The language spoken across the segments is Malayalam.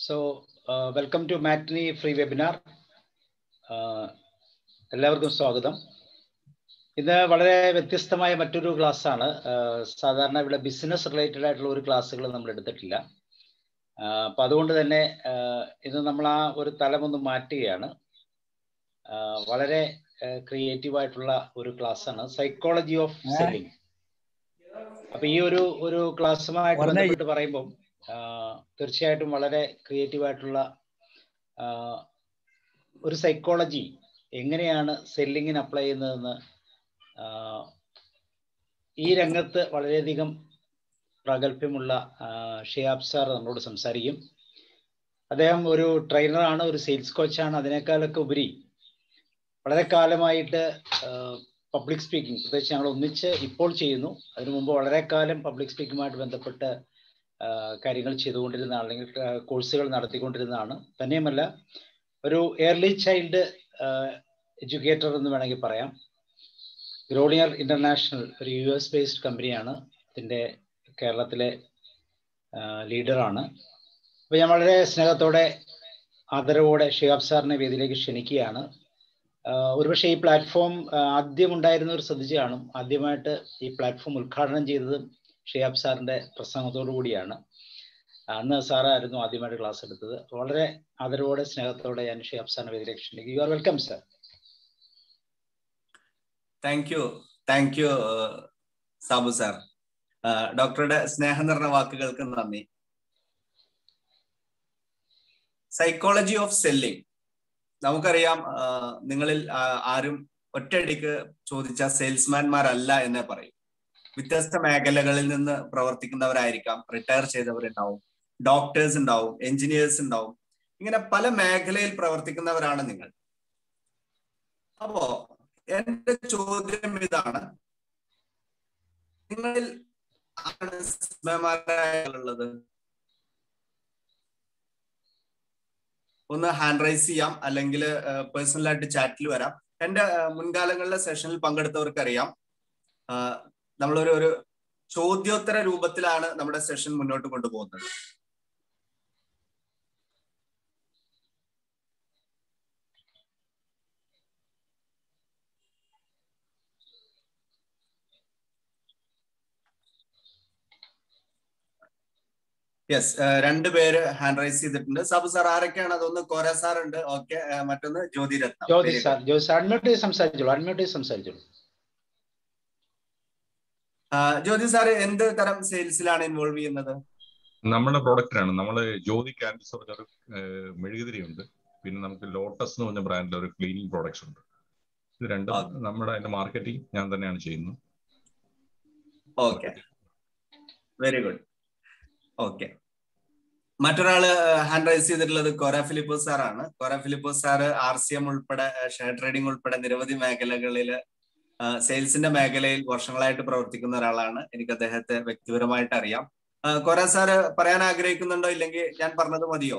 So, uh, welcome to Matinee Free Webinar. Uh, എല്ലാവർക്കും സ്വാഗതം ഇത് വളരെ വ്യത്യസ്തമായ മറ്റൊരു ക്ലാസ് ആണ് സാധാരണ ഇവിടെ ബിസിനസ് റിലേറ്റഡ് ആയിട്ടുള്ള ഒരു ക്ലാസ്സുകൾ നമ്മൾ എടുത്തിട്ടില്ല അപ്പൊ അതുകൊണ്ട് തന്നെ ഇത് നമ്മൾ ആ ഒരു തലം ഒന്ന് മാറ്റുകയാണ് വളരെ ക്രിയേറ്റീവ് ആയിട്ടുള്ള ഒരു ക്ലാസ് ആണ് സൈക്കോളജി ഓഫ് സെല്ലിംഗ് അപ്പൊ ഈ ഒരു ഒരു ക്ലാസ്സുമായിട്ട് ബന്ധപ്പെട്ട് പറയുമ്പോൾ തീർച്ചയായിട്ടും വളരെ ക്രിയേറ്റീവ് ആയിട്ടുള്ള ഒരു സൈക്കോളജി എങ്ങനെയാണ് സെല്ലിങ്ങിന് അപ്ലൈ ചെയ്യുന്നതെന്ന് ഈ രംഗത്ത് വളരെയധികം പ്രാഗൽഭ്യമുള്ള ഷിയാബ് സാർ നമ്മളോട് സംസാരിക്കും അദ്ദേഹം ഒരു ട്രെയിനറാണ് ഒരു സെയിൽസ് കോച്ചാണ് അതിനേക്കാളൊക്കെ ഉപരി വളരെ കാലമായിട്ട് പബ്ലിക് സ്പീക്കിംഗ് പ്രത്യേകിച്ച് ഞങ്ങൾ ഒന്നിച്ച് ഇപ്പോൾ ചെയ്യുന്നു അതിനു മുമ്പ് വളരെ കാലം പബ്ലിക് സ്പീക്കിങ്ങുമായിട്ട് ബന്ധപ്പെട്ട് കാര്യങ്ങൾ ചെയ്തുകൊണ്ടിരുന്ന അല്ലെങ്കിൽ കോഴ്സുകൾ നടത്തിക്കൊണ്ടിരുന്നതാണ് തന്നെയുമല്ല ഒരു എയർലി ചൈൽഡ് എഡ്യൂക്കേറ്റർ എന്ന് വേണമെങ്കിൽ പറയാം ഗ്രോണിയർ ഇന്റർനാഷണൽ ഒരു യു എസ് ബേസ്ഡ് കമ്പനിയാണ് ഇതിൻ്റെ കേരളത്തിലെ ലീഡറാണ് അപ്പോൾ ഞാൻ വളരെ സ്നേഹത്തോടെ ആദരവോടെ ഷിഹാബ് സാറിനെ വേദിയിലേക്ക് ക്ഷണിക്കുകയാണ് ഒരുപക്ഷെ ഈ പ്ലാറ്റ്ഫോം ആദ്യം ഉണ്ടായിരുന്നവർ ശ്രദ്ധിച്ചു കാണും ആദ്യമായിട്ട് ഈ പ്ലാറ്റ്ഫോം ഉദ്ഘാടനം ചെയ്തതും ഷിഹാബ് സാറിന്റെ പ്രസംഗത്തോടു കൂടിയാണ് അന്ന് സാറായിരുന്നു ആദ്യമായിട്ട് ക്ലാസ് എടുത്തത് വളരെ ആദരവോടെ സ്നേഹത്തോടെ ഞാൻ ഷിഹാബ് സാറിനെ വേദിയിലേക്ക് ക്ഷണിക്കും you are welcome sir thank you thank you Sabu sir ഡോക്ടറുടെ സ്നേഹം നിറഞ്ഞ വാക്കുകൾക്ക് നന്ദി സൈക്കോളജി ഓഫ് സെല്ലിംഗ് നമുക്കറിയാം നിങ്ങളിൽ ആരും ഒറ്റയടിക്ക് ചോദിച്ച സെയിൽസ്മാൻമാരല്ല എന്നേ പറയും വ്യത്യസ്ത മേഖലകളിൽ നിന്ന് പ്രവർത്തിക്കുന്നവരായിരിക്കാം റിട്ടയർ ചെയ്തവരുണ്ടാവും ഡോക്ടേഴ്സ് ഉണ്ടാവും എഞ്ചിനീയേഴ്സ് ഉണ്ടാവും ഇങ്ങനെ പല മേഖലയിൽ പ്രവർത്തിക്കുന്നവരാണ് നിങ്ങൾ അപ്പോ എന്റെ ചോദ്യം ഇതാണ് നിങ്ങളിൽ ആണ് ഒന്ന് ഹാൻഡ് റൈസ് ചെയ്യാം അല്ലെങ്കിൽ പേഴ്സണലായിട്ട് ചാറ്റിൽ വരാം എന്റെ മുൻകാലങ്ങളിലെ സെഷനിൽ പങ്കെടുത്തവർക്ക് അറിയാം നമ്മളൊരു ഒരു ചോദ്യോത്തര രൂപത്തിലാണ് നമ്മുടെ സെഷൻ മുന്നോട്ട് കൊണ്ടുപോകുന്നത് യെസ് രണ്ട് പേര് ഹാൻഡ് റൈസ് ചെയ്തിട്ടുണ്ട് സാബു സാർ ആരൊക്കെയാണ് അതൊന്ന് കോര സാർ ഉണ്ട് ഓക്കെ മറ്റൊന്ന് Jyothi Ratnam Jyothi sir Jyothi sir unmute ചെയ്ത് സംസാരിച്ചോളൂ അൺമ്യൂട്ട് ചെയ്ത് സംസാരിച്ചോളൂ ജ്യോതി സാർ എന്ത് തരം സെയിൽസിലാണ് ഇൻവോൾവ് ചെയ്യുന്നത് നമ്മുടെ പ്രോഡക്റ്റിനാണ് നമ്മൾ ജ്യോതി ക്യാൻഡിൽസ് പറഞ്ഞ ഒരു മെഴുകുതിരി ഉണ്ട് പിന്നെ നമുക്ക് ലോട്ടസ് എന്ന് പറഞ്ഞ ബ്രാൻഡിലെ ഒരു ക്ലീനിങ് പ്രോഡക്ട്സ് ഉണ്ട് ഇത് രണ്ടും നമ്മുടെ അതിന്റെ മാർക്കറ്റിംഗ് ഞാൻ തന്നെയാണ് ചെയ്യുന്നത് ഓക്കെ വെരി ഗുഡ് ഓക്കെ മറ്റൊരാള് ഹാൻഡ് റൈസ് ചെയ്തിട്ടുള്ളത് കൊറ ഫിലിപ്പോസ് സാറാണ് Kora Philipose sir R C M ഉൾപ്പെടെ ഷെയർ ട്രേഡിംഗ് ഉൾപ്പെടെ നിരവധി മേഖലകളിൽ സെയിൽസിന്റെ മേഖലയിൽ വർഷങ്ങളായിട്ട് പ്രവർത്തിക്കുന്ന ഒരാളാണ് എനിക്ക് അദ്ദേഹത്തെ വ്യക്തിപരമായിട്ട് അറിയാം കൊറ സാറ് പറയാൻ ആഗ്രഹിക്കുന്നുണ്ടോ ഇല്ലെങ്കിൽ ഞാൻ പറഞ്ഞത് മതിയോ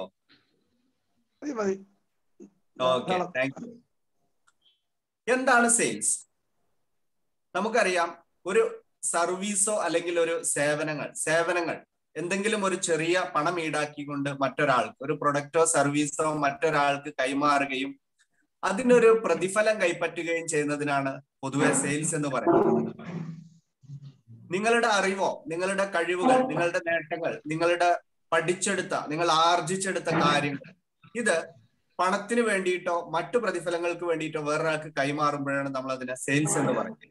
ഓക്കെ താങ്ക് യു എന്താണ് സെയിൽസ് നമുക്കറിയാം ഒരു സർവീസോ അല്ലെങ്കിൽ ഒരു സേവനങ്ങൾ സേവനങ്ങൾ എന്തെങ്കിലും ഒരു ചെറിയ പണം ഈടാക്കിക്കൊണ്ട് മറ്റൊരാൾക്ക് ഒരു പ്രൊഡക്റ്റോ സർവീസോ മറ്റൊരാൾക്ക് കൈമാറുകയും അതിനൊരു പ്രതിഫലം കൈപ്പറ്റുകയും ചെയ്യുന്നതിനാണ് പൊതുവെ സെയിൽസ് എന്ന് പറയുന്നത് നിങ്ങളുടെ അറിവോ നിങ്ങളുടെ കഴിവുകൾ നിങ്ങളുടെ നേട്ടങ്ങൾ നിങ്ങളുടെ പഠിച്ചെടുത്ത നിങ്ങൾ ആർജിച്ചെടുത്ത കാര്യങ്ങൾ ഇത് പണത്തിന് വേണ്ടിയിട്ടോ മറ്റു പ്രതിഫലങ്ങൾക്ക് വേണ്ടിയിട്ടോ വേറൊരാൾക്ക് കൈമാറുമ്പോഴാണ് നമ്മൾ അതിനെ സെയിൽസ് എന്ന് പറയുന്നത്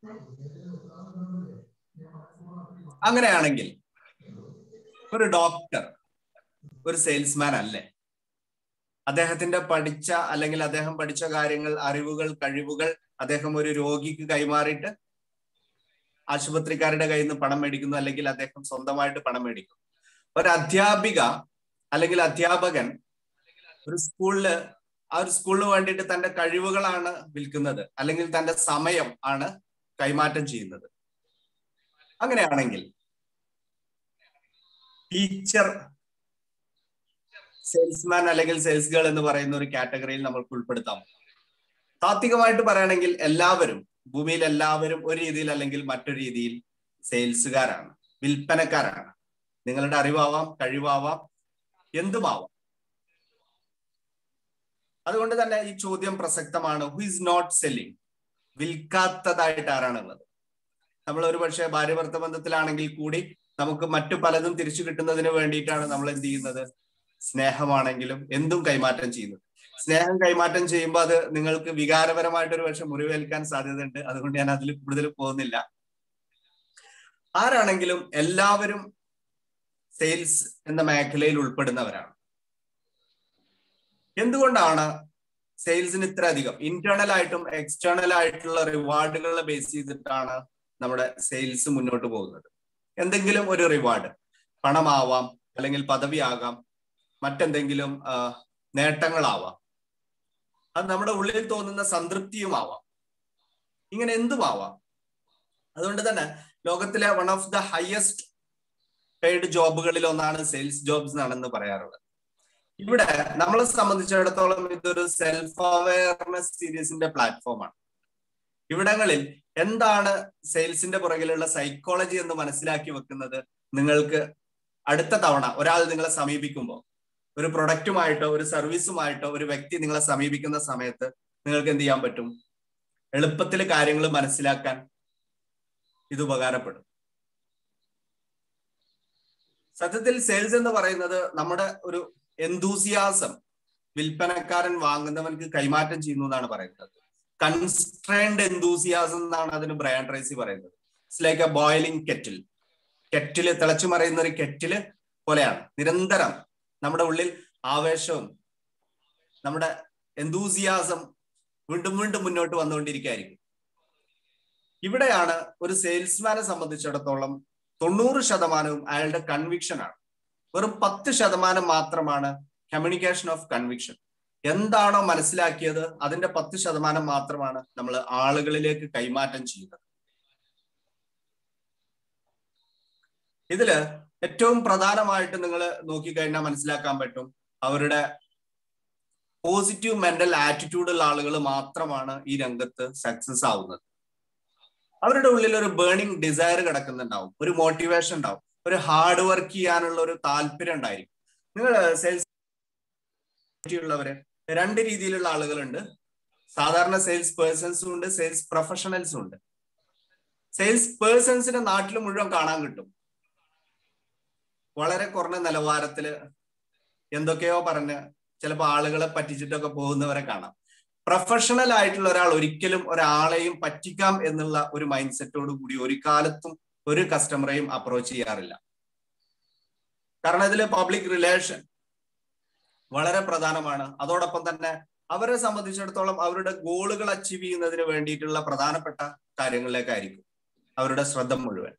അങ്ങനെയാണെങ്കിൽ ഒരു ഡോക്ടർ ഒരു സെയിൽസ്മാൻ അല്ലേ അദ്ദേഹത്തിന്റെ പഠിച്ച അല്ലെങ്കിൽ അദ്ദേഹം പഠിച്ച കാര്യങ്ങൾ അറിവുകൾ കഴിവുകൾ അദ്ദേഹം ഒരു രോഗിക്ക് കൈമാറിയിട്ട് ആശുപത്രിക്കാരുടെ കയ്യിൽ നിന്ന് പണം മേടിക്കുന്നു അല്ലെങ്കിൽ അദ്ദേഹം സ്വന്തമായിട്ട് പണം മേടിക്കും ഒരു അധ്യാപിക അല്ലെങ്കിൽ അധ്യാപകൻ ഒരു സ്കൂളില് ആ ഒരു സ്കൂളിന് വേണ്ടിയിട്ട് തന്റെ കഴിവുകളാണ് വിൽക്കുന്നത് അല്ലെങ്കിൽ തന്റെ സമയം ആണ് കൈമാറ്റം ചെയ്യുന്നത് അങ്ങനെയാണെങ്കിൽ ടീച്ചർ സെയിൽസ്മാൻ അല്ലെങ്കിൽ സെയിൽസ് ഗേൾ എന്ന് പറയുന്ന ഒരു കാറ്റഗറിയിൽ നമ്മൾക്ക് ഉൾപ്പെടുത്താം താത്വികമായിട്ട് പറയുകയാണെങ്കിൽ എല്ലാവരും ഭൂമിയിൽ എല്ലാവരും ഒരു രീതിയിൽ അല്ലെങ്കിൽ മറ്റൊരു രീതിയിൽ സെയിൽസുകാരാണ് വിൽപ്പനക്കാരാണ് നിങ്ങളുടെ അറിവാവാം കഴിവാവാം എന്തുമാവാം അതുകൊണ്ട് തന്നെ ഈ ചോദ്യം പ്രസക്തമാണ് ഹു ഇസ് നോട്ട് സെല്ലിങ് വിൽക്കാത്തതായിട്ട് ആരാണുള്ളത് നമ്മൾ ഒരു പക്ഷേ ഭാര്യ ഭർത്ത ബന്ധത്തിലാണെങ്കിൽ കൂടി നമുക്ക് മറ്റു പലതും തിരിച്ചു കിട്ടുന്നതിന് വേണ്ടിയിട്ടാണ് നമ്മൾ എന്ത് ചെയ്യുന്നത് സ്നേഹമാണെങ്കിലും എന്തും കൈമാറ്റം ചെയ്യുന്നത് സ്നേഹം കൈമാറ്റം ചെയ്യുമ്പോൾ അത് നിങ്ങൾക്ക് വികാരപരമായിട്ട് ഒരു പക്ഷെ മുറിവേൽക്കാൻ സാധ്യതയുണ്ട് അതുകൊണ്ട് ഞാൻ അതിൽ കൂടുതൽ പോകുന്നില്ല ആരാണെങ്കിലും എല്ലാവരും സെയിൽസ് എന്ന മേഖലയിൽ ഉൾപ്പെടുന്നവരാണ് എന്തുകൊണ്ടാണ് സെയിൽസിന് ഇത്ര അധികം ഇന്റേണൽ ആയിട്ടും എക്സ്റ്റേണൽ ആയിട്ടുള്ള റിവാർഡുകളെ ബേസ് ചെയ്തിട്ടാണ് നമ്മുടെ സെയിൽസ് മുന്നോട്ട് പോകുന്നത് എന്തെങ്കിലും ഒരു റിവാർഡ് പണമാവാം അല്ലെങ്കിൽ പദവിയാകാം മറ്റെന്തെങ്കിലും നേട്ടങ്ങളാവാം അത് നമ്മുടെ ഉള്ളിൽ തോന്നുന്ന സംതൃപ്തിയുമാവാം ഇങ്ങനെ എന്തുമാവാം അതുകൊണ്ട് തന്നെ ലോകത്തിലെ one of the highest paid ജോബുകളിൽ ഒന്നാണ് സെയിൽസ് ജോബ്സ് എന്നാണെന്ന് പറയാറുള്ളത് ഇവിടെ നമ്മളെ സംബന്ധിച്ചിടത്തോളം ഇതൊരു സെൽഫ് അവയർനെസ് സീരീസിന്റെ പ്ലാറ്റ്ഫോമാണ് ഇവിടങ്ങളിൽ എന്താണ് സെയിൽസിന്റെ പുറകിലുള്ള സൈക്കോളജി എന്ന് മനസ്സിലാക്കി വെക്കുന്നത് നിങ്ങൾക്ക് അടുത്ത തവണ ഒരാൾ നിങ്ങളെ സമീപിക്കുമ്പോൾ ഒരു പ്രൊഡക്റ്റുമായിട്ടോ ഒരു സർവീസുമായിട്ടോ ഒരു വ്യക്തി നിങ്ങളെ സമീപിക്കുന്ന സമയത്ത് നിങ്ങൾക്ക് എന്ത് ചെയ്യാൻ പറ്റും എളുപ്പത്തിൽ കാര്യങ്ങൾ മനസ്സിലാക്കാൻ ഇത് ഉപകാരപ്പെടും സത്യത്തിൽ സെയിൽസ് എന്ന് പറയുന്നത് നമ്മുടെ ഒരു എന്തൂസിയാസം വിൽപ്പനക്കാരൻ വാങ്ങുന്നവൻക്ക് കൈമാറ്റം ചെയ്യുന്നു എന്നാണ് പറയുന്നത് കൺസ്ട്രൈൻഡ് എന്തൂസിയാസം എന്നാണ് അതിന് ബ്രയാൻ ട്രേസി പറയുന്നത് it's like a boiling kettle kettle തിളച്ചു മറിയുന്ന ഒരു കെറ്റില് പോലെയാണ് നിരന്തരം നമ്മുടെ ഉള്ളിൽ ആവേശവും നമ്മുടെ എന്തൂസിയാസം വീണ്ടും വീണ്ടും മുന്നോട്ട് വന്നുകൊണ്ടിരിക്കുകയായിരിക്കും ഇവിടെയാണ് ഒരു സെയിൽസ്മാനെ സംബന്ധിച്ചിടത്തോളം തൊണ്ണൂറ് ശതമാനവും അയാളുടെ കൺവിക്ഷൻ ആണ് വെറും പത്ത് ശതമാനം മാത്രമാണ് കമ്മ്യൂണിക്കേഷൻ ഓഫ് കൺവിക്ഷൻ എന്താണോ മനസ്സിലാക്കിയത് അതിന്റെ പത്ത് ശതമാനം മാത്രമാണ് നമ്മൾ ആളുകളിലേക്ക് കൈമാറ്റം ചെയ്യുന്നത് ഇതില് ഏറ്റവും പ്രധാനമായിട്ട് നിങ്ങൾ നോക്കിക്കഴിഞ്ഞാൽ മനസ്സിലാക്കാൻ പറ്റും അവരുടെ പോസിറ്റീവ് മെന്റൽ ആറ്റിറ്റ്യൂഡ് ഉള്ള ആളുകൾ മാത്രമാണ് ഈ രംഗത്ത് സക്സസ് ആവുന്നത് അവരുടെ ഉള്ളിൽ ഒരു ബേണിംഗ് ഡിസയർ കിടക്കുന്നുണ്ടാവും ഒരു മോട്ടിവേഷൻ ഉണ്ടാവും ഒരു ഹാർഡ് വർക്ക് ചെയ്യാനുള്ള ഒരു താല്പര്യം ഉണ്ടായിരിക്കും നിങ്ങൾ സെയിൽസ് ഉള്ളവര് രണ്ട് രീതിയിലുള്ള ആളുകളുണ്ട് സാധാരണ സെയിൽസ് പേഴ്സൺസും ഉണ്ട് സെയിൽസ് പ്രൊഫഷണൽസും ഉണ്ട് സെയിൽസ് പേഴ്സൺസിനെ നാട്ടിൽ മുഴുവൻ കാണാൻ കിട്ടും വളരെ കുറഞ്ഞ നിലവാരത്തില് എന്തൊക്കെയോ പറഞ്ഞ് ചിലപ്പോൾ ആളുകളെ പറ്റിച്ചിട്ടൊക്കെ പോകുന്നവരെ കാണാം പ്രൊഫഷണൽ ആയിട്ടുള്ള ഒരാൾ ഒരിക്കലും ഒരാളെയും പറ്റിക്കാം എന്നുള്ള ഒരു മൈൻഡ് സെറ്റോട് കൂടി ഒരു കാലത്തും ഒരു കസ്റ്റമറെയും അപ്രോച്ച് ചെയ്യാറില്ല കാരണം ഇതിൽ പബ്ലിക് റിലേഷൻ വളരെ പ്രധാനമാണ് അതോടൊപ്പം തന്നെ അവരെ സംബന്ധിച്ചിടത്തോളം അവരുടെ ഗോളുകൾ അച്ചീവ് ചെയ്യുന്നതിന് വേണ്ടിയിട്ടുള്ള പ്രധാനപ്പെട്ട കാര്യങ്ങളിലേക്കായിരിക്കും അവരുടെ ശ്രദ്ധ മുഴുവൻ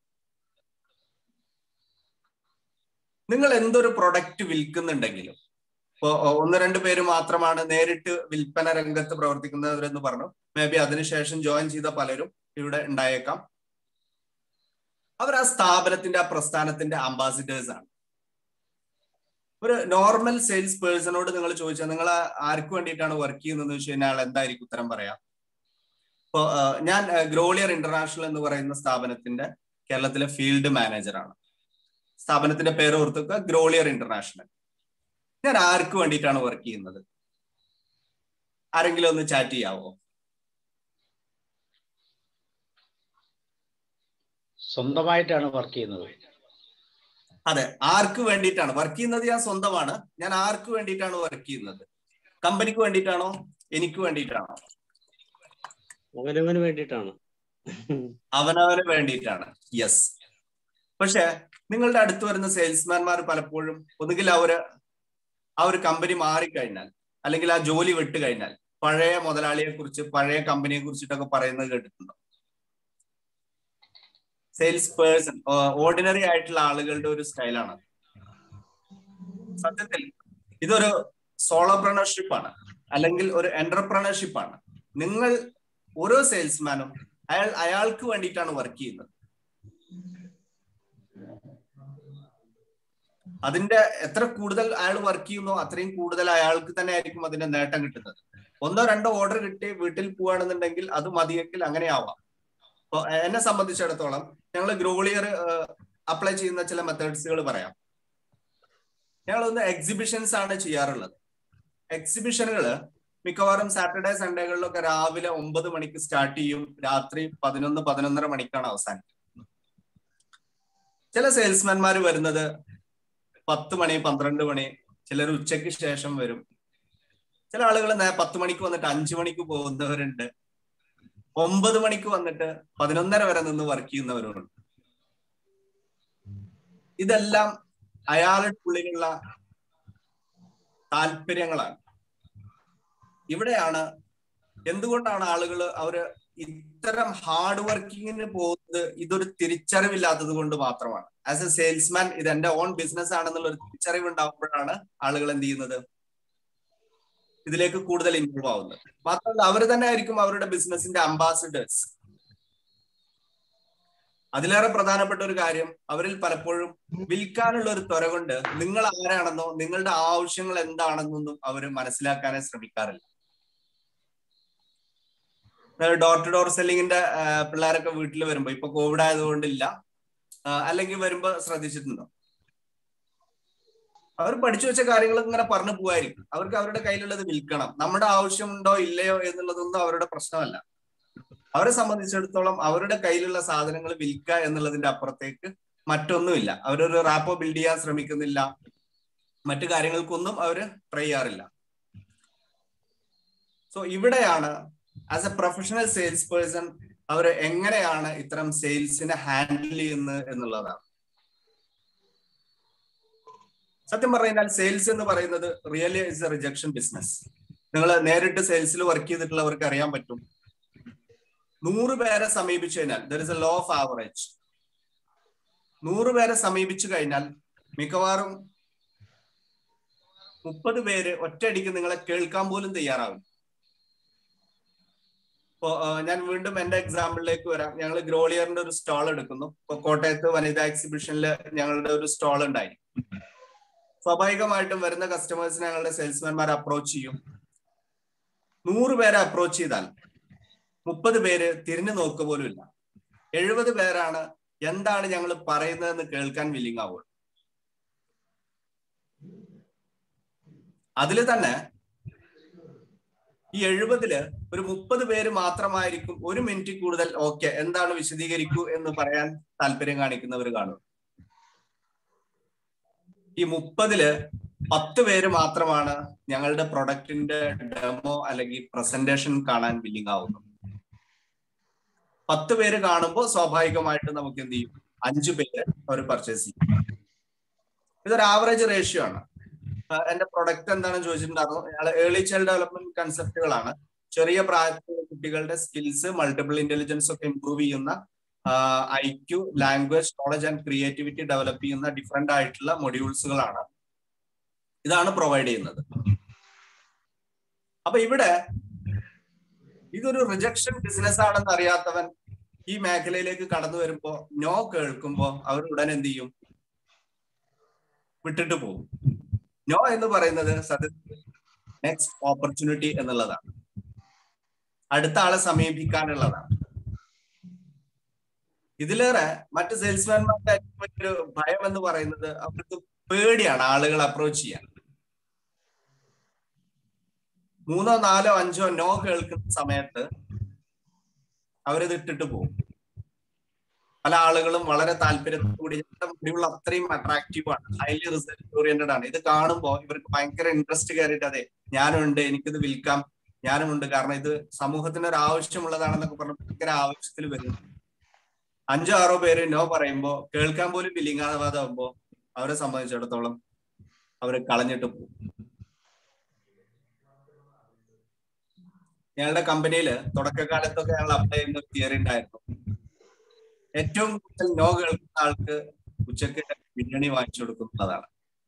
നിങ്ങൾ എന്തൊരു പ്രൊഡക്റ്റ് വിൽക്കുന്നുണ്ടെങ്കിലും ഇപ്പോ ഒന്ന് രണ്ട് പേര് മാത്രമാണ് നേരിട്ട് വിൽപ്പന രംഗത്ത് പ്രവർത്തിക്കുന്നവരെന്ന് പറഞ്ഞു മേ ബി അതിനുശേഷം ജോയിൻ ചെയ്ത പലരും ഇവിടെ ഉണ്ടായേക്കാം അവർ ആ സ്ഥാപനത്തിന്റെ ആ പ്രസ്ഥാനത്തിന്റെ അംബാസിഡേഴ്സ് ആണ് ഒരു നോർമൽ സെയിൽസ് പേഴ്സണോട് നിങ്ങൾ ചോദിച്ചാൽ നിങ്ങൾ ആർക്ക് വേണ്ടിയിട്ടാണ് വർക്ക് ചെയ്യുന്നതെന്ന് വെച്ച് കഴിഞ്ഞാൽ എന്തായിരിക്കും ഉത്തരം പറയാം ഇപ്പോ ഞാൻ ഗ്രോളിയർ ഇന്റർനാഷണൽ എന്ന് പറയുന്ന സ്ഥാപനത്തിന്റെ കേരളത്തിലെ ഫീൽഡ് മാനേജറാണ് സ്ഥാപനത്തിന്റെ പേര് ഓർത്തുക ഗ്രോളിയർ ഇന്റർനാഷണൽ ഞാൻ ആർക്ക് വേണ്ടിയിട്ടാണ് വർക്ക് ചെയ്യുന്നത് ആരെങ്കിലും ഒന്ന് ചാറ്റ് ചെയ്യാവോ സ്വന്തമായിട്ടാണ് വർക്ക് ചെയ്യുന്നത് അതെ ആർക്ക് വേണ്ടിയിട്ടാണ് വർക്ക് ചെയ്യുന്നത് ഞാൻ സ്വന്തമാണ് ഞാൻ ആർക്ക് വേണ്ടിയിട്ടാണ് വർക്ക് ചെയ്യുന്നത് കമ്പനിക്ക് വേണ്ടിയിട്ടാണോ എനിക്ക് വേണ്ടിയിട്ടാണോ അവനവന് വേണ്ടിയിട്ടാണ് അവനവന് വേണ്ടിയിട്ടാണ് യെസ് പക്ഷെ നിങ്ങളുടെ അടുത്ത് വരുന്ന സെയിൽസ്മാൻമാർ പലപ്പോഴും ഒന്നുകിൽ അവര് ആ ഒരു കമ്പനി മാറിക്കഴിഞ്ഞാൽ അല്ലെങ്കിൽ ആ ജോലി വിട്ട് കഴിഞ്ഞാൽ പഴയ മുതലാളിയെ കുറിച്ച് പഴയ കമ്പനിയെ കുറിച്ചിട്ടൊക്കെ പറയുന്നത് കേട്ടിട്ടുണ്ടോ സെയിൽസ് പേഴ്സൺ ഓർഡിനറി ആയിട്ടുള്ള ആളുകളുടെ ഒരു സ്റ്റൈലാണ് സത്യത്തിൽ ഇതൊരു സോളോപ്രണർഷിപ്പ് ആണ് അല്ലെങ്കിൽ ഒരു എന്റർപ്രണർഷിപ്പ് ആണ് നിങ്ങൾ ഓരോ സെയിൽസ്മാനും അയാൾ അയാൾക്ക് വേണ്ടിയിട്ടാണ് വർക്ക് ചെയ്യുന്നത് അതിന്റെ എത്ര കൂടുതൽ അയാൾ വർക്ക് ചെയ്യുന്നോ അത്രയും കൂടുതൽ അയാൾക്ക് തന്നെ ആയിരിക്കും അതിന്റെ നേട്ടം കിട്ടുന്നത് ഒന്നോ രണ്ടോ ഓർഡർ കിട്ടി വീട്ടിൽ പോവാണെന്നുണ്ടെങ്കിൽ അത് മതിയെങ്കിൽ അങ്ങനെ ആവാം അപ്പൊ എന്നെ സംബന്ധിച്ചിടത്തോളം ഞങ്ങൾ ഗ്രോളിയർ അപ്ലൈ ചെയ്യുന്ന ചില മെത്തേഡ്സുകൾ പറയാം ഞങ്ങൾ ഒന്ന് എക്സിബിഷൻസ് ആണ് ചെയ്യാറുള്ളത് എക്സിബിഷനുകൾ മിക്കവാറും സാറ്റർഡേ സൺഡേകളിലൊക്കെ രാവിലെ ഒമ്പത് മണിക്ക് സ്റ്റാർട്ട് ചെയ്യും രാത്രി പതിനൊന്ന് പതിനൊന്നര മണിക്കാണ് അവസാനിക്കുന്നത് ചില സെയിൽസ്മാൻമാർ വരുന്നത് പത്ത് മണി പന്ത്രണ്ട് മണി ചിലർ ഉച്ചയ്ക്ക് ശേഷം വരും ചില ആളുകൾ പത്ത് മണിക്ക് വന്നിട്ട് അഞ്ചു മണിക്ക് പോകുന്നവരുണ്ട് ഒമ്പത് മണിക്ക് വന്നിട്ട് പതിനൊന്നര വരെ നിന്ന് വർക്ക് ചെയ്യുന്നവരുണ്ട് ഇതെല്ലാം അയാളുടെ ഉള്ളിലുള്ള താല്പര്യങ്ങളാണ് ഇവിടെയാണ് എന്തുകൊണ്ടാണ് ആളുകൾ അവര് ഇത്തരം ഹാർഡ് വർക്കിങ്ങിന് പോകുന്നത് ഇതൊരു തിരിച്ചറിവില്ലാത്തത് കൊണ്ട് മാത്രമാണ് ആസ് എ സെയിൽസ്മാൻ ഇത് എന്റെ ഓൺ ബിസിനസ് ആണെന്നുള്ള ഒരു തിരിച്ചറിവ് ഉണ്ടാകുമ്പോഴാണ് ആളുകൾ എന്ത് ചെയ്യുന്നത് ഇതിലേക്ക് കൂടുതൽ ഇൻവോൾവ് ആവുന്നത് മാത്രമല്ല അവർ തന്നെ ആയിരിക്കും അവരുടെ ബിസിനസിന്റെ അംബാസിഡേഴ്സ് അതിലേറെ പ്രധാനപ്പെട്ട ഒരു കാര്യം അവരിൽ പലപ്പോഴും വിൽക്കാനുള്ള ഒരു ത്വര കൊണ്ട് നിങ്ങൾ ആരാണെന്നോ നിങ്ങളുടെ ആവശ്യങ്ങൾ എന്താണെന്നൊന്നും അവർ മനസ്സിലാക്കാനേ ശ്രമിക്കാറില്ല ഡോർ ടു ഡോർ സെല്ലിങ്ങിന്റെ പിള്ളേരൊക്കെ വീട്ടിൽ വരുമ്പോ ഇപ്പൊ കോവിഡ് ആയതുകൊണ്ടില്ല അല്ലെങ്കിൽ വരുമ്പോ ശ്രദ്ധിച്ചിട്ടുണ്ടോ അവർ പഠിച്ചു വെച്ച കാര്യങ്ങൾ ഇങ്ങനെ പറഞ്ഞു പോവായിരിക്കും അവർക്ക് അവരുടെ കയ്യിലുള്ളത് വിൽക്കണം നമ്മുടെ ആവശ്യമുണ്ടോ ഇല്ലയോ എന്നുള്ളതൊന്നും അവരുടെ പ്രശ്നമല്ല അവരെ സംബന്ധിച്ചിടത്തോളം അവരുടെ കയ്യിലുള്ള സാധനങ്ങൾ വിൽക്കുക എന്നുള്ളതിന്റെ അപ്പുറത്തേക്ക് മറ്റൊന്നുമില്ല അവരൊരു റാപ്പോ ബിൽഡ് ചെയ്യാൻ ശ്രമിക്കുന്നില്ല മറ്റു കാര്യങ്ങൾക്കൊന്നും അവര് ട്രൈ ചെയ്യാറില്ല സോ ഇവിടെയാണ് as a professional sales person അവർ എങ്ങനെയാണ് ഇത്തരം സെയിൽസിനെ ഹാൻഡിൽ ചെയ്യുന്നത് എന്നുള്ളതാണ് സത്യം പറഞ്ഞാൽ സെയിൽസ് എന്ന് പറയുന്നത് really is a rejection business നിങ്ങൾ നേരിട്ട് സെയിൽസിൽ വർക്ക് ചെയ്തിട്ടുള്ളവർക്ക് അറിയാൻ പറ്റും നൂറ് പേരെ സമീപിച്ചു കഴിഞ്ഞാൽ there is a law of average നൂറ് പേരെ സമീപിച്ചു കഴിഞ്ഞാൽ മിക്കവാറും മുപ്പത് പേര് ഒറ്റയടിക്ക് നിങ്ങളെ കേൾക്കാൻ പോലും തയ്യാറാവും ഇപ്പോ ഞാൻ വീണ്ടും എന്റെ എക്സാമ്പിളിലേക്ക് വരാം ഞങ്ങൾ ഗ്രോളിയറിന്റെ ഒരു സ്റ്റാൾ എടുക്കുന്നു ഇപ്പൊ കോട്ടയത്ത് വനിതാ എക്സിബിഷനിൽ ഞങ്ങളുടെ ഒരു സ്റ്റാൾ ഉണ്ടായി സ്വാഭാവികമായിട്ടും വരുന്ന കസ്റ്റമേഴ്സിനെ ഞങ്ങളുടെ സെയിൽസ്മാൻമാർ അപ്രോച്ച് ചെയ്യും നൂറ് പേരെ അപ്രോച്ച് ചെയ്താൽ മുപ്പത് പേര് തിരിഞ്ഞു നോക്കുക പോലും ഇല്ല എഴുപത് പേരാണ് എന്താണ് ഞങ്ങൾ പറയുന്നതെന്ന് കേൾക്കാൻ വില്ലിങ് ആവുള്ളൂ അതിൽ തന്നെ ഈ എഴുപതില് ഒരു മുപ്പത് പേര് മാത്രമായിരിക്കും ഒരു മിനിറ്റ് കൂടുതൽ ഓക്കെ എന്താണ് വിശദീകരിക്കൂ എന്ന് പറയാൻ താല്പര്യം കാണിക്കുന്നവർ കാണും ഈ മുപ്പതില് പത്ത് പേര് മാത്രമാണ് ഞങ്ങളുടെ പ്രൊഡക്റ്റിന്റെ ഡെമോ അല്ലെങ്കിൽ പ്രസന്റേഷൻ കാണാൻ വില്ലിങ് ആവുന്നത് പത്ത് പേര് കാണുമ്പോൾ സ്വാഭാവികമായിട്ട് നമുക്ക് എന്ത് ചെയ്യും അഞ്ചു പേര് അവർ പർച്ചേസ് ചെയ്യും ഇതൊരു ആവറേജ് റേഷ്യോ ആണ് എന്റെ പ്രൊഡക്റ്റ് എന്താണെന്ന് ചോദിച്ചിട്ടുണ്ടായിരുന്നു ഏർലി ചൈൽഡ് ഡെവലപ്മെന്റ് കൺസെപ്റ്റുകളാണ് ചെറിയ പ്രായത്തിലുള്ള കുട്ടികളുടെ സ്കിൽസ് മൾട്ടിപ്പിൾ ഇന്റലിജൻസ് ഒക്കെ ഇംപ്രൂവ് ചെയ്യുന്ന I Q language knowledge and creativity develop ചെയ്യുന്ന ഡിഫറെന്റ് ആയിട്ടുള്ള മൊഡ്യൂൾസുകളാണ് ഇതാണ് പ്രൊവൈഡ് ചെയ്യുന്നത് അപ്പൊ ഇവിടെ ഇതൊരു റിജക്ഷൻ ബിസിനസ് ആണെന്ന് അറിയാത്തവൻ ഈ മേഖലയിലേക്ക് കടന്നു വരുമ്പോ നോ കേൾക്കുമ്പോ അവർ ഉടൻ എന്ത് ചെയ്യും വിട്ടിട്ട് പോകും നോ എന്ന് പറയുന്നത് സത്യത്തിൽ നെക്സ്റ്റ് ഓപ്പർച്യൂണിറ്റി എന്നുള്ളതാണ് അടുത്ത ആളെ സമീപിക്കാനുള്ളതാണ് ഇതിലേറെ മറ്റ് സെയിൽസ്മാൻമാരുടെ ഏറ്റവും വലിയൊരു ഭയം എന്ന് പറയുന്നത് അവർക്ക് പേടിയാണ് ആളുകൾ അപ്രോച്ച് ചെയ്യാൻ മൂന്നോ നാലോ അഞ്ചോ നോ കേൾക്കുന്ന സമയത്ത് അവരിത് ഇട്ടിട്ട് പോകും പല ആളുകളും വളരെ താല്പര്യത്തോടുകൂടി മുടിവുള്ള അത്രയും അട്രാക്റ്റീവ് ആണ് ഹൈലി റിസൾട്ട് ഓറിയന്റഡ് ആണ് ഇത് കാണുമ്പോൾ ഇവർക്ക് ഭയങ്കര ഇൻട്രസ്റ്റ് കയറിയിട്ട് അതെ ഞാനുണ്ട് എനിക്കിത് വിൽക്കാം ഞാനുമുണ്ട് കാരണം ഇത് സമൂഹത്തിന് ഒരു ആവശ്യമുള്ളതാണെന്നൊക്കെ പറഞ്ഞ് ഭയങ്കര ആവശ്യത്തിൽ വരുന്നു അഞ്ചോ ആറോ പേര് നോ പറയുമ്പോൾ കേൾക്കാൻ പോലും വില്ലിങ്ങാവാതാവുമ്പോ അവരെ സംബന്ധിച്ചിടത്തോളം അവര് കളഞ്ഞിട്ട് പോകും ഞങ്ങളുടെ കമ്പനിയിൽ തുടക്കകാലത്തൊക്കെ ഞങ്ങൾ അപ്ലൈ ചെയ്യുന്ന ഒരു തിയറി ഉണ്ടായിരുന്നു ഏറ്റവും കൂടുതൽ നോ കേൾക്കുന്ന ആൾക്ക് ഉച്ചക്ക് ബിരിയാണി വാങ്ങിച്ചു കൊടുക്കുന്നതാണ്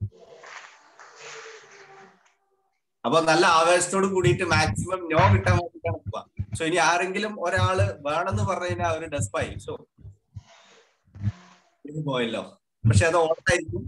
അപ്പൊ നല്ല ആവേശത്തോട് കൂടിയിട്ട് മാക്സിമം നോ കിട്ടാൻ വേണ്ടിയിട്ടാണ് പോവാ സോ ഇനി ആരെങ്കിലും ഒരാള് വേണമെന്ന് പറഞ്ഞു കഴിഞ്ഞാൽ അവര് ഡെസ്പായി സോ പോയല്ലോ പക്ഷെ അത് ഓർത്തായിരിക്കും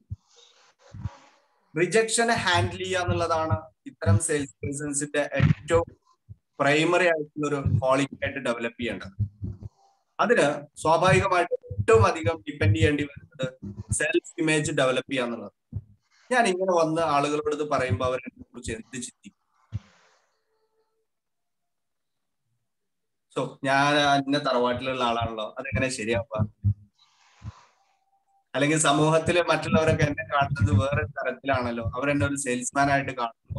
റിജക്ഷനെ ഹാൻഡിൽ ചെയ്യുക എന്നുള്ളതാണ് ഇത്തരം സെയിൽസ് പേഴ്സൺസിന്റെ ഏറ്റവും പ്രൈമറി ആയിട്ടുള്ള ഒരു ക്വാളിറ്റി ആയിട്ട് ഡെവലപ്പ് ചെയ്യേണ്ടത് അതിന് സ്വാഭാവികമായിട്ട് ഏറ്റവും അധികം ഡിപ്പെൻഡ് ചെയ്യേണ്ടി വരുന്നത് സെൽഫ് ഇമേജ് ഡെവലപ്പ് ചെയ്യുക എന്നുള്ളത് ഞാൻ ഇങ്ങനെ വന്ന് ആളുകളോട് ഇത് പറയുമ്പോൾ അവരെ കുറിച്ച് എന്ത് ചിന്തിക്കും സോ ഞാൻ അന്ന തറവാട്ടിലുള്ള ആളാണല്ലോ അതെങ്ങനെ ശരിയാവുക അല്ലെങ്കിൽ സമൂഹത്തില് മറ്റുള്ളവരൊക്കെ എന്നെ കാണുന്നത് വേറെ തരത്തിലാണല്ലോ അവരെന്നെ ഒരു സെയിൽസ്മാൻ ആയിട്ട് കാണുന്നു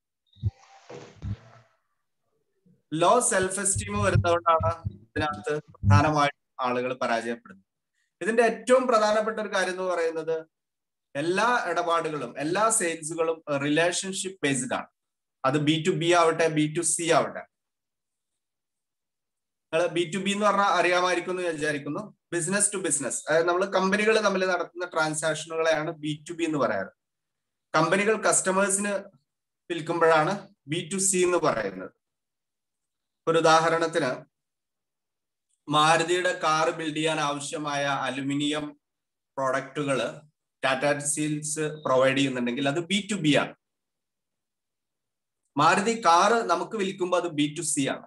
ലോ സെൽഫ് എസ്റ്റീം വരുന്നതുകൊണ്ടാണ് ഇതിനകത്ത് പ്രധാനമായിട്ടും ആളുകൾ പരാജയപ്പെടുന്നത് ഇതിന്റെ ഏറ്റവും പ്രധാനപ്പെട്ട ഒരു കാര്യം എന്ന് പറയുന്നത് എല്ലാ ഇടപാടുകളും എല്ലാ സെയിൽസുകളും റിലേഷൻഷിപ്പ് ബേസ്ഡ് ആണ് അത് ബി ടു ബി ആവട്ടെ ബി ടു സി ആവട്ടെ നിങ്ങൾ ബി ടു ബി എന്ന് പറഞ്ഞാൽ അറിയാമായിരിക്കും എന്ന് വിചാരിക്കുന്നു ബിസിനസ് ടു ബിസിനസ് അതായത് നമ്മൾ കമ്പനികൾ തമ്മിൽ നടത്തുന്ന ട്രാൻസാക്ഷനുകളെയാണ് ബി ടു ബി എന്ന് പറയാറ് കമ്പനികൾ കസ്റ്റമേഴ്സിന് വിൽക്കുമ്പോഴാണ് ബി ടു സി എന്ന് പറയുന്നത് ഒരു ഉദാഹരണത്തിന് മാരുതിയുടെ കാർ ബിൽഡ് ചെയ്യാൻ ആവശ്യമായ അലുമിനിയം പ്രോഡക്റ്റുകൾ ടാറ്റ സീൽസ് പ്രൊവൈഡ് ചെയ്യുന്നുണ്ടെങ്കിൽ അത് ബി ടു ബി ആണ് മാരുതി കാറ് നമുക്ക് വിൽക്കുമ്പോൾ അത് ബി ടു സി ആണ്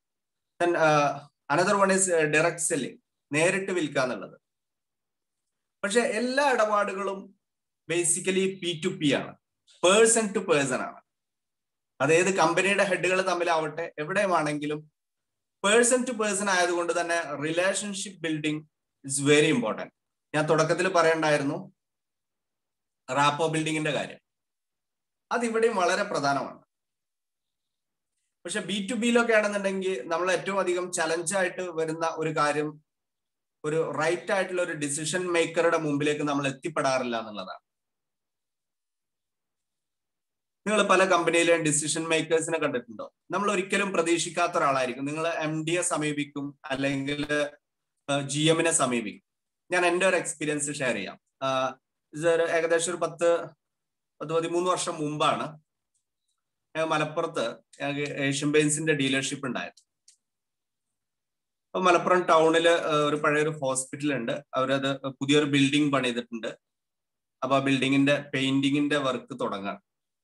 another one is direct selling നേരിട്ട് വിൽക്കുക എന്നുള്ളത് പക്ഷെ എല്ലാ ഇടപാടുകളും ബേസിക്കലി പി ടു പി ആണ് പേഴ്സൺ ടു പേഴ്സൺ ആണ് അതായത് കമ്പനിയുടെ ഹെഡുകൾ തമ്മിലാവട്ടെ എവിടെയാണെങ്കിലും പേഴ്സൺ ടു പേഴ്സൺ ആയതുകൊണ്ട് തന്നെ relationship building is very important ഞാൻ തുടക്കത്തിൽ പറയണ്ടായിരുന്നു റാപ്പോ ബിൽഡിങ്ങിന്റെ കാര്യം അത് ഇവിടെയും വളരെ പ്രധാനമാണ് പക്ഷെ ബി ടു ബിയിലൊക്കെ ആണെന്നുണ്ടെങ്കിൽ നമ്മൾ ഏറ്റവും അധികം ചലഞ്ചായിട്ട് വരുന്ന ഒരു കാര്യം ഒരു റൈറ്റ് ആയിട്ടുള്ള ഒരു ഡിസിഷൻ മേക്കറുടെ മുമ്പിലേക്ക് നമ്മൾ എത്തിപ്പെടാറില്ല എന്നുള്ളതാണ് നിങ്ങൾ പല കമ്പനിയിലെയും ഡിസിഷൻ മേക്കേഴ്സിനെ കണ്ടിട്ടുണ്ടോ നമ്മൾ ഒരിക്കലും പ്രതീക്ഷിക്കാത്ത ഒരാളായിരിക്കും നിങ്ങൾ എം ഡിയെ സമീപിക്കും അല്ലെങ്കിൽ ജി എമ്മിനെ സമീപിക്കും ഞാൻ എൻ്റെ ഒരു എക്സ്പീരിയൻസ് ഷെയർ ചെയ്യാം ഇതൊരു ഏകദേശം ഒരു പത്ത് പത്ത് പതിമൂന്ന് വർഷം മുമ്പാണ് മലപ്പുറത്ത് ഏഷ്യൻ പെയിൻസിന്റെ ഡീലർഷിപ്പ് ഉണ്ടായത് അപ്പൊ മലപ്പുറം ടൗണില് ഒരു പഴയൊരു ഹോസ്പിറ്റൽ ഉണ്ട് അവരത് പുതിയൊരു ബിൽഡിംഗ് പണിതിട്ടുണ്ട് അപ്പൊ ആ ബിൽഡിങ്ങിന്റെ പെയിന്റിങ്ങിന്റെ വർക്ക് തുടങ്ങാണ്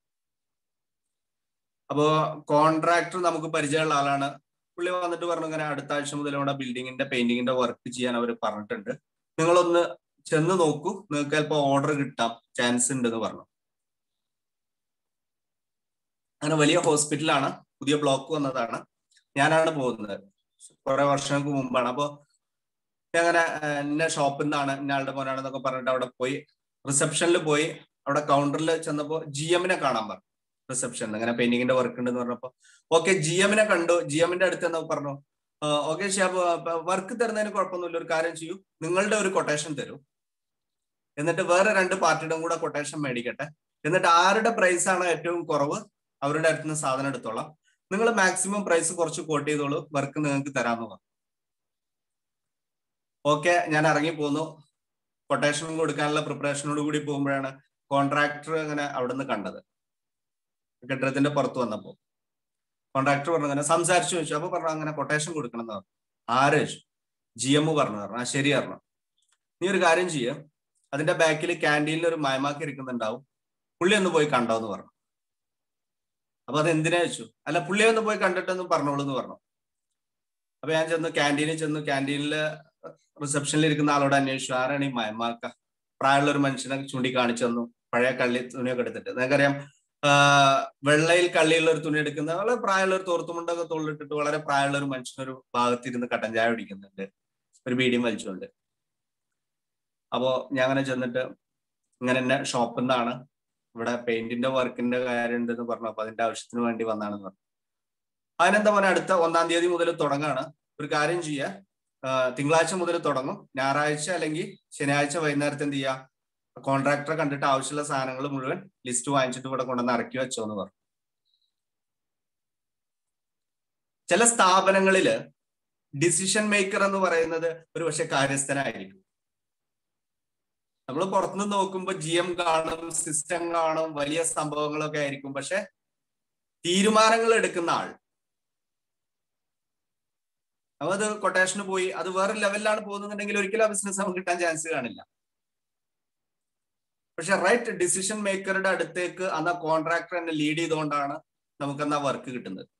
അപ്പോ കോൺട്രാക്ടർ നമുക്ക് പരിചയമുള്ള ആളാണ് പുള്ളി വന്നിട്ട് പറഞ്ഞു ഇങ്ങനെ അടുത്ത ആഴ്ച മുതൽ ഇവിടെ ബിൽഡിങ്ങിന്റെ പെയിന്റിങ്ങിന്റെ വർക്ക് ചെയ്യാൻ അവർ പറഞ്ഞിട്ടുണ്ട് നിങ്ങളൊന്ന് ചെന്ന് നോക്കൂ നിങ്ങൾക്ക് ചിലപ്പോൾ ഓർഡർ കിട്ടാം ചാൻസ് ഉണ്ട് എന്ന് പറഞ്ഞു അങ്ങനെ വലിയ ഹോസ്പിറ്റലാണ് പുതിയ ബ്ലോക്ക് വന്നതാണ് ഞാനാണ് പോകുന്നത് കുറെ വർഷങ്ങൾക്ക് മുമ്പാണ് അപ്പോ അങ്ങനെ എന്നെ ഷോപ്പിൽ നിന്നാണ് ഇന്നയാളുടെ മോനാണെന്നൊക്കെ പറഞ്ഞിട്ട് അവിടെ പോയി റിസപ്ഷനിൽ പോയി അവിടെ കൗണ്ടറിൽ ചെന്നപ്പോ ജി എമ്മിനെ കാണാൻ പറഞ്ഞു റിസപ്ഷനിൽ അങ്ങനെ പെയിന്റിങ്ങിന്റെ വർക്ക് ഉണ്ടെന്ന് പറഞ്ഞപ്പോ ഓക്കെ ജി എമ്മിനെ കണ്ടു ജി എമ്മിന്റെ അടുത്ത് എന്ന് പറഞ്ഞു ഓക്കെ ഷാബ് വർക്ക് തരുന്നതിന് കുഴപ്പമൊന്നുമില്ല ഒരു കാര്യം ചെയ്യൂ നിങ്ങളുടെ ഒരു കൊട്ടേഷൻ തരൂ എന്നിട്ട് വേറെ രണ്ട് പാർട്ടിയുടെ കൂടെ കൊട്ടേഷൻ മേടിക്കട്ടെ എന്നിട്ട് ആരുടെ പ്രൈസ് ആണ് ഏറ്റവും കുറവ് അവരുടെ അടുത്ത് നിന്ന് സാധനം എടുത്തോളാം നിങ്ങൾ മാക്സിമം പ്രൈസ് കുറച്ച് കോട്ട് ചെയ്തോളൂ വർക്ക് നിങ്ങൾക്ക് തരാമെന്ന് പറഞ്ഞു ഓക്കെ ഞാൻ ഇറങ്ങി പോന്നു കൊട്ടേഷൻ കൊടുക്കാനുള്ള പ്രിപ്പറേഷനോട് കൂടി പോകുമ്പോഴാണ് കോൺട്രാക്ടർ അങ്ങനെ അവിടെ നിന്ന് കണ്ടത് കെട്ടിടത്തിന്റെ പുറത്ത് വന്നപ്പോ കോൺട്രാക്ടർ പറഞ്ഞു അങ്ങനെ സംസാരിച്ചു ചോദിച്ചു അപ്പൊ പറഞ്ഞു അങ്ങനെ കൊട്ടേഷൻ കൊടുക്കണം എന്ന് പറഞ്ഞു ആര് ജി എം പറഞ്ഞു പറഞ്ഞു ആ ശരി പറഞ്ഞു നീ ഒരു കാര്യം ചെയ്യ അതിന്റെ ബാക്കിൽ ക്യാൻറ്റീനിൽ ഒരു മയമാക്കി ഇരിക്കുന്നുണ്ടാവും പുള്ളി ഒന്ന് പോയി കണ്ടോ എന്ന് പറഞ്ഞു അപ്പൊ അത് എന്തിനാ വെച്ചു അല്ല പുള്ളിയെ ഒന്ന് പോയി കണ്ടിട്ടൊന്ന് പറഞ്ഞോളൂ എന്ന് പറഞ്ഞു അപ്പൊ ഞാൻ ചെന്നു ക്യാൻറ്റീനിൽ ചെന്നു ക്യാൻറ്റീനില് റിസപ്ഷനിൽ ഇരിക്കുന്ന ആളോട് അന്വേഷിച്ചു ആരാണ് ഈ മയമാക്ക പ്രായമുള്ള ഒരു മനുഷ്യനെ ചൂണ്ടിക്കാണിച്ചു തന്നു പഴയ കള്ളി തുണിയൊക്കെ എടുത്തിട്ട് നിങ്ങൾക്കറിയാം വെള്ളയിൽ കള്ളിയുള്ള ഒരു തുണി എടുക്കുന്ന വളരെ പ്രായമുള്ള ഒരു തോർത്തുമുണ്ടൊക്കെ തൊള്ളിട്ടിട്ട് വളരെ പ്രായമുള്ള ഒരു മനുഷ്യനൊരു ഭാഗത്തിരുന്ന് കട്ടൻ ചായ കുടിക്കുന്നുണ്ട് ഒരു ബീഡിയും വലിച്ചുകൊണ്ട് അപ്പോ ഞാൻ അങ്ങനെ ചെന്നിട്ട് ഇങ്ങനെ എന്നെ ഷോപ്പിൽ നിന്നാണ് ഇവിടെ പെയിന്റിന്റെ വർക്കിന്റെ കാര്യം ഉണ്ടെന്ന് പറഞ്ഞു അപ്പൊ അതിന്റെ ആവശ്യത്തിന് വേണ്ടി വന്നാണെന്ന് പറഞ്ഞു അതിനെന്താ പറഞ്ഞാൽ അടുത്ത ഒന്നാം തീയതി മുതൽ തുടങ്ങാണ് ഒരു കാര്യം ചെയ്യുക തിങ്കളാഴ്ച മുതൽ തുടങ്ങും ഞായറാഴ്ച അല്ലെങ്കിൽ ശനിയാഴ്ച വൈകുന്നേരത്തെ എന്ത് ചെയ്യുക കോൺട്രാക്ടറെ കണ്ടിട്ട് ആവശ്യമുള്ള സാധനങ്ങൾ മുഴുവൻ ലിസ്റ്റ് വാങ്ങിച്ചിട്ട് ഇവിടെ കൊണ്ടുവന്ന് ഇറക്കി വെച്ചോ എന്ന് പറഞ്ഞു ചില സ്ഥാപനങ്ങളില് ഡിസിഷൻ മേക്കർ എന്ന് പറയുന്നത് ഒരു പക്ഷെ കാര്യസ്ഥനായിരിക്കും നമ്മൾ പുറത്തുനിന്ന് നോക്കുമ്പോൾ ജി എം കാണും സിസ്റ്റം കാണും വലിയ സംഭവങ്ങളൊക്കെ ആയിരിക്കും പക്ഷെ തീരുമാനങ്ങൾ എടുക്കുന്ന ആൾ അപ്പൊ അത് കൊട്ടേഷന് പോയി അത് വേറെ ലെവലിലാണ് പോകുന്നുണ്ടെങ്കിൽ ഒരിക്കലും ആ ബിസിനസ് നമുക്ക് കിട്ടാൻ ചാൻസ് കാണില്ല പക്ഷെ റൈറ്റ് ഡിസിഷൻ മേക്കറുടെ അടുത്തേക്ക് അന്ന് കോൺട്രാക്ടർ എന്നെ ലീഡ് ചെയ്തുകൊണ്ടാണ് നമുക്ക് അന്ന് ആ വർക്ക് കിട്ടുന്നത്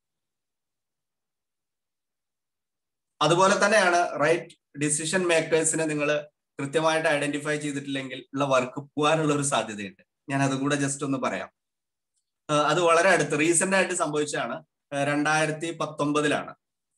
അതുപോലെ തന്നെയാണ് റൈറ്റ് ഡിസിഷൻ മേക്കേഴ്സിനെ നിങ്ങൾ കൃത്യമായിട്ട് ഐഡന്റിഫൈ ചെയ്തിട്ടില്ലെങ്കിൽ ഉള്ള വർക്ക് പോകാനുള്ള ഒരു സാധ്യതയുണ്ട് ഞാൻ അതും കൂടെ ജസ്റ്റ് ഒന്ന് പറയാം അത് വളരെ അടുത്ത് റീസെന്റ് ആയിട്ട് സംഭവിച്ചതാണ് രണ്ടായിരത്തി പത്തൊമ്പതിലാണ്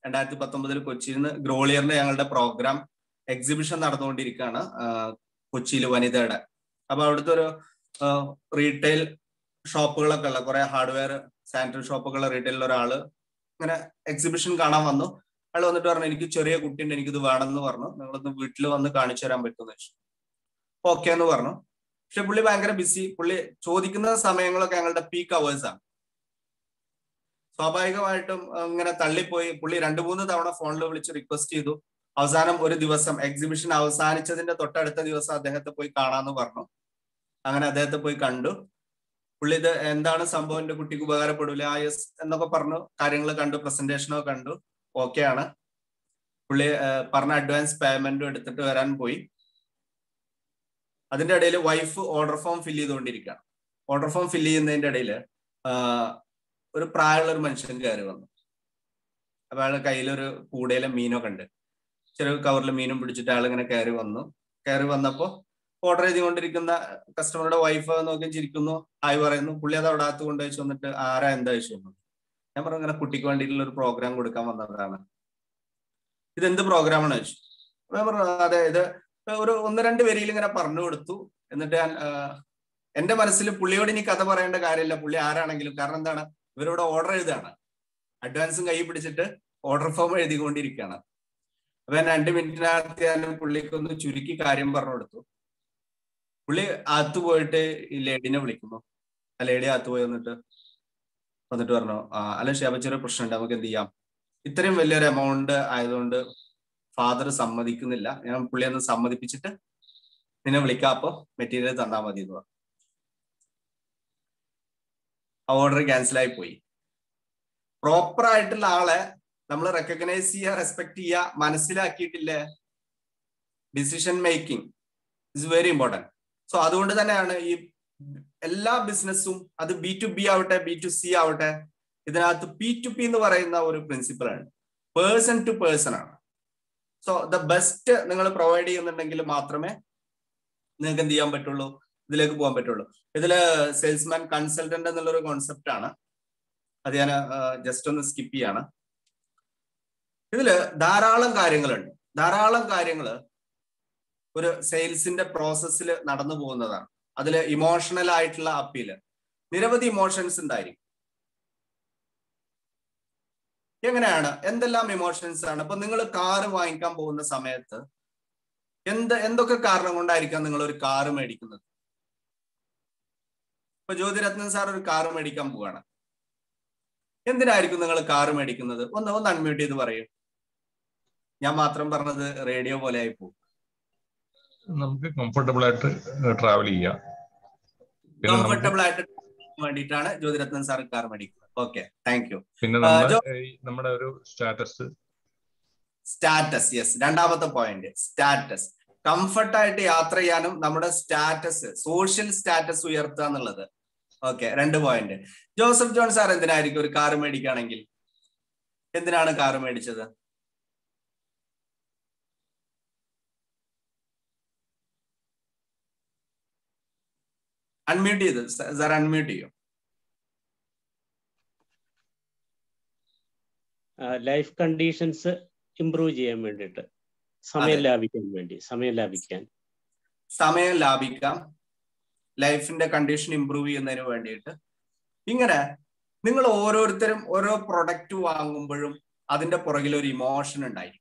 രണ്ടായിരത്തി പത്തൊമ്പതിൽ കൊച്ചിയിൽ നിന്ന് ഗ്രോളിയറിന്റെ ഞങ്ങളുടെ പ്രോഗ്രാം എക്സിബിഷൻ നടന്നുകൊണ്ടിരിക്കുകയാണ് കൊച്ചിയിൽ വനിതയുടെ അപ്പൊ അവിടുത്തെ ഒരു റീറ്റെയിൽ ഷോപ്പുകളൊക്കെ ഉള്ള കുറെ ഹാർഡ്വെയർ സാനിറ്ററി ഷോപ്പുകളുടെ റീറ്റെയിലിൽ ഒരാള് ഇങ്ങനെ എക്സിബിഷൻ കാണാൻ വന്നു അയാൾ വന്നിട്ട് പറഞ്ഞു എനിക്ക് ചെറിയ കുട്ടിയുണ്ട് എനിക്കിത് വേണമെന്ന് പറഞ്ഞു നിങ്ങളൊന്ന് വീട്ടിൽ വന്ന് കാണിച്ചു തരാൻ പറ്റുമെന്ന് വെച്ചു ഓക്കെ എന്ന് പറഞ്ഞു പക്ഷെ പുള്ളി ഭയങ്കര ബിസി പുള്ളി ചോദിക്കുന്ന സമയങ്ങളൊക്കെ ഞങ്ങളുടെ പീക്ക് അവേഴ്സ് ആണ് സ്വാഭാവികമായിട്ടും ഇങ്ങനെ തള്ളിപ്പോയി പുള്ളി രണ്ടു മൂന്ന് തവണ ഫോണിൽ വിളിച്ച് റിക്വസ്റ്റ് ചെയ്തു അവസാനം ഒരു ദിവസം എക്സിബിഷൻ അവസാനിച്ചതിന്റെ തൊട്ടടുത്ത ദിവസം അദ്ദേഹത്തെ പോയി കാണാന്ന് പറഞ്ഞു അങ്ങനെ അദ്ദേഹത്തെ പോയി കണ്ടു പുള്ളി ഇത് എന്താണ് സംഭവം എന്റെ കുട്ടിക്ക് ഉപകാരപ്പെടില്ല ആ യെസ് എന്നൊക്കെ പറഞ്ഞു കാര്യങ്ങൾ കണ്ടു പ്രസന്റേഷനൊക്കെ കണ്ടു ഓക്കെ ആണ് പുള്ളി പറഞ്ഞ അഡ്വാൻസ് പേയ്മെന്റും എടുത്തിട്ട് വരാൻ പോയി അതിന്റെ ഇടയിൽ വൈഫ് ഓർഡർ ഫോം ഫില്ല് ചെയ്തുകൊണ്ടിരിക്കുകയാണ് ഓർഡർ ഫോം ഫില്ല് ചെയ്യുന്നതിന്റെ ഇടയിൽ ഒരു പ്രായമുള്ള ഒരു മനുഷ്യൻ കയറി വന്നു അപ്പൊ അയാൾ കയ്യിലൊരു കൂടയിലെ മീനൊക്കെ ഉണ്ട് ചെറിയ കവറിൽ മീനും പിടിച്ചിട്ട് അയാൾ ഇങ്ങനെ കയറി വന്നു കയറി വന്നപ്പോ ഓർഡർ ചെയ്തുകൊണ്ടിരിക്കുന്ന കസ്റ്റമറുടെ വൈഫ് നോക്കി ചിരിക്കുന്നു ഹായ് പറയുന്നു പുള്ളി അത് അവിടെ അകത്ത് കൊണ്ടുവച്ച് വന്നിട്ട് ആരാ എന്താ വിഷയം ഞാൻ പറഞ്ഞു ഇങ്ങനെ കുട്ടിക്ക് വേണ്ടിയിട്ടുള്ള ഒരു പ്രോഗ്രാം കൊടുക്കാൻ വന്നതാണ് ഇത് എന്ത് പ്രോഗ്രാമാണ് ചോദിച്ചു ഞാൻ പറഞ്ഞു അതെ ഇത് ഒരു ഒന്ന് രണ്ട് വരിയിൽ ഇങ്ങനെ പറഞ്ഞു കൊടുത്തു എന്നിട്ട് ഞാൻ എന്റെ മനസ്സിൽ പുള്ളിയോട് ഇനി കഥ പറയേണ്ട കാര്യമില്ല പുള്ളി ആരാണെങ്കിലും കാരണം എന്താണ് ഇവരിവിടെ ഓർഡർ എഴുതാണ് അഡ്വാൻസും കൈ പിടിച്ചിട്ട് ഓർഡർ ഫോം എഴുതിക്കൊണ്ടിരിക്കുകയാണ് അപ്പൊ ഞാൻ രണ്ട് മിനിറ്റിനകത്ത് ഞാൻ പുള്ളിക്ക് ഒന്ന് ചുരുക്കി കാര്യം പറഞ്ഞു കൊടുത്തു പുള്ളി അകത്ത് പോയിട്ട് ഈ ലേഡിനെ വിളിക്കുന്നു ആ ലേഡി അകത്ത് പോയി വന്നിട്ട് വന്നിട്ട് പറഞ്ഞു ആ അല്ല ഷേബ ചെറിയ പ്രശ്നമുണ്ട് നമുക്ക് എന്ത് ചെയ്യാം ഇത്രയും വലിയൊരു എമൗണ്ട് ആയതുകൊണ്ട് ഫാദർ സമ്മതിക്കുന്നില്ല ഞാൻ പുള്ളിയെ ഒന്ന് സമ്മതിപ്പിച്ചിട്ട് നിന്നെ വിളിക്കാം അപ്പൊ മെറ്റീരിയൽ തന്നാ മതി എന്ന് പറഞ്ഞു ആ ഓർഡർ ക്യാൻസൽ ആയി പോയി പ്രോപ്പർ ആയിട്ടുള്ള ആളെ നമ്മൾ റെക്കഗ്നൈസ് ചെയ്യുക റെസ്പെക്ട് ചെയ്യുക മനസ്സിലാക്കിയിട്ടില്ലേ decision making is very important so അതുകൊണ്ട് തന്നെയാണ് ഈ എല്ലാ ബിസിനസ്സും അത് ബി ടു ബി ആവട്ടെ ബി ടു സി ആവട്ടെ ഇതിനകത്ത് പി ടു പി എന്ന് പറയുന്ന ഒരു പ്രിൻസിപ്പിളാണ് പേഴ്സൺ ടു പേഴ്സൺ ആണ് സോ ദ ബെസ്റ്റ് നിങ്ങൾ പ്രൊവൈഡ് ചെയ്യുന്നുണ്ടെങ്കിൽ മാത്രമേ നിങ്ങൾക്ക് എന്ത് ചെയ്യാൻ പറ്റുള്ളൂ ഇതിലേക്ക് പോകാൻ പറ്റുള്ളൂ ഇതില് സെയിൽസ്മാൻ കൺസൾട്ടന്റ് എന്നുള്ളൊരു കോൺസെപ്റ്റ് ആണ് അത് ഞാൻ ജസ്റ്റ് ഒന്ന് സ്കിപ്പ് ചെയ്യാണ് ഇതില് ധാരാളം കാര്യങ്ങളുണ്ട് ധാരാളം കാര്യങ്ങൾ ഒരു സെയിൽസിന്റെ പ്രോസസ്സിൽ നടന്നു പോകുന്നതാണ് അതിൽ ഇമോഷണൽ ആയിട്ടുള്ള അപ്പീല് നിരവധി ഇമോഷൻസ് ഉണ്ടായിരിക്കും എങ്ങനെയാണ് എന്തെല്ലാം ഇമോഷൻസ് ആണ് ഇപ്പൊ നിങ്ങൾ കാറ് വാങ്ങിക്കാൻ പോകുന്ന സമയത്ത് എന്ത് എന്തൊക്കെ കാരണം കൊണ്ടായിരിക്കാം നിങ്ങൾ ഒരു കാറ് മേടിക്കുന്നത് ഇപ്പൊ ജ്യോതിരത്നൻ സാർ ഒരു കാറ് മേടിക്കാൻ പോവാണ് എന്തിനായിരിക്കും നിങ്ങൾ കാറ് മേടിക്കുന്നത് ഒന്ന് ഒന്ന് അൺമ്യൂട്ട് ചെയ്ത് പറയൂ ഞാൻ മാത്രം പറഞ്ഞത് റേഡിയോ പോലെ ആയി പോകും നമുക്ക് കംഫർട്ടബിൾ ആയിട്ട് ട്രാവൽ ചെയ്യാം കംഫർട്ടബിൾ ആയിട്ട് വേണ്ടിയിട്ടാണ് ജ്യോതിരത്നൻ സാർ കാർ മേടിക്കുന്നത് ഓക്കെ താങ്ക് യു പിന്നെ നമ്മുടെ ഒരു സ്റ്റാറ്റസ് സ്റ്റാറ്റസ് യെസ് രണ്ടാമത്തെ പോയിന്റ് സ്റ്റാറ്റസ് കംഫർട്ടായിട്ട് യാത്ര ചെയ്യാനും നമ്മുടെ സ്റ്റാറ്റസ് സോഷ്യൽ സ്റ്റാറ്റസ് ഉയർത്തുക എന്നുള്ളത് ഓക്കെ രണ്ട് പോയിന്റ് ജോസഫ് ജോൺ സാർ എന്തിനായിരിക്കും ഒരു കാർ മേടിക്കുകയാണെങ്കിൽ എന്തിനാണ് കാർ മേടിച്ചത് അൺമ്യൂട്ട് ചെയ്ത് സാർ അൺമ്യൂട്ട് ചെയ്യും ലൈഫ് കണ്ടീഷൻസ് ഇംപ്രൂവ് ചെയ്യാൻ വേണ്ടിയിട്ട് സമയം ലാഭിക്കാൻ വേണ്ടി സമയം ലാഭിക്കാൻ സമയം ലാഭിക്കാം ലൈഫിന്റെ കണ്ടീഷൻ ഇംപ്രൂവ് ചെയ്യുന്നതിന് വേണ്ടിയിട്ട് ഇങ്ങനെ നിങ്ങൾ ഓരോരുത്തരും ഓരോ പ്രൊഡക്റ്റ് വാങ്ങുമ്പോഴും അതിന്റെ പുറകിൽ ഒരു ഇമോഷൻ ഉണ്ടായിരിക്കും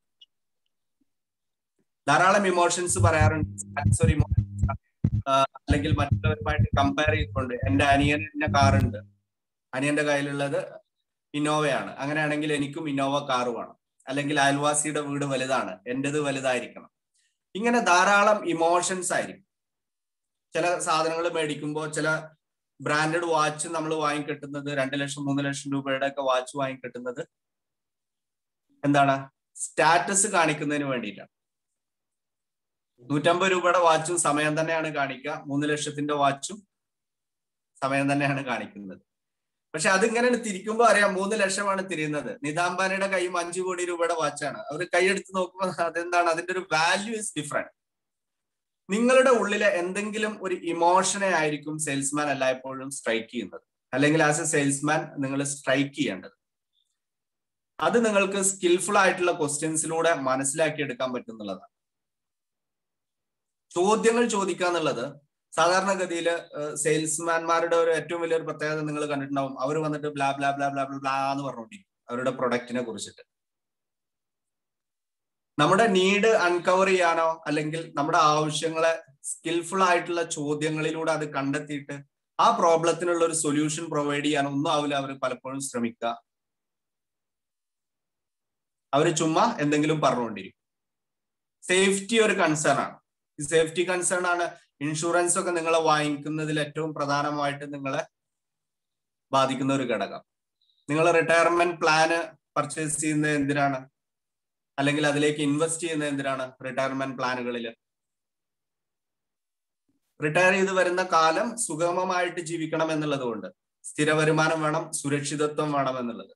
ധാരാളം ഇമോഷൻസ് പറയാറുണ്ട് ഒരു ഇമോഷൻ അല്ലെങ്കിൽ മറ്റുള്ളവരുമായിട്ട് കമ്പയർ ചെയ്തുകൊണ്ട് എന്റെ അനിയന്റെ കാറുണ്ട് അനിയന്റെ കയ്യിലുള്ളത് ഇന്നോവയാണ് അങ്ങനെയാണെങ്കിൽ എനിക്കും ഇന്നോവ കാറ് വേണം അല്ലെങ്കിൽ അയൽവാസിയുടെ വീട് വലുതാണ് എന്റേത് വലുതായിരിക്കണം ഇങ്ങനെ ധാരാളം ഇമോഷൻസ് ആയിരിക്കും ചില സാധനങ്ങൾ മേടിക്കുമ്പോൾ ചില ബ്രാൻഡഡ് വാച്ച് നമ്മൾ വാങ്ങിക്കിട്ടുന്നത് രണ്ട് ലക്ഷം മൂന്ന് ലക്ഷം രൂപയുടെ ഒക്കെ വാച്ച് വാങ്ങിക്കിട്ടുന്നത് എന്താണ് സ്റ്റാറ്റസ് കാണിക്കുന്നതിന് വേണ്ടിയിട്ടാണ് നൂറ്റമ്പത് രൂപയുടെ വാച്ചും സമയം തന്നെയാണ് കാണിക്കുക മൂന്ന് ലക്ഷത്തിന്റെ വാച്ചും സമയം തന്നെയാണ് കാണിക്കുന്നത് പക്ഷെ അതിങ്ങനെ തിരിക്കുമ്പോൾ അറിയാം മൂന്ന് ലക്ഷമാണ് തിരിയുന്നത് നിതാംബാനയുടെ കൈയും അഞ്ചു കോടി രൂപയുടെ വാച്ചാണ് അവർ കൈയെടുത്ത് നോക്കുമ്പോൾ അതെന്താണ് അതിന്റെ ഒരു വാല്യൂ ഇസ് ഡിഫറെന്റ് നിങ്ങളുടെ ഉള്ളിലെ എന്തെങ്കിലും ഒരു ഇമോഷനെ ആയിരിക്കും സെയിൽസ്മാൻ എല്ലായ്പ്പോഴും സ്ട്രൈക്ക് ചെയ്യുന്നത് അല്ലെങ്കിൽ ആസ് എ സെയിൽസ്മാൻ നിങ്ങൾ സ്ട്രൈക്ക് ചെയ്യേണ്ടത് അത് നിങ്ങൾക്ക് സ്കിൽഫുൾ ആയിട്ടുള്ള ക്വസ്റ്റ്യൻസിലൂടെ മനസ്സിലാക്കിയെടുക്കാൻ പറ്റുന്നുള്ളതാണ് ചോദ്യങ്ങൾ ചോദിക്കുക എന്നുള്ളത് സാധാരണഗതിയിൽ സെയിൽസ്മാൻമാരുടെ ഒരു ഏറ്റവും വലിയൊരു പ്രത്യേകത നിങ്ങൾ കണ്ടിട്ടുണ്ടാവും അവർ വന്നിട്ട് blah blah blah blah blah എന്ന് പറഞ്ഞുകൊണ്ടിരിക്കും അവരുടെ പ്രൊഡക്റ്റിനെ കുറിച്ചിട്ട് നമ്മുടെ നീഡ് അൺകവർ ചെയ്യാനോ അല്ലെങ്കിൽ നമ്മുടെ ആവശ്യങ്ങളെ സ്കിൽഫുൾ ആയിട്ടുള്ള ചോദ്യങ്ങളിലൂടെ അത് കണ്ടെത്തിയിട്ട് ആ പ്രോബ്ലത്തിനുള്ള ഒരു സൊല്യൂഷൻ പ്രൊവൈഡ് ചെയ്യാൻ ഒന്നും ആവില്ല അവർ പലപ്പോഴും ശ്രമിക്കുക അവർ ചുമ്മാ എന്തെങ്കിലും പറഞ്ഞുകൊണ്ടിരിക്കും സേഫ്റ്റി ഒരു കൺസേൺ ആണ് ഈ സേഫ്റ്റി കൺസേൺ ആണ് ഇൻഷുറൻസ് ഒക്കെ നിങ്ങളെ വാങ്ങിക്കുന്നതിൽ ഏറ്റവും പ്രധാനമായിട്ട് നിങ്ങളെ ബാധിക്കുന്ന ഒരു ഘടകം നിങ്ങൾ റിട്ടയർമെന്റ് പ്ലാന് പർച്ചേസ് ചെയ്യുന്നത് എന്തിനാണ് അല്ലെങ്കിൽ അതിലേക്ക് ഇൻവെസ്റ്റ് ചെയ്യുന്നത് എന്തിനാണ് റിട്ടയർമെന്റ് പ്ലാനുകളിൽ റിട്ടയർ ചെയ്ത് വരുന്ന കാലം സുഗമമായിട്ട് ജീവിക്കണം എന്നുള്ളത് കൊണ്ട് സ്ഥിര വരുമാനം വേണം സുരക്ഷിതത്വം വേണം എന്നുള്ളത്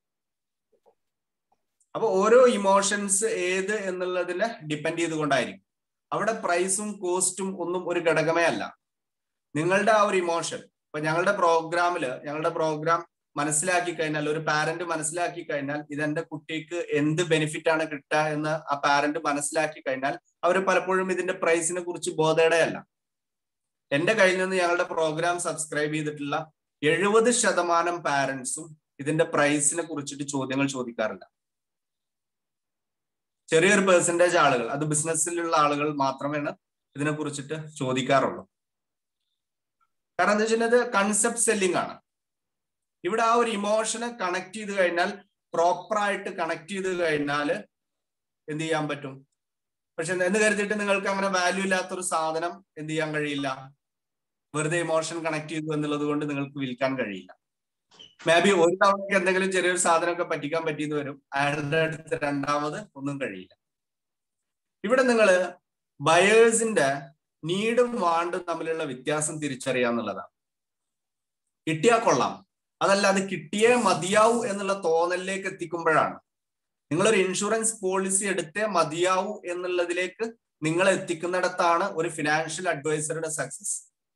അപ്പൊ ഓരോ ഇമോഷൻസ് ഏത് എന്നുള്ളതിനെ ഡിപ്പെൻഡ് ചെയ്തുകൊണ്ടായിരിക്കും അവിടെ പ്രൈസും കോസ്റ്റും ഒന്നും ഒരു ഘടകമേ അല്ല നിങ്ങളുടെ ആ ഒരു ഇമോഷൻ ഇപ്പൊ ഞങ്ങളുടെ പ്രോഗ്രാമില് ഞങ്ങളുടെ പ്രോഗ്രാം മനസ്സിലാക്കി കഴിഞ്ഞാൽ ഒരു പാരന്റ് മനസ്സിലാക്കി കഴിഞ്ഞാൽ ഇതെന്റെ കുട്ടിക്ക് എന്ത് ബെനിഫിറ്റ് ആണ് കിട്ടുക എന്ന് ആ പാരന്റ് മനസ്സിലാക്കി കഴിഞ്ഞാൽ അവർ പലപ്പോഴും ഇതിന്റെ പ്രൈസിനെ കുറിച്ച് ബോധയുടെയല്ല എന്റെ കയ്യിൽ നിന്ന് ഞങ്ങളുടെ പ്രോഗ്രാം സബ്സ്ക്രൈബ് ചെയ്തിട്ടുള്ള എഴുപത് ശതമാനം പാരന്റ്സും ഇതിന്റെ പ്രൈസിനെ കുറിച്ചിട്ട് ചോദ്യങ്ങൾ ചോദിക്കാറില്ല ചെറിയൊരു പെർസെന്റേജ് ആളുകൾ അത് ബിസിനസ്സിലുള്ള ആളുകൾ മാത്രമാണ് ഇതിനെ കുറിച്ചിട്ട് ചോദിക്കാറുള്ളൂ കാരണം എന്താ വെച്ചാൽ കൺസെപ്റ്റ് സെല്ലിംഗ് ആണ് ഇവിടെ ആ ഒരു ഇമോഷനെ കണക്ട് ചെയ്ത് കഴിഞ്ഞാൽ പ്രോപ്പറായിട്ട് കണക്ട് ചെയ്ത് കഴിഞ്ഞാൽ എന്ത് ചെയ്യാൻ പറ്റും പക്ഷെ എന്ന് കരുതിയിട്ട് നിങ്ങൾക്ക് അങ്ങനെ വാല്യൂ ഇല്ലാത്തൊരു സാധനം എന്ത് ചെയ്യാൻ കഴിയില്ല വെറുതെ ഇമോഷൻ കണക്ട് ചെയ്തു എന്നുള്ളത് കൊണ്ട് നിങ്ങൾക്ക് വിൽക്കാൻ കഴിയില്ല മേ ബി ഒരു തവണയ്ക്ക് എന്തെങ്കിലും ചെറിയൊരു സാധനമൊക്കെ പറ്റിക്കാൻ പറ്റിയെന്ന് വരും അയാളുടെ അടുത്ത് രണ്ടാമത് ഒന്നും കഴിയില്ല ഇവിടെ നിങ്ങൾ ബയേഴ്സിന്റെ നീഡും വാണ്ടും തമ്മിലുള്ള വ്യത്യാസം തിരിച്ചറിയാന്നുള്ളതാണ് കിട്ടിയാൽ കൊള്ളാം അതല്ല അത് കിട്ടിയേ മതിയാവൂ എന്നുള്ള തോന്നലിലേക്ക് എത്തിക്കുമ്പോഴാണ് നിങ്ങളൊരു ഇൻഷുറൻസ് പോളിസി എടുത്തേ മതിയാവൂ എന്നുള്ളതിലേക്ക് നിങ്ങൾ എത്തിക്കുന്നിടത്താണ് ഒരു ഫിനാൻഷ്യൽ അഡ്വൈസറുടെ സക്സസ്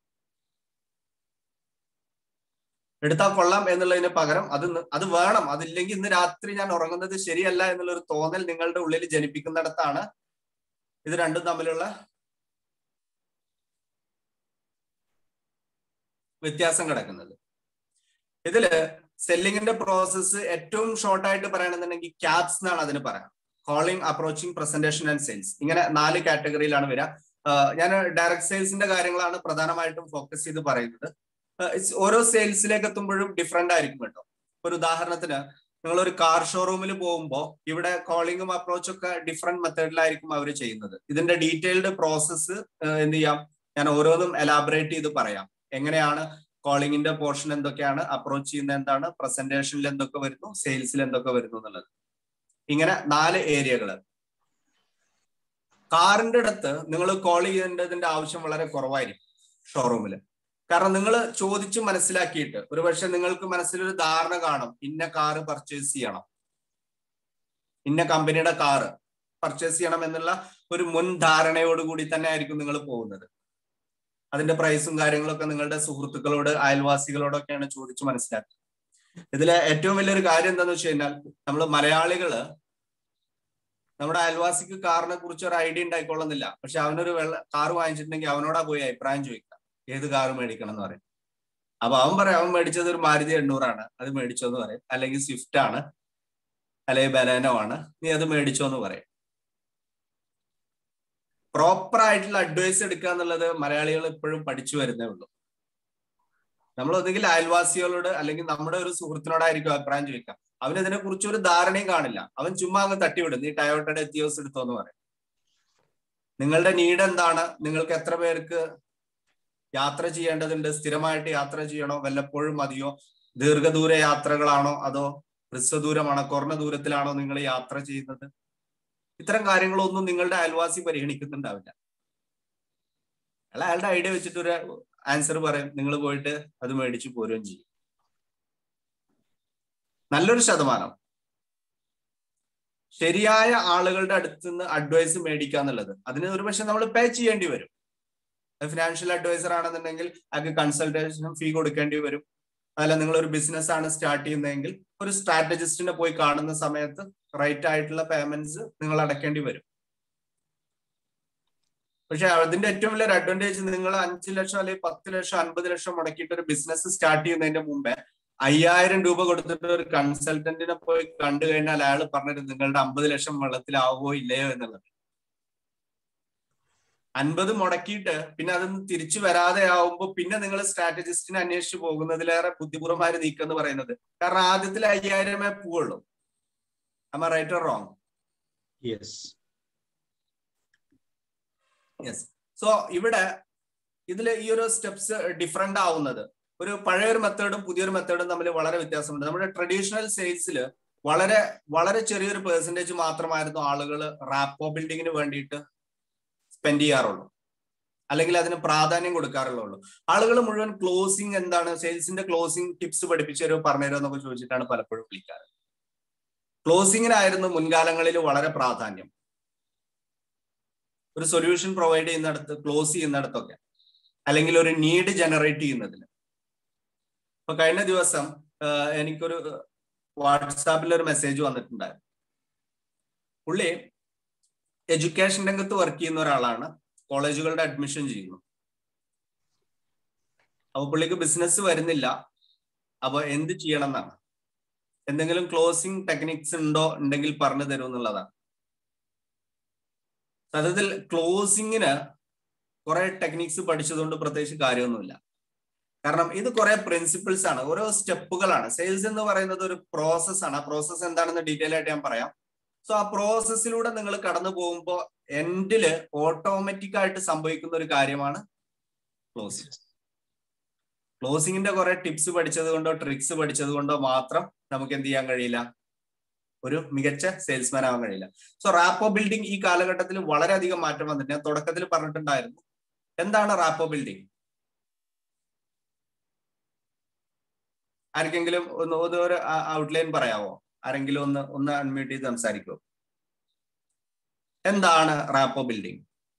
എടുത്താൽ കൊള്ളാം എന്നുള്ളതിന് പകരം അത് അത് വേണം അതില്ലെങ്കിൽ ഇന്ന് രാത്രി ഞാൻ ഉറങ്ങുന്നത് ശരിയല്ല എന്നുള്ള ഒരു തോന്നൽ നിങ്ങളുടെ ഉള്ളിൽ ജനിപ്പിക്കുന്നിടത്താണ് ഇത് രണ്ടും തമ്മിലുള്ള വ്യത്യാസം കിടക്കുന്നത് ഇതില് സെല്ലിങ്ങിന്റെ പ്രോസസ്സ് ഏറ്റവും ഷോർട്ട് ആയിട്ട് പറയണമെന്നുണ്ടെങ്കിൽ ക്യാപ്സ് എന്നാണ് അതിന് പറയാം calling approaching presentation and sales ഇങ്ങനെ നാല് കാറ്റഗറിയിലാണ് വരിക ഞാൻ ഡയറക്ട് സെയിൽസിന്റെ കാര്യങ്ങളാണ് പ്രധാനമായിട്ടും ഫോക്കസ് ചെയ്ത് പറയുന്നത് ഓരോ സെയിൽസിലേക്ക് എത്തുമ്പോഴും ഡിഫറെന്റ് ആയിരിക്കും കേട്ടോ ഒരു ഉദാഹരണത്തിന് നിങ്ങൾ ഒരു കാർ ഷോറൂമിൽ പോകുമ്പോൾ ഇവിടെ കോളിംഗും അപ്രോച്ചും ഒക്കെ ഡിഫറെന്റ് മെത്തേഡിലായിരിക്കും അവർ ചെയ്യുന്നത് ഇതിന്റെ ഡീറ്റെയിൽഡ് പ്രോസസ്സ് എന്ത് ചെയ്യാം ഞാൻ ഓരോന്നും എലാബറേറ്റ് ചെയ്ത് പറയാം എങ്ങനെയാണ് കോളിംഗിന്റെ പോർഷൻ എന്തൊക്കെയാണ് അപ്രോച്ച് ചെയ്യുന്ന എന്താണ് പ്രസന്റേഷനിൽ എന്തൊക്കെ വരുന്നു സെയിൽസിൽ എന്തൊക്കെ വരുന്നു എന്നുള്ളത് ഇങ്ങനെ നാല് ഏരിയകൾ കാറിന്റെ അടുത്ത് നിങ്ങൾ കോൾ ചെയ്യേണ്ടതിന്റെ ആവശ്യം വളരെ കുറവായിരിക്കും ഷോറൂമിൽ കാരണം നിങ്ങൾ ചോദിച്ച് മനസ്സിലാക്കിയിട്ട് ഒരുപക്ഷെ നിങ്ങൾക്ക് മനസ്സിലൊരു ധാരണ കാണും ഇന്ന കാറ് പർച്ചേസ് ചെയ്യണം ഇന്ന കമ്പനിയുടെ കാറ് പർച്ചേസ് ചെയ്യണം എന്നുള്ള ഒരു മുൻ ധാരണയോടുകൂടി തന്നെ ആയിരിക്കും നിങ്ങൾ പോകുന്നത് അതിന്റെ പ്രൈസും കാര്യങ്ങളൊക്കെ നിങ്ങളുടെ സുഹൃത്തുക്കളോട് അയൽവാസികളോടൊക്കെയാണ് ചോദിച്ച് മനസ്സിലാക്കുക ഇതിലെ ഏറ്റവും വലിയൊരു കാര്യം എന്താന്ന് വെച്ച് കഴിഞ്ഞാൽ നമ്മൾ മലയാളികള് നമ്മുടെ അയൽവാസിക്ക് കാറിനെ കുറിച്ച് ഒരു ഐഡിയ ഉണ്ടായിക്കൊള്ളുന്നില്ല പക്ഷെ അവനൊരു വെള്ള കാർ വാങ്ങിച്ചിട്ടുണ്ടെങ്കിൽ അവനോടാ പോയി അഭിപ്രായം ചോദിക്കുക ഏത് കാർ മേടിക്കണം എന്ന് പറയും അപ്പൊ അവൻ പറയാം അവൻ മേടിച്ചത് ഒരു മാരുതി എണ്ണൂറാണ് അത് മേടിച്ചോ എന്ന് പറയും അല്ലെങ്കിൽ സ്വിഫ്റ്റ് ആണ് അല്ലെങ്കിൽ ബലേനോ ആണ് നീ അത് മേടിച്ചോ എന്ന് പറയും പ്രോപ്പർ ആയിട്ടുള്ള അഡ്വൈസ് എടുക്കുക എന്നുള്ളത് മലയാളികൾ ഇപ്പോഴും പഠിച്ചു വരുന്നേ ഉള്ളൂ നമ്മൾ ഒന്നുകിൽ അയൽവാസികളോട് അല്ലെങ്കിൽ നമ്മുടെ ഒരു സുഹൃത്തിനോടായിരിക്കും അഭിപ്രായം ചോദിക്കാം അവന് ഇതിനെ കുറിച്ച് ഒരു ധാരണയും കാണില്ല അവൻ ചുമ്മാ അങ്ങ് തട്ടിവിടും നീ ടയോട്ടയുടെ എത്തിയോസ് എടുത്തോ എന്ന് പറയും നിങ്ങളുടെ നീഡ് എന്താണ് നിങ്ങൾക്ക് എത്ര പേർക്ക് യാത്ര ചെയ്യേണ്ടതുണ്ട് സ്ഥിരമായിട്ട് യാത്ര ചെയ്യണോ വല്ലപ്പോഴും മതിയോ ദീർഘദൂര യാത്രകളാണോ അതോ ഹ്രസ്വദൂരമാണോ കുറഞ്ഞ ദൂരത്തിലാണോ നിങ്ങൾ യാത്ര ചെയ്യുന്നത് ഇത്തരം കാര്യങ്ങളൊന്നും നിങ്ങളുടെ അയൽവാസി പരിഗണിക്കുന്നുണ്ടാവില്ല അയാൾ അയാളുടെ ഐഡിയ വെച്ചിട്ട് ഒരു ആൻസർ പറയും നിങ്ങൾ പോയിട്ട് അത് മേടിച്ചു പോരുകയും ചെയ്യും നല്ലൊരു ശതമാനം ശരിയായ ആളുകളുടെ അടുത്ത് നിന്ന് അഡ്വൈസ് മേടിക്കുക എന്നുള്ളത് അതിന് ഒരുപക്ഷെ നമ്മൾ പേ ചെയ്യേണ്ടി വരും ഫിനാൻഷ്യൽ അഡ്വൈസർ ആണെന്നുണ്ടെങ്കിൽ അയാൾക്ക് കൺസൾട്ടേഷൻ ഫീ കൊടുക്കേണ്ടി വരും അതല്ല നിങ്ങൾ ഒരു ബിസിനസ് ആണ് സ്റ്റാർട്ട് ചെയ്യുന്നതെങ്കിൽ ഒരു സ്ട്രാറ്റജിസ്റ്റിനെ പോയി കാണുന്ന സമയത്ത് റൈറ്റ് ആയിട്ടുള്ള പേയ്മെന്റ്സ് നിങ്ങൾ അടയ്ക്കേണ്ടി വരും പക്ഷെ അതിന്റെ ഏറ്റവും വലിയൊരു അഡ്വാൻറ്റേജ് നിങ്ങൾ അഞ്ച് ലക്ഷം അല്ലെങ്കിൽ പത്ത് ലക്ഷം അൻപത് ലക്ഷം മുടക്കിയിട്ട് ഒരു ബിസിനസ് സ്റ്റാർട്ട് ചെയ്യുന്നതിന്റെ മുമ്പേ അയ്യായിരം രൂപ കൊടുത്തിട്ട് ഒരു കൺസൾട്ടന്റിനെ പോയി കണ്ടു കഴിഞ്ഞാൽ അയാൾ പറഞ്ഞത് നിങ്ങളുടെ അമ്പത് ലക്ഷം വെള്ളത്തിലാവോ ഇല്ലയോ എന്നുള്ളത് അൻപത് മുടക്കിയിട്ട് പിന്നെ അതൊന്ന് തിരിച്ചു വരാതെ ആവുമ്പോൾ പിന്നെ നിങ്ങൾ സ്ട്രാറ്റജിസ്റ്റിനെ അന്വേഷിച്ച് പോകുന്നതിലേറെ ബുദ്ധിപൂർവമായ നീക്കം എന്ന് പറയുന്നത് കാരണം ആദ്യത്തിൽ അയ്യായിരമേ പോവുള്ളൂ അമ്മ right or wrong yes yes so ഇവിടെ ഇതിൽ ഈ ഒരു സ്റ്റെപ്സ് ഡിഫറെന്റ് ആവുന്നത് ഒരു പഴയൊരു മെത്തേഡും പുതിയൊരു മെത്തേഡും തമ്മിൽ വളരെ വ്യത്യാസമുണ്ട് നമ്മുടെ ട്രഡീഷണൽ സെയിൽസിൽ വളരെ വളരെ ചെറിയൊരു പെർസെന്റേജ് മാത്രമായിരുന്നു ആളുകൾ റാപ്പോ ബിൽഡിങ്ങിന് വേണ്ടിയിട്ട് സ്പെൻഡ് ചെയ്യാറുള്ളൂ അല്ലെങ്കിൽ അതിന് പ്രാധാന്യം കൊടുക്കാറുള്ളൂ ആളുകൾ മുഴുവൻ ക്ലോസിംഗ് എന്താണ് സെയിൽസിന്റെ ക്ലോസിംഗ് ടിപ്സ് പഠിപ്പിച്ചവരോ പറഞ്ഞുതരോ എന്നൊക്കെ ചോദിച്ചിട്ടാണ് പലപ്പോഴും വിളിക്കാറ് ക്ലോസിങ്ങിനായിരുന്നു മുൻകാലങ്ങളിൽ വളരെ പ്രാധാന്യം ഒരു സൊല്യൂഷൻ പ്രൊവൈഡ് ചെയ്യുന്നിടത്ത് ക്ലോസ് ചെയ്യുന്നിടത്തൊക്കെ അല്ലെങ്കിൽ ഒരു നീഡ് ജനറേറ്റ് ചെയ്യുന്നതിന് ഇപ്പൊ കഴിഞ്ഞ ദിവസം എനിക്കൊരു വാട്സാപ്പിൽ ഒരു മെസ്സേജ് വന്നിട്ടുണ്ടായിരുന്നു പുള്ളി എഡ്യൂക്കേഷൻ രംഗത്ത് വർക്ക് ചെയ്യുന്ന ഒരാളാണ് കോളേജുകളുടെ അഡ്മിഷൻ ചെയ്യുന്നു അപ്പൊ പുള്ളിക്ക് ബിസിനസ് വരുന്നില്ല അപ്പൊ എന്ത് ചെയ്യണം എന്നാണ് എന്തെങ്കിലും ക്ലോസിംഗ് ടെക്നിക്സ് ഉണ്ടോ ഉണ്ടെങ്കിൽ പറഞ്ഞു തരൂ എന്നുള്ളതാണ് സത്യത്തിൽ ക്ലോസിങ്ങിന് കുറെ ടെക്നിക്സ് പഠിച്ചതുകൊണ്ട് പ്രത്യേകിച്ച് കാര്യമൊന്നുമില്ല കാരണം ഇത് കുറെ പ്രിൻസിപ്പിൾസ് ആണ് ഓരോ സ്റ്റെപ്പുകളാണ് സെയിൽസ് എന്ന് പറയുന്നത് ഒരു പ്രോസസ് ആണ് ആ പ്രോസസ്സ് എന്താണെന്ന് ഡീറ്റെയിൽ ആയിട്ട് ഞാൻ പറയാം സോ ആ പ്രോസസ്സിലൂടെ നിങ്ങൾ കടന്നു പോകുമ്പോൾ എൻഡില് ഓട്ടോമാറ്റിക് ആയിട്ട് സംഭവിക്കുന്ന ഒരു കാര്യമാണ് ക്ലോസിംഗ് ക്ലോസിങ്ങിന്റെ കുറെ ടിപ്സ് പഠിച്ചത് കൊണ്ടോ ട്രിക്സ് പഠിച്ചത് കൊണ്ടോ മാത്രം നമുക്ക് എന്ത് ചെയ്യാൻ കഴിയില്ല ഒരു മികച്ച സെയിൽസ്മാൻ ആവാൻ കഴിയില്ല സോ റാപ്പോ ബിൽഡിംഗ് ഈ കാലഘട്ടത്തിൽ വളരെയധികം മാറ്റം വന്നിട്ട് ഞാൻ തുടക്കത്തിൽ പറഞ്ഞിട്ടുണ്ടായിരുന്നു എന്താണ് റാപ്പോ ബിൽഡിംഗ് ആർക്കെങ്കിലും ഒന്ന് ഒന്ന് ഒരു ഔട്ട്ലൈൻ പറയാവോ ആരെങ്കിലും ഒന്ന് ഒന്ന് അൺമ്യൂട്ട് ചെയ്ത് സംസാരിക്കുമോ എന്താണ് റാപ്പോ ബിൽഡിംഗ്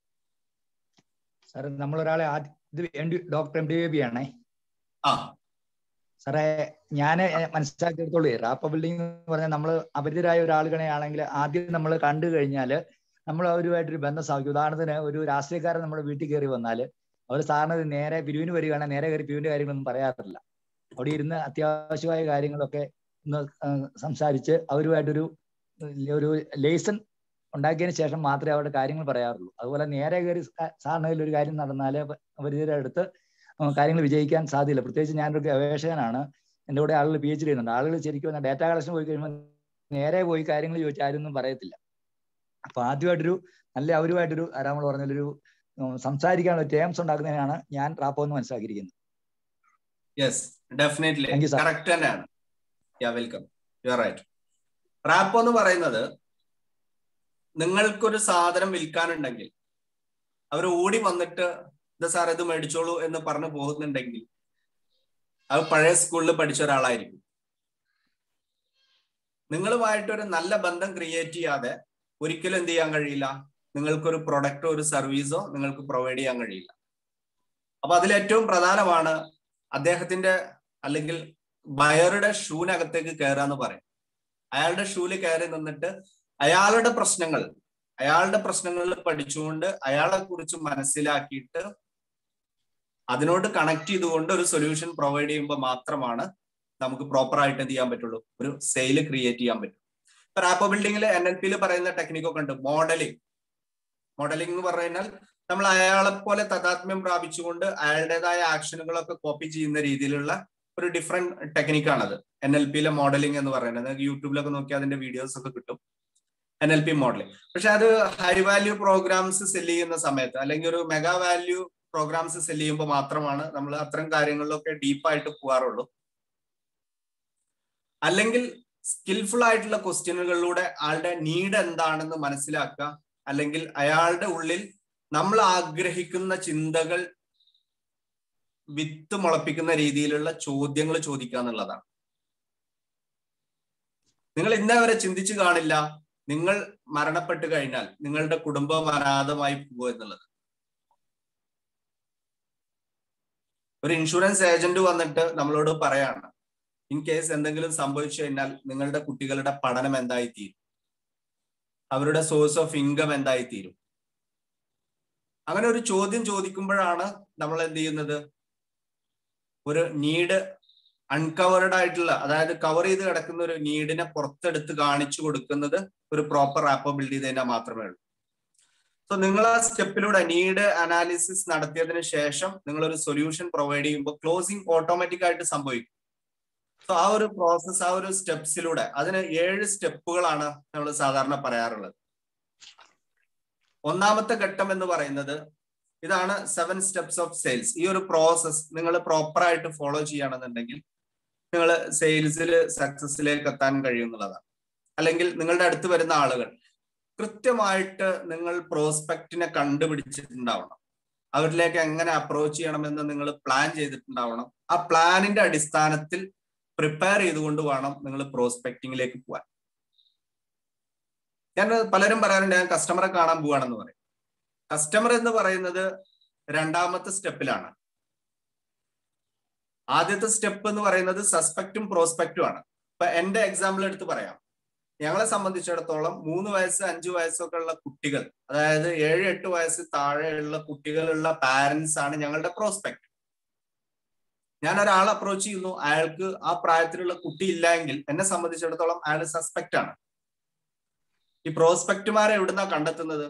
സാർ നമ്മൾ ഒരാളെ ഇത് ഡോക്ടർ എം ഡി ബി ആണേ ആ സാറേ ഞാൻ മനസ്സിലാക്കിയെടുത്തോളൂ റാപ്പോ ബിൽഡിംഗ് എന്ന് പറഞ്ഞാൽ നമ്മൾ അപരിചിതരായ ഒരാളുകളെ ആണെങ്കിൽ ആദ്യം നമ്മൾ കണ്ടു കഴിഞ്ഞാൽ നമ്മൾ അവരുമായിട്ടൊരു ബന്ധം സ്ഥാപിക്കും ഉദാഹരണത്തിന് ഒരു രാഷ്ട്രീയക്കാരൻ നമ്മുടെ വീട്ടിൽ കയറി വന്നാൽ അവർ സാറിന് നേരെ പിരിവിന് വരികയാണെങ്കിൽ നേരെ കയറി പിരിവിന്റെ കാര്യങ്ങളൊന്നും പറയാറില്ല അവിടെ ഇരുന്ന് അത്യാവശ്യമായ കാര്യങ്ങളൊക്കെ ഒന്ന് സംസാരിച്ച് അവരുമായിട്ടൊരു ഒരു ലേസൺ ഉണ്ടാക്കിയതിന് ശേഷം മാത്രമേ അവരുടെ കാര്യങ്ങൾ പറയാറുള്ളൂ അതുപോലെ നേരെ കയറി സാറിന് ഒരു കാര്യം നടന്നാൽ അവരുടെ അടുത്ത് കാര്യങ്ങൾ വിജയിക്കാൻ സാധ്യതയില്ല പ്രത്യേകിച്ച് ഞാനൊരു ഗവേഷകനാണ് എൻ്റെ കൂടെ ആളുകൾ പി എച്ച് ഡി ചെയ്യുന്നുണ്ട് ആളുകൾ ശരിക്കും ഡാറ്റ കളക്ഷൻ പോയി കഴിയുമ്പോൾ നേരെ പോയി കാര്യങ്ങൾ ചോദിച്ചാൽ ആരൊന്നും പറയത്തില്ല അപ്പൊ ആദ്യമായിട്ടൊരു നല്ല അവരുമായിട്ടൊരു ആരാമൾ പറഞ്ഞൊരു സംസാരിക്കാനുള്ള ടേംസ് ഉണ്ടാക്കുന്നതിനാണ് ഞാൻ റാപ്പോ എന്ന് മനസ്സിലാക്കിയിരിക്കുന്നത് yes definitely Thank you, sir. Correct തന്നെയാണ് yeah welcome you are right rapport എന്ന് പറയുന്നത് നിങ്ങൾക്കൊരു സാധനം വിൽക്കാനുണ്ടെങ്കിൽ അവർ ഓടി വന്നിട്ട് ഇത് സാർ ഇത് മേടിച്ചോളൂ എന്ന് പറഞ്ഞു പോകുന്നുണ്ടെങ്കിൽ അത് പഴയ സ്കൂളിൽ പഠിച്ച ഒരാളായിരിക്കും നിങ്ങളുമായിട്ടൊരു നല്ല ബന്ധം ക്രിയേറ്റ് ചെയ്യാതെ ഒരിക്കലും എന്ത് ചെയ്യാൻ കഴിയില്ല നിങ്ങൾക്കൊരു പ്രൊഡക്റ്റോ ഒരു സർവീസോ നിങ്ങൾക്ക് പ്രൊവൈഡ് ചെയ്യാൻ കഴിയില്ല അപ്പൊ അതിൽ ഏറ്റവും പ്രധാനമാണ് അദ്ദേഹത്തിന്റെ അല്ലെങ്കിൽ ബയറുടെ ഷൂനകത്തേക്ക് കയറുക എന്ന് പറയും അയാളുടെ ഷൂല് കയറി നിന്നിട്ട് അയാളുടെ പ്രശ്നങ്ങൾ അയാളുടെ പ്രശ്നങ്ങൾ പഠിച്ചുകൊണ്ട് അയാളെ കുറിച്ച് മനസ്സിലാക്കിയിട്ട് അതിനോട് കണക്ട് ചെയ്തുകൊണ്ട് ഒരു സൊല്യൂഷൻ പ്രൊവൈഡ് ചെയ്യുമ്പോൾ മാത്രമാണ് നമുക്ക് പ്രോപ്പർ ആയിട്ട് എന്ത് ചെയ്യാൻ പറ്റുള്ളൂ ഒരു സെയിൽ ക്രിയേറ്റ് ചെയ്യാൻ പറ്റും ഇപ്പൊ റാപ്പോ ബിൽഡിങ്ങിൽ എൻ എൽ പിയിൽ പറയുന്ന ടെക്നിക്കൊക്കെ ഉണ്ട് മോഡലിംഗ് മോഡലിംഗ് എന്ന് പറഞ്ഞാൽ നമ്മൾ അയാളെ പോലെ തഥാത്മ്യം പ്രാപിച്ചുകൊണ്ട് അയാളുടേതായ ആക്ഷനുകളൊക്കെ കോപ്പി ചെയ്യുന്ന രീതിയിലുള്ള ഒരു ഡിഫറെന്റ് ടെക്നിക്കാണത് എൻ എൽ പിയിലെ മോഡലിംഗ് എന്ന് പറയുന്നത് നിങ്ങൾക്ക് യൂട്യൂബിലൊക്കെ നോക്കി അതിന്റെ വീഡിയോസ് ഒക്കെ കിട്ടും എൻ എൽ പി മോഡലിംഗ് പക്ഷെ അത് ഹൈ വാല്യൂ പ്രോഗ്രാംസ് സെല് ചെയ്യുന്ന സമയത്ത് അല്ലെങ്കിൽ ഒരു മെഗാ വാല്യൂ പ്രോഗ്രാംസ് സെല് ചെയ്യുമ്പോൾ മാത്രമാണ് നമ്മൾ അത്തരം കാര്യങ്ങളിലൊക്കെ ഡീപ്പായിട്ട് പോകാറുള്ളൂ അല്ലെങ്കിൽ സ്കിൽഫുൾ ആയിട്ടുള്ള ക്വസ്റ്റ്യനുകളിലൂടെ ആളുടെ നീഡ് എന്താണെന്ന് മനസ്സിലാക്കുക അല്ലെങ്കിൽ അയാളുടെ ഉള്ളിൽ നമ്മൾ ആഗ്രഹിക്കുന്ന ചിന്തകൾ വിത്ത് മുളപ്പിക്കുന്ന രീതിയിലുള്ള ചോദ്യങ്ങൾ ചോദിക്കുക എന്നുള്ളതാണ് നിങ്ങൾ ഇന്നേ വരെ ചിന്തിച്ചു കാണില്ല നിങ്ങൾ മരണപ്പെട്ടു കഴിഞ്ഞാൽ നിങ്ങളുടെ കുടുംബം അനാഥമായി പോകുക എന്നുള്ളത് ഒരു ഇൻഷുറൻസ് ഏജന്റ് വന്നിട്ട് നമ്മളോട് പറയാണ് ഇൻ കേസ് എന്തെങ്കിലും സംഭവിച്ചു കഴിഞ്ഞാൽ നിങ്ങളുടെ കുട്ടികളുടെ പഠനം എന്തായി തീരും അവരുടെ സോഴ്സ് ഓഫ് ഇൻകം എന്തായി തീരും അങ്ങനെ ഒരു ചോദ്യം ചോദിക്കുമ്പോഴാണ് നമ്മൾ എന്ത് ചെയ്യുന്നത് ഒരു നീഡ് അൺകവേർഡ് ആയിട്ടുള്ള അതായത് കവർ ചെയ്ത് കിടക്കുന്ന ഒരു നീഡിനെ പുറത്തെടുത്ത് കാണിച്ചു കൊടുക്കുന്നത് ഒരു പ്രോപ്പർ ആപ്പ് ബിൽഡ് ചെയ്ത് കഴിഞ്ഞാൽ മാത്രമേ ഉള്ളൂ സോ നിങ്ങൾ ആ സ്റ്റെപ്പിലൂടെ നീഡ് അനാലിസിസ് നടത്തിയതിന് ശേഷം നിങ്ങൾ ഒരു സൊല്യൂഷൻ പ്രൊവൈഡ് ചെയ്യുമ്പോൾ ക്ലോസിംഗ് ഓട്ടോമാറ്റിക് ആയിട്ട് സംഭവിക്കും സോ ആ ഒരു പ്രോസസ് ആ ഒരു സ്റ്റെപ്സിലൂടെ അതിന് ഏഴ് സ്റ്റെപ്പുകളാണ് നമ്മൾ സാധാരണ പറയാറുള്ളത് ഒന്നാമത്തെ ഘട്ടം എന്ന് പറയുന്നത് ഇതാണ് സെവൻ സ്റ്റെപ്സ് ഓഫ് സെയിൽസ് ഈ ഒരു പ്രോസസ് നിങ്ങൾ പ്രോപ്പർ ആയിട്ട് ഫോളോ ചെയ്യുകയാണെന്നുണ്ടെങ്കിൽ നിങ്ങൾ സെയിൽസിൽ സക്സസിലേക്ക് എത്താൻ കഴിയുന്നുള്ളതാണ് അല്ലെങ്കിൽ നിങ്ങളുടെ അടുത്ത് വരുന്ന ആളുകൾ കൃത്യമായിട്ട് നിങ്ങൾ പ്രോസ്പെക്റ്റിനെ കണ്ടുപിടിച്ചിട്ടുണ്ടാവണം അവരിലേക്ക് എങ്ങനെ അപ്രോച്ച് ചെയ്യണമെന്ന് നിങ്ങൾ പ്ലാൻ ചെയ്തിട്ടുണ്ടാവണം ആ പ്ലാനിന്റെ അടിസ്ഥാനത്തിൽ പ്രിപ്പയർ ചെയ്തുകൊണ്ട് വേണം നിങ്ങൾ പ്രോസ്പെക്റ്റിംഗിലേക്ക് പോകാൻ ഞാൻ പലരും പറയാറുണ്ട് ഞാൻ കസ്റ്റമറെ കാണാൻ പോവാണെന്ന് പറയും കസ്റ്റമർ എന്ന് പറയുന്നത് രണ്ടാമത്തെ സ്റ്റെപ്പിലാണ് ആദ്യത്തെ സ്റ്റെപ്പ് എന്ന് പറയുന്നത് സസ്പെക്റ്റും പ്രോസ്പെക്റ്റും ആണ് ഇപ്പൊ എന്റെ എക്സാമ്പിൾ എടുത്ത് പറയാം ഞങ്ങളെ സംബന്ധിച്ചിടത്തോളം മൂന്ന് വയസ്സ് അഞ്ചു വയസ്സൊക്കെ ഉള്ള കുട്ടികൾ അതായത് ഏഴ് എട്ട് വയസ്സ് താഴെയുള്ള കുട്ടികളുള്ള പാരന്റ്സ് ആണ് ഞങ്ങളുടെ പ്രോസ്പെക്ട് ഞാൻ ഒരാളെ അപ്രോച്ച് ചെയ്യുന്നു അയാൾക്ക് ആ പ്രായത്തിലുള്ള കുട്ടി ഇല്ല എങ്കിൽ എന്നെ സംബന്ധിച്ചിടത്തോളം അയാൾ സസ്പെക്ട് ആണ് ഈ പ്രോസ്പെക്റ്റുമാരെ എവിടുന്നാ കണ്ടെത്തുന്നത്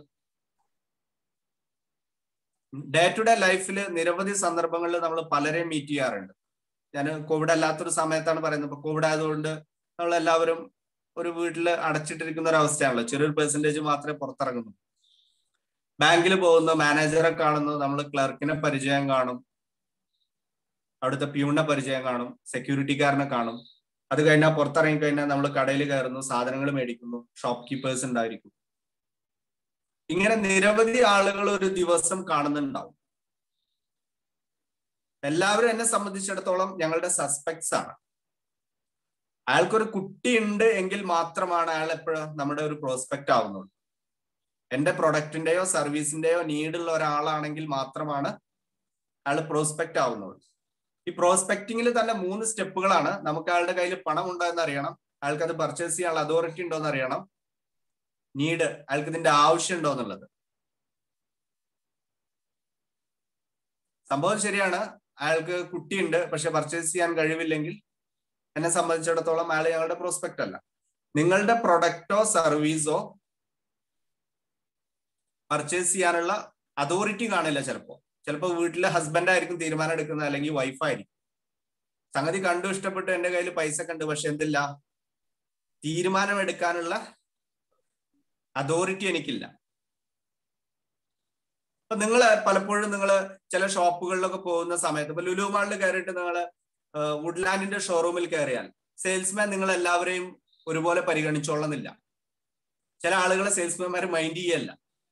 ഡേ ടു ഡേ ലൈഫിൽ നിരവധി സന്ദർഭങ്ങളിൽ നമ്മൾ പലരെയും മീറ്റ് ചെയ്യാറുണ്ട് ഞാൻ കോവിഡ് അല്ലാത്തൊരു സമയത്താണ് പറയുന്നത് ഇപ്പൊ കോവിഡ് ആയതുകൊണ്ട് നമ്മൾ എല്ലാവരും ഒരു വീട്ടിൽ അടച്ചിട്ടിരിക്കുന്ന ഒരു അവസ്ഥയാണല്ലോ ചെറിയൊരു പെർസെന്റേജ് മാത്രമേ പുറത്തിറങ്ങുന്നു ബാങ്കിൽ പോകുന്നു മാനേജറെ കാണുന്നു നമ്മൾ ക്ലർക്കിനെ പരിചയം കാണും അവിടുത്തെ പ്യൂണിനെ പരിചയം കാണും സെക്യൂരിറ്റിക്കാരനെ കാണും അത് കഴിഞ്ഞാൽ പുറത്തിറങ്ങി കഴിഞ്ഞാൽ നമ്മൾ കടയിൽ കയറുന്നു സാധനങ്ങൾ മേടിക്കുന്നു ഷോപ്പ് കീപ്പേഴ്സ് ഉണ്ടായിരിക്കും ഇങ്ങനെ നിരവധി ആളുകൾ ഒരു ദിവസം കാണുന്നുണ്ടാവും എല്ലാവരും എന്നെ സംബന്ധിച്ചിടത്തോളം ഞങ്ങളുടെ സസ്പെക്ട്സ് ആണ് അയാൾക്കൊരു കുട്ടി ഉണ്ട് എങ്കിൽ മാത്രമാണ് അയാൾ എപ്പോഴും നമ്മുടെ ഒരു പ്രോസ്പെക്ട് ആവുന്നുള്ളൂ എന്റെ പ്രൊഡക്റ്റിന്റെയോ സർവീസിന്റെയോ നീഡുള്ള ഒരാളാണെങ്കിൽ മാത്രമാണ് അയാൾ പ്രോസ്പെക്ട് ആവുന്നുള്ളൂ ഈ പ്രോസ്പെക്ടിങ്ങിൽ തന്നെ മൂന്ന് സ്റ്റെപ്പുകളാണ് നമുക്ക് അയാളുടെ കയ്യിൽ പണം ഉണ്ടോ എന്ന് അറിയണം അയാൾക്ക് അത് പർച്ചേസ് ചെയ്യാനുള്ള അതോറിറ്റി ഉണ്ടോ എന്ന് അറിയണം നീഡ് അയാൾക്ക് ഇതിന്റെ ആവശ്യം ഉണ്ടോ എന്നുള്ളത് സംഭവം ശരിയാണ് അയാൾക്ക് കുട്ടിയുണ്ട് പക്ഷെ പർച്ചേസ് ചെയ്യാൻ കഴിവില്ലെങ്കിൽ എന്നെ സംബന്ധിച്ചിടത്തോളം അയാൾ ഞങ്ങളുടെ പ്രോസ്പെക്ട് അല്ല നിങ്ങളുടെ പ്രൊഡക്റ്റോ സർവീസോ പർച്ചേസ് ചെയ്യാനുള്ള അതോറിറ്റി കാണില്ല ചിലപ്പോ ചിലപ്പോൾ വീട്ടിലെ ഹസ്ബൻഡ് ആയിരിക്കും തീരുമാനം എടുക്കുന്നത് അല്ലെങ്കിൽ വൈഫായിരിക്കും സംഗതി കണ്ടു ഇഷ്ടപ്പെട്ടു എന്റെ കയ്യിൽ പൈസ കണ്ട് പക്ഷെ എന്തില്ല തീരുമാനം എടുക്കാനുള്ള അതോറിറ്റി എനിക്കില്ല അപ്പൊ നിങ്ങൾ പലപ്പോഴും നിങ്ങൾ ചില ഷോപ്പുകളിലൊക്കെ പോകുന്ന സമയത്ത് ഇപ്പൊ ലുലു മാളിൽ കയറിയിട്ട് നിങ്ങൾ വുഡ്ലാൻഡിന്റെ ഷോറൂമിൽ കയറിയാൽ സെയിൽസ്മാൻ നിങ്ങൾ എല്ലാവരെയും ഒരുപോലെ പരിഗണിച്ചോളുന്നില്ല ചില ആളുകളെ സെയിൽസ്മാൻമാർ മൈൻഡ് ചെയ്യല്ല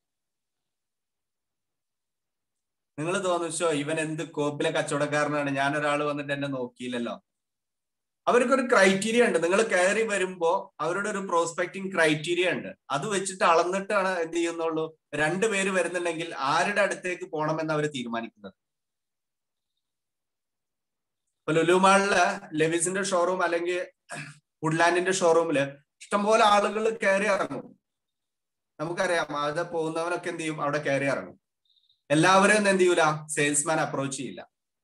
നിങ്ങൾ തോന്നിച്ചോ ഇവൻ എന്ത് കോപ്പിലെ കച്ചവടക്കാരനാണ് ഞാൻ ഒരാൾ വന്നിട്ട് എന്നെ നോക്കിയില്ലല്ലോ അവർക്കൊരു ക്രൈറ്റീരിയ ഉണ്ട് നിങ്ങൾ കയറി വരുമ്പോ അവരുടെ ഒരു പ്രോസ്പെക്ടിങ് ക്രൈറ്റീരിയ ഉണ്ട് അത് വെച്ചിട്ട് അളന്നിട്ടാണ് എന്ത് ചെയ്യുന്നുള്ളൂ രണ്ടു പേര് വരുന്നുണ്ടെങ്കിൽ ആരുടെ അടുത്തേക്ക് പോകണമെന്ന് അവർ തീരുമാനിക്കുന്നത് ഇപ്പൊ ലുലുമാളില് ലെവിസിന്റെ ഷോറൂം അല്ലെങ്കിൽ വുഡ്ലാൻഡിന്റെ ഷോറൂമില് ഇഷ്ടംപോലെ ആളുകൾ കയറി ഇറങ്ങും നമുക്കറിയാം അത് പോകുന്നവനൊക്കെ എന്ത് ചെയ്യും അവിടെ കയറി ഇറങ്ങും എല്ലാവരും ഒന്നും എന്ത് ചെയ്യൂല സെയിൽസ്മാൻ അപ്രോച്ച് ചെയ്യില്ല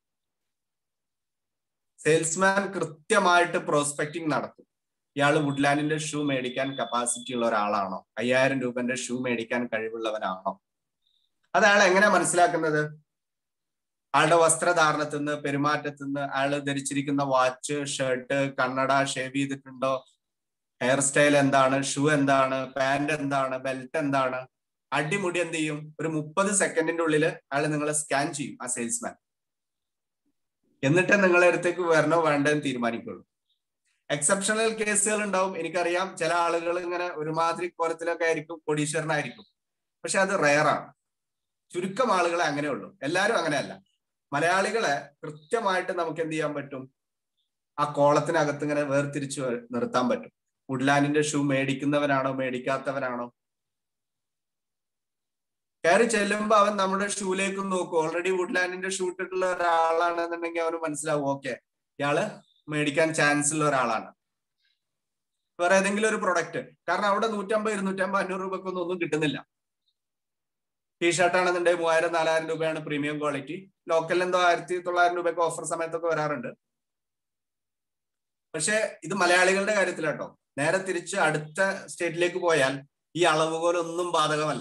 സെയിൽസ്മാൻ കൃത്യമായിട്ട് പ്രോസ്പെക്ടിങ് നടത്തും ഇയാൾ വുഡ്ലാൻഡിന്റെ ഷൂ മേടിക്കാൻ കപ്പാസിറ്റി ഉള്ള ഒരാളാണോ അയ്യായിരം രൂപന്റെ ഷൂ മേടിക്കാൻ കഴിവുള്ളവനാണോ അത് അയാൾ എങ്ങനെ മനസ്സിലാക്കുന്നത് ആളുടെ വസ്ത്രധാരണത്തിൽ നിന്ന് പെരുമാറ്റത്തിൽ നിന്ന് അയാൾ ധരിച്ചിരിക്കുന്ന വാച്ച് ഷർട്ട് കണ്ണട ഷേവ് ചെയ്തിട്ടുണ്ടോ ഹെയർ സ്റ്റൈൽ എന്താണ് ഷൂ എന്താണ് പാന്റ് എന്താണ് ബെൽറ്റ് എന്താണ് അടിമുടി എന്ത് ചെയ്യും ഒരു മുപ്പത് സെക്കൻഡിന്റെ ഉള്ളിൽ അയാൾ നിങ്ങളെ സ്കാൻ ചെയ്യും ആ സെയിൽസ്മാൻ എന്നിട്ട് നിങ്ങളെ അടുത്തേക്ക് വരണോ വേണ്ടെന്ന് തീരുമാനിക്കുള്ളൂ എക്സെപ്ഷണൽ കേസുകൾ ഉണ്ടാവും എനിക്കറിയാം ചില ആളുകൾ ഇങ്ങനെ ഒരുമാതിരി കോലത്തിലൊക്കെ ആയിരിക്കും കൊടീശ്വരനായിരിക്കും പക്ഷെ അത് റയറാണ് ചുരുക്കം ആളുകളെ അങ്ങനെ ഉള്ളൂ എല്ലാവരും അങ്ങനെയല്ല മലയാളികളെ കൃത്യമായിട്ട് നമുക്ക് എന്ത് ചെയ്യാൻ പറ്റും ആ കോളത്തിനകത്ത് ഇങ്ങനെ വേർതിരിച്ച് നിർത്താൻ പറ്റും വുഡ്ലാൻഡിന്റെ ഷൂ മേടിക്കുന്നവനാണോ മേടിക്കാത്തവനാണോ കയറി ചെല്ലുമ്പോ അവൻ നമ്മുടെ ഷൂലേക്ക് നോക്കും ഓൾറെഡി വുഡ്ലാൻഡിന്റെ ഷൂ ഇട്ടിട്ടുള്ള ഒരാളാണെന്നുണ്ടെങ്കിൽ അവന് മനസ്സിലാവും ഓക്കെ ഇയാള് മേടിക്കാൻ ചാൻസ് ഉള്ള ഒരാളാണ് വേറെ ഏതെങ്കിലും ഒരു പ്രൊഡക്റ്റ് കാരണം അവിടെ നൂറ്റമ്പത് ഇരുന്നൂറ്റമ്പത് അഞ്ഞൂറ് രൂപക്കൊന്നും ഒന്നും കിട്ടുന്നില്ല ടീഷർട്ട് ആണെന്നുണ്ടെങ്കിൽ മൂവായിരം നാലായിരം രൂപയാണ് പ്രീമിയം ക്വാളിറ്റി ലോക്കൽ എന്തോ ആയിരത്തി തൊള്ളായിരം രൂപയ്ക്ക് ഓഫർ സമയത്തൊക്കെ വരാറുണ്ട് പക്ഷെ ഇത് മലയാളികളുടെ കാര്യത്തിലാട്ടോ നേരെ തിരിച്ച് അടുത്ത സ്റ്റേറ്റിലേക്ക് പോയാൽ ഈ അളവുകോലൊന്നും ബാധകമല്ല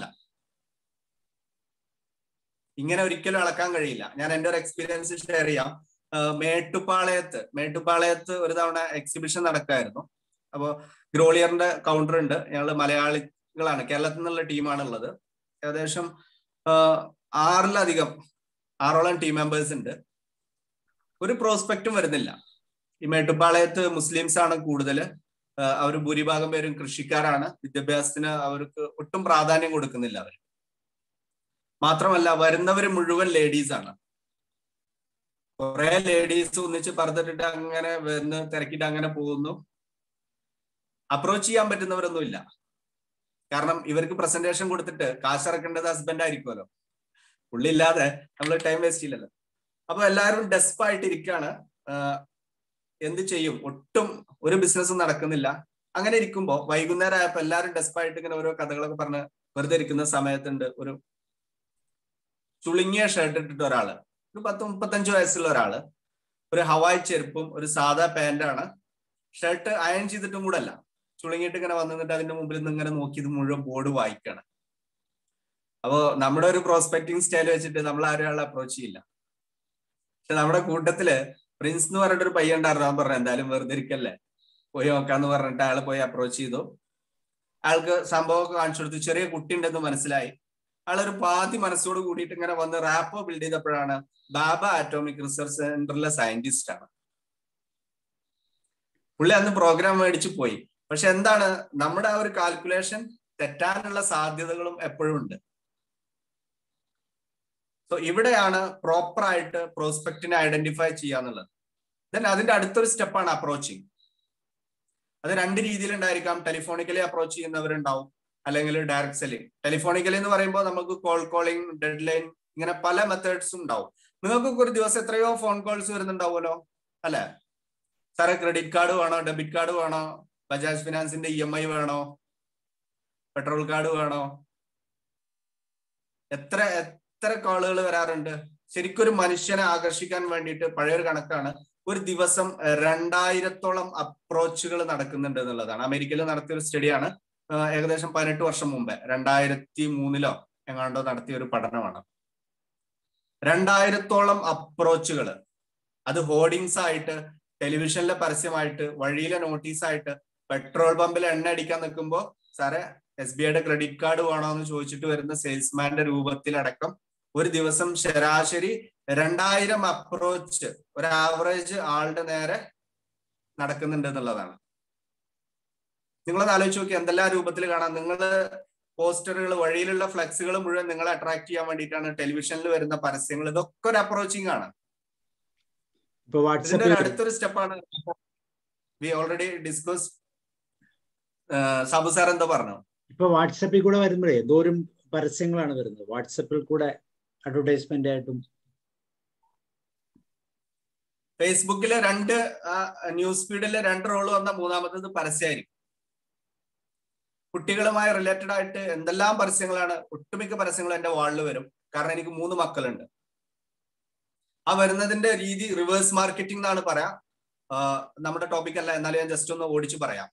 ഇങ്ങനെ ഒരിക്കലും അളക്കാൻ കഴിയില്ല ഞാൻ എൻ്റെ ഒരു എക്സ്പീരിയൻസ് ഷെയർ ചെയ്യാം മേട്ടുപ്പാളയത്ത് മേട്ടുപ്പാളയത്ത് ഒരു തവണ എക്സിബിഷൻ നടക്കായിരുന്നു അപ്പോൾ ഗ്രോളിയറിന്റെ കൗണ്ടർ ഉണ്ട് ഞങ്ങൾ മലയാളികളാണ് കേരളത്തിൽ നിന്നുള്ള ടീമാണ് ഉള്ളത് ഏകദേശം ആറിലധികം ആറോളം ടീം മെമ്പേഴ്സ് ഉണ്ട് ഒരു പ്രോസ്പെക്റ്റും വരുന്നില്ല ഈ മേട്ടുപ്പാളയത്ത് മുസ്ലിംസ് ആണ് കൂടുതൽ അവർ ഭൂരിഭാഗം പേരും കൃഷിക്കാരാണ് വിദ്യാഭ്യാസത്തിന് അവർക്ക് ഒട്ടും പ്രാധാന്യം കൊടുക്കുന്നില്ല അവർ മാത്രമല്ല വരുന്നവർ മുഴുവൻ ലേഡീസ് ആണ് കുറെ ലേഡീസ് ഒന്നിച്ച് പറഞ്ഞിട്ട് അങ്ങനെ വന്ന് തിരക്കിട്ട് അങ്ങനെ പോകുന്നു അപ്രോച്ച് ചെയ്യാൻ പറ്റുന്നവരൊന്നും ഇല്ല കാരണം ഇവർക്ക് പ്രസന്റേഷൻ കൊടുത്തിട്ട് കാശ് ഇറക്കേണ്ടത് ഹസ്ബൻഡ് ആയിരിക്കുമല്ലോ പുള്ളി ഇല്ലാതെ നമ്മൾ ടൈം വേസ്റ്റ് ചെയ്യില്ലല്ലോ അപ്പൊ എല്ലാവരും ഡെസ്പായിട്ട് ഇരിക്കാണ് എന്ത് ചെയ്യും ഒട്ടും ഒരു ബിസിനസ്സും നടക്കുന്നില്ല അങ്ങനെ ഇരിക്കുമ്പോ വൈകുന്നേരം ആയപ്പോ എല്ലാവരും ഡെസ്പായിട്ട് ഇങ്ങനെ ഓരോ കഥകളൊക്കെ പറഞ്ഞ് വെറുതെ ഇരിക്കുന്ന സമയത്തുണ്ട് ഒരു ചുളുങ്ങിയ ഷർട്ട് ഇട്ടിട്ട് ഒരാള് ഒരു പത്ത് മുപ്പത്തഞ്ച് വയസ്സുള്ള ഒരാള് ഒരു ഹവായ് ചെരുപ്പും ഒരു സാധാ പാന്റാണ് ഷർട്ട് അയൺ ചെയ്തിട്ടും കൂടെ അല്ല ചുളുങ്ങിയിട്ട് ഇങ്ങനെ വന്നിട്ട് അതിന്റെ മുമ്പിൽ നിന്ന് ഇങ്ങനെ നോക്കി ഇത് മുഴുവൻ ബോർഡ് വായിക്കാണ് അപ്പോ നമ്മുടെ ഒരു പ്രോസ്പെക്ടിങ് സ്റ്റൈൽ വെച്ചിട്ട് നമ്മൾ ആരും ആളെ അപ്രോച്ച് ചെയ്യില്ല പക്ഷെ നമ്മുടെ കൂട്ടത്തില് പ്രിൻസ് എന്ന് പറഞ്ഞിട്ട് ഒരു പയ്യൻ ഉണ്ടായിരുന്നു അവൻ പറഞ്ഞു എന്തായാലും വെറുതെ ഇരിക്കല്ലേ പോയി നോക്കാന്ന് പറഞ്ഞിട്ട് അയാൾ പോയി അപ്രോച്ച് ചെയ്തു അയാൾക്ക് സംഭവമൊക്കെ കാണിച്ചു കൊടുത്തു ചെറിയ കുട്ടി ഉണ്ടെന്ന് മനസ്സിലായി അയാളൊരു പാതി മനസ്സോട് കൂടിയിട്ട് ഇങ്ങനെ വന്ന് റാപ്പോ ബിൽഡ് ചെയ്തപ്പോഴാണ് ബാബ ആറ്റോമിക് റിസർച്ച് സെന്ററിലെ സയന്റിസ്റ്റ് ആണ് പുള്ളി അന്ന് പ്രോഗ്രാം മേടിച്ചു പോയി പക്ഷെ എന്താണ് നമ്മുടെ ആ ഒരു കാൽക്കുലേഷൻ തെറ്റാനുള്ള സാധ്യതകളും എപ്പോഴും ഉണ്ട് സോ ഇവിടെയാണ് പ്രോപ്പർ ആയിട്ട് പ്രോസ്പെക്റ്റിനെ ഐഡന്റിഫൈ ചെയ്യാന്നുള്ളത് ദെൻ അതിന്റെ അടുത്തൊരു സ്റ്റെപ്പാണ് അപ്രോച്ചിങ് അത് രണ്ട് രീതിയിലുണ്ടായിരിക്കാം ടെലിഫോണിക്കലി അപ്രോച്ച് ചെയ്യുന്നവരുണ്ടാവും അല്ലെങ്കിൽ ഡയറക്ട് സെല്ലിംഗ് ടെലിഫോണിക്കലി എന്ന് പറയുമ്പോൾ നമുക്ക് കോൾ കോളിംഗ് ഡെഡ് ലൈൻ ഇങ്ങനെ പല മെത്തേഡ്സും ഉണ്ടാവും നിങ്ങൾക്ക് ഒരു ദിവസം എത്രയോ ഫോൺ കോൾസ് വരുന്നുണ്ടാവുമല്ലോ അല്ലെ സാറേ ക്രെഡിറ്റ് കാർഡ് വേണോ ഡെബിറ്റ് കാർഡ് വേണോ ബജാജ് ഫിനാൻസിന്റെ ഇ എം ഐ വേണോ പെട്രോൾ കാർഡ് വേണോ എത്ര എത്ര കോളുകൾ വരാറുണ്ട് ശരിക്കും ഒരു മനുഷ്യനെ ആകർഷിക്കാൻ വേണ്ടിയിട്ട് പഴയൊരു കണക്കാണ് ഒരു ദിവസം രണ്ടായിരത്തോളം അപ്രോച്ചുകൾ നടക്കുന്നുണ്ട് എന്നുള്ളതാണ് അമേരിക്കയിൽ നടത്തിയ ഒരു സ്റ്റഡിയാണ് ഏകദേശം പതിനെട്ട് വർഷം മുമ്പേ രണ്ടായിരത്തി മൂന്നിലോ എങ്ങാണ്ടോ നടത്തിയ ഒരു പഠനമാണ് രണ്ടായിരത്തോളം അപ്രോച്ചുകൾ അത് ഹോർഡിങ്സ് ആയിട്ട് ടെലിവിഷനിലെ പരസ്യമായിട്ട് വഴിയിലെ നോട്ടീസായിട്ട് പെട്രോൾ പമ്പിൽ എണ്ണ അടിക്കാൻ നിൽക്കുമ്പോൾ സാറേ എസ് ബി ഐയുടെ ക്രെഡിറ്റ് കാർഡ് വേണോ എന്ന് ചോദിച്ചിട്ട് വരുന്ന സെയിൽസ്മാന്റെ രൂപത്തിലടക്കം ഒരു ദിവസം ശരാശരി രണ്ടായിരം അപ്രോച്ച് ഒരു ആവറേജ് ആളുടെ നേരെ നടക്കുന്നുണ്ട് എന്നുള്ളതാണ് നിങ്ങളൊന്ന് ആലോചിച്ച് നോക്കി എന്തെല്ലാം രൂപത്തിൽ കാണാം നിങ്ങൾ പോസ്റ്ററുകൾ വഴിയിലുള്ള ഫ്ലെക്സുകൾ മുഴുവൻ നിങ്ങളെ അട്രാക്ട് ചെയ്യാൻ വേണ്ടിയിട്ടാണ് ടെലിവിഷനിൽ വരുന്ന പരസ്യങ്ങൾ ഇതൊക്കെ ഒരു അപ്രോച്ചിങ് ആണ് ഇപ്പൊ ഇതിന്റെ വാട്സപ്പിൽ ഒരു അടുത്തൊരു സ്റ്റെപ്പാണ് we already discuss Sabu sir എന്താ പറഞ്ഞു ഇപ്പൊ വാട്സപ്പിൽ കൂടെ വരുമ്പോഴേ എന്തോരം പരസ്യങ്ങളാണ് വരുന്നത് വാട്സപ്പിൽ കൂടെ അഡ്വർടൈസ്മെന്റ് ആയിട്ടും ഫേസ്ബുക്കിലെ രണ്ട് ന്യൂസ് ഫീഡിലെ രണ്ട് റോള് വന്ന മൂന്നാമത്തത് പരസ്യമായിരിക്കും കുട്ടികളുമായി റിലേറ്റഡ് ആയിട്ട് എന്തെല്ലാം പരസ്യങ്ങളാണ് ഒട്ടുമിക്ക പരസ്യങ്ങളും എന്റെ വാളിൽ വരും കാരണം എനിക്ക് മൂന്ന് മക്കളുണ്ട് ആ വരുന്നതിന്റെ രീതി റിവേഴ്സ് മാർക്കറ്റിംഗ് എന്നാണ് പറയാം ആ, നമ്മുടെ ടോപ്പിക് അല്ല എന്നാലും ഞാൻ ജസ്റ്റ് ഒന്ന് ഓടിച്ചു പറയാം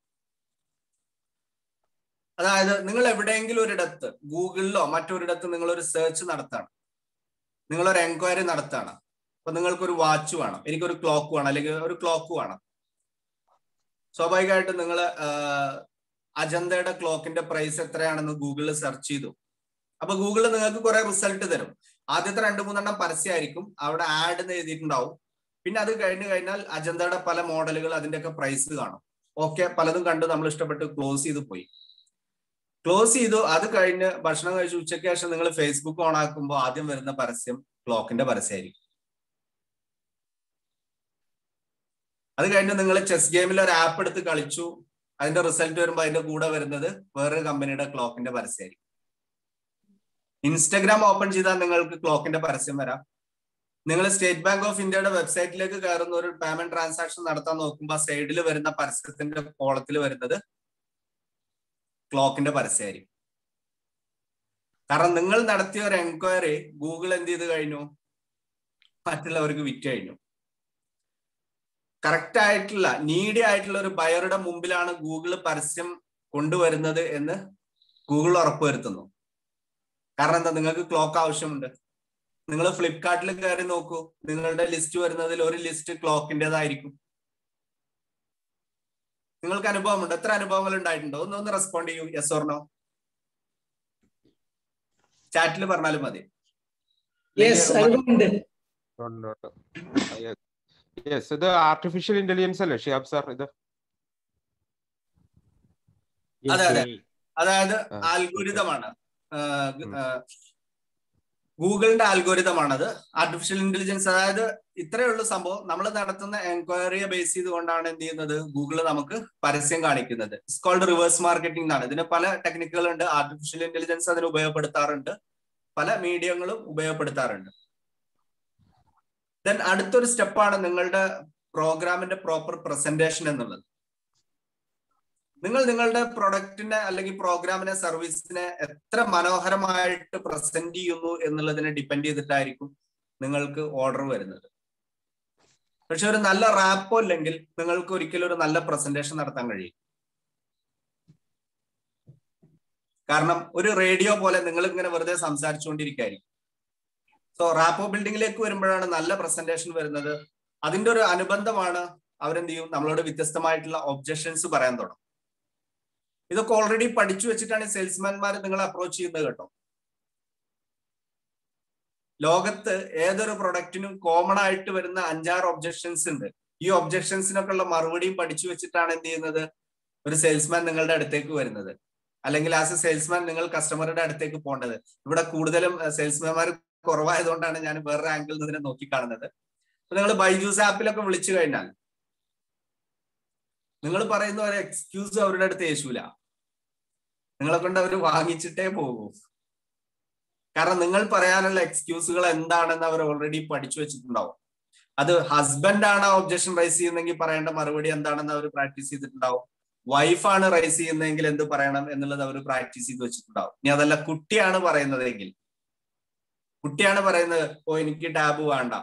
അതായത് നിങ്ങൾ എവിടെയെങ്കിലും ഒരിടത്ത് ഗൂഗിളിലോ മറ്റൊരിടത്ത് നിങ്ങൾ ഒരു സെർച്ച് നടത്താണ് നിങ്ങളൊരു എൻക്വയറി നടത്താണ് അപ്പൊ നിങ്ങൾക്കൊരു വാച്ച് വേണം എനിക്കൊരു ക്ലോക്ക് വേണം അല്ലെങ്കിൽ ഒരു ക്ലോക്ക് വേണം സ്വാഭാവികമായിട്ടും നിങ്ങൾ അജന്തയുടെ ക്ലോക്കിന്റെ പ്രൈസ് എത്രയാണെന്ന് ഗൂഗിളിൽ സെർച്ച് ചെയ്തു അപ്പൊ ഗൂഗിളിൽ നിങ്ങൾക്ക് കുറെ റിസൾട്ട് തരും ആദ്യത്തെ രണ്ട് മൂന്നെണ്ണം പരസ്യമായിരിക്കും അവിടെ ആഡ് എന്ന് എഴുതിയിട്ടുണ്ടാവും പിന്നെ അത് കഴിഞ്ഞു കഴിഞ്ഞാൽ അജന്തയുടെ പല മോഡലുകൾ അതിന്റെയൊക്കെ പ്രൈസ് കാണും ഓക്കെ പലതും കണ്ട് നമ്മൾ ഇഷ്ടപ്പെട്ട് ക്ലോസ് ചെയ്ത് പോയി ക്ലോസ് ചെയ്തു അത് കഴിഞ്ഞ് ഭക്ഷണം കഴിച്ച് ഉച്ചയ്ക്ക് ശേഷം നിങ്ങൾ ഫേസ്ബുക്ക് ഓൺ ആക്കുമ്പോൾ ആദ്യം വരുന്ന പരസ്യം ക്ലോക്കിന്റെ പരസ്യമായിരിക്കും അത് കഴിഞ്ഞ് നിങ്ങൾ ചെസ് ഗെയിമിൽ ഒരു ആപ്പ് എടുത്ത് കളിച്ചു അതിന്റെ റിസൾട്ട് വരുമ്പോൾ അതിന്റെ കൂടെ വരുന്നത് വേറൊരു കമ്പനിയുടെ ക്ലോക്കിന്റെ പരസ്യമായിരിക്കും ഇൻസ്റ്റഗ്രാം ഓപ്പൺ ചെയ്താൽ നിങ്ങൾക്ക് ക്ലോക്കിന്റെ പരസ്യം വരാം നിങ്ങൾ സ്റ്റേറ്റ് ബാങ്ക് ഓഫ് ഇന്ത്യയുടെ വെബ്സൈറ്റിലേക്ക് കയറുന്ന ഒരു പേയ്മെന്റ് ട്രാൻസാക്ഷൻ നടത്താൻ നോക്കുമ്പോൾ സൈഡിൽ വരുന്ന പരസ്യത്തിന്റെ കോളത്തിൽ വരുന്നത് ക്ലോക്കിന്റെ പരസ്യമായിരിക്കും കാരണം നിങ്ങൾ നടത്തിയ ഒരു എൻക്വയറി ഗൂഗിൾ എന്ത് ചെയ്ത് കഴിഞ്ഞു മറ്റുള്ളവർക്ക് വിറ്റ് കഴിഞ്ഞു കറക്റ്റ് ആയിട്ടുള്ള നീഡി ആയിട്ടുള്ള ഒരു ബയറുടെ മുമ്പിലാണ് ഗൂഗിൾ പരസ്യം കൊണ്ടുവരുന്നത് എന്ന് ഗൂഗിൾ ഉറപ്പുവരുത്തുന്നു കാരണം എന്താ നിങ്ങൾക്ക് ക്ലോക്ക് ആവശ്യമുണ്ട് നിങ്ങൾ ഫ്ലിപ്കാർട്ടിൽ കയറി നോക്കൂ നിങ്ങളുടെ ലിസ്റ്റ് വരുന്നതിൽ ഒരു ലിസ്റ്റ് ക്ലോക്കിൻ്റെതായിരിക്കും നിങ്ങൾക്ക് അനുഭവമുണ്ട് എത്ര അനുഭവങ്ങൾ ഉണ്ടായിട്ടുണ്ടോ ഒന്ന് ഒന്ന് റെസ്പോണ്ട് ചെയ്യൂ യെസ് ഓർണോ ചാറ്റിൽ പറഞ്ഞാലും മതി യെസ് ഇത് ആർട്ടിഫിഷ്യൽ ഇന്റലിജൻസ് അല്ലേ ഷിയാബ് സാർ ഇത് അതെ അതെ അതായത് ആൽഗോരിതമാണ് ഗൂഗിളിന്റെ ആൽഗോരിതമാണത് ആർട്ടിഫിഷ്യൽ ഇന്റലിജൻസ് അതായത് ഇത്രയേ ഉള്ളൂ സംഭവം നമ്മൾ നടത്തുന്ന എൻക്വയറിയെ ബേസ് ചെയ്തുകൊണ്ടാണ് എന്ത് ചെയ്യുന്നത് ഗൂഗിൾ നമുക്ക് പരസ്യം കാണിക്കുന്നത് കോൾഡ് റിവേഴ്സ് മാർക്കറ്റിംഗ് എന്നാണ് ഇതിന് പല ടെക്നിക്കുകൾ ഉണ്ട് ആർട്ടിഫിഷ്യൽ ഇന്റലിജൻസ് അതിന് ഉപയോഗപ്പെടുത്താറുണ്ട് പല മീഡിയങ്ങളും ഉപയോഗപ്പെടുത്താറുണ്ട് ദെൻ അടുത്തൊരു സ്റ്റെപ്പാണ് നിങ്ങളുടെ പ്രോഗ്രാമിന്റെ പ്രോപ്പർ പ്രസന്റേഷൻ എന്നുള്ളത് നിങ്ങൾ നിങ്ങളുടെ പ്രൊഡക്റ്റിനെ അല്ലെങ്കിൽ പ്രോഗ്രാമിനെ സർവീസിനെ എത്ര മനോഹരമായിട്ട് പ്രസന്റ് ചെയ്യുന്നു എന്നുള്ളതിനെ ഡിപ്പെൻഡ് ചെയ്തിട്ടായിരിക്കും നിങ്ങൾക്ക് ഓർഡർ വരുന്നത് പക്ഷെ ഒരു നല്ല റാപ്പോ ഇല്ലെങ്കിൽ നിങ്ങൾക്ക് ഒരിക്കലും ഒരു നല്ല പ്രസന്റേഷൻ നടത്താൻ കഴിയും കാരണം ഒരു റേഡിയോ പോലെ നിങ്ങൾ ഇങ്ങനെ വെറുതെ സംസാരിച്ചുകൊണ്ടിരിക്കുകയായിരിക്കും സോ റാപ്പോ ബിൽഡിങ്ങിലേക്ക് വരുമ്പോഴാണ് നല്ല പ്രസന്റേഷൻ വരുന്നത് അതിന്റെ ഒരു അനുബന്ധമാണ് അവരെന്ത് ചെയ്യും നമ്മളോട് വ്യത്യസ്തമായിട്ടുള്ള ഒബ്ജക്ഷൻസ് പറയാൻ തുടങ്ങും ഇതൊക്കെ ഓൾറെഡി പഠിച്ചു വെച്ചിട്ടാണ് സെയിൽസ്മാൻമാർ നിങ്ങളെ അപ്രോച്ച് ചെയ്യുന്നത് കേട്ടോ ലോകത്ത് ഏതൊരു പ്രൊഡക്റ്റിനും കോമൺ ആയിട്ട് വരുന്ന അഞ്ചാറ് ഒബ്ജക്ഷൻസ് ഉണ്ട് ഈ ഒബ്ജക്ഷൻസിനൊക്കെ ഉള്ള മറുപടിയും പഠിച്ചു വെച്ചിട്ടാണ് എന്ത് ചെയ്യുന്നത് ഒരു സെയിൽസ്മാൻ നിങ്ങളുടെ അടുത്തേക്ക് വരുന്നത് അല്ലെങ്കിൽ ആസ് എ സെയിൽസ്മാൻ നിങ്ങൾ കസ്റ്റമറുടെ അടുത്തേക്ക് പോകേണ്ടത് ഇവിടെ കൂടുതലും സെയിൽസ്മാൻമാർ കുറവായതുകൊണ്ടാണ് ഞാൻ വേറൊരു ആംഗിളിൽ നിന്ന് ഇതിനെ നോക്കിക്കാണുന്നത് അപ്പൊ നിങ്ങൾ ബൈജൂസ് ആപ്പിലൊക്കെ വിളിച്ചു കഴിഞ്ഞാൽ നിങ്ങൾ പറയുന്ന ഒരു എക്സ്ക്യൂസ് അവരുടെ അടുത്ത് യേശൂല നിങ്ങളെ കൊണ്ട് അവർ വാങ്ങിച്ചിട്ടേ പോകൂ കാരണം നിങ്ങൾ പറയാനുള്ള എക്സ്ക്യൂസുകൾ എന്താണെന്ന് അവർ ഓൾറെഡി പഠിച്ചു വെച്ചിട്ടുണ്ടാവും അത് ഹസ്ബൻഡ് ആണ് ഒബ്ജക്ഷൻ റൈസ് ചെയ്യുന്നെങ്കിൽ പറയേണ്ട മറുപടി എന്താണെന്ന് അവർ പ്രാക്ടീസ് ചെയ്തിട്ടുണ്ടാവും വൈഫാണ് റൈസ് ചെയ്യുന്നതെങ്കിൽ എന്ത് പറയണം എന്നുള്ളത് അവർ പ്രാക്ടീസ് ചെയ്ത് വെച്ചിട്ടുണ്ടാവും ഇനി അതല്ല കുട്ടിയാണ് പറയുന്നതെങ്കിൽ കുട്ടിയാണ് പറയുന്നത് ഓ എനിക്ക് ടാബ് വേണ്ട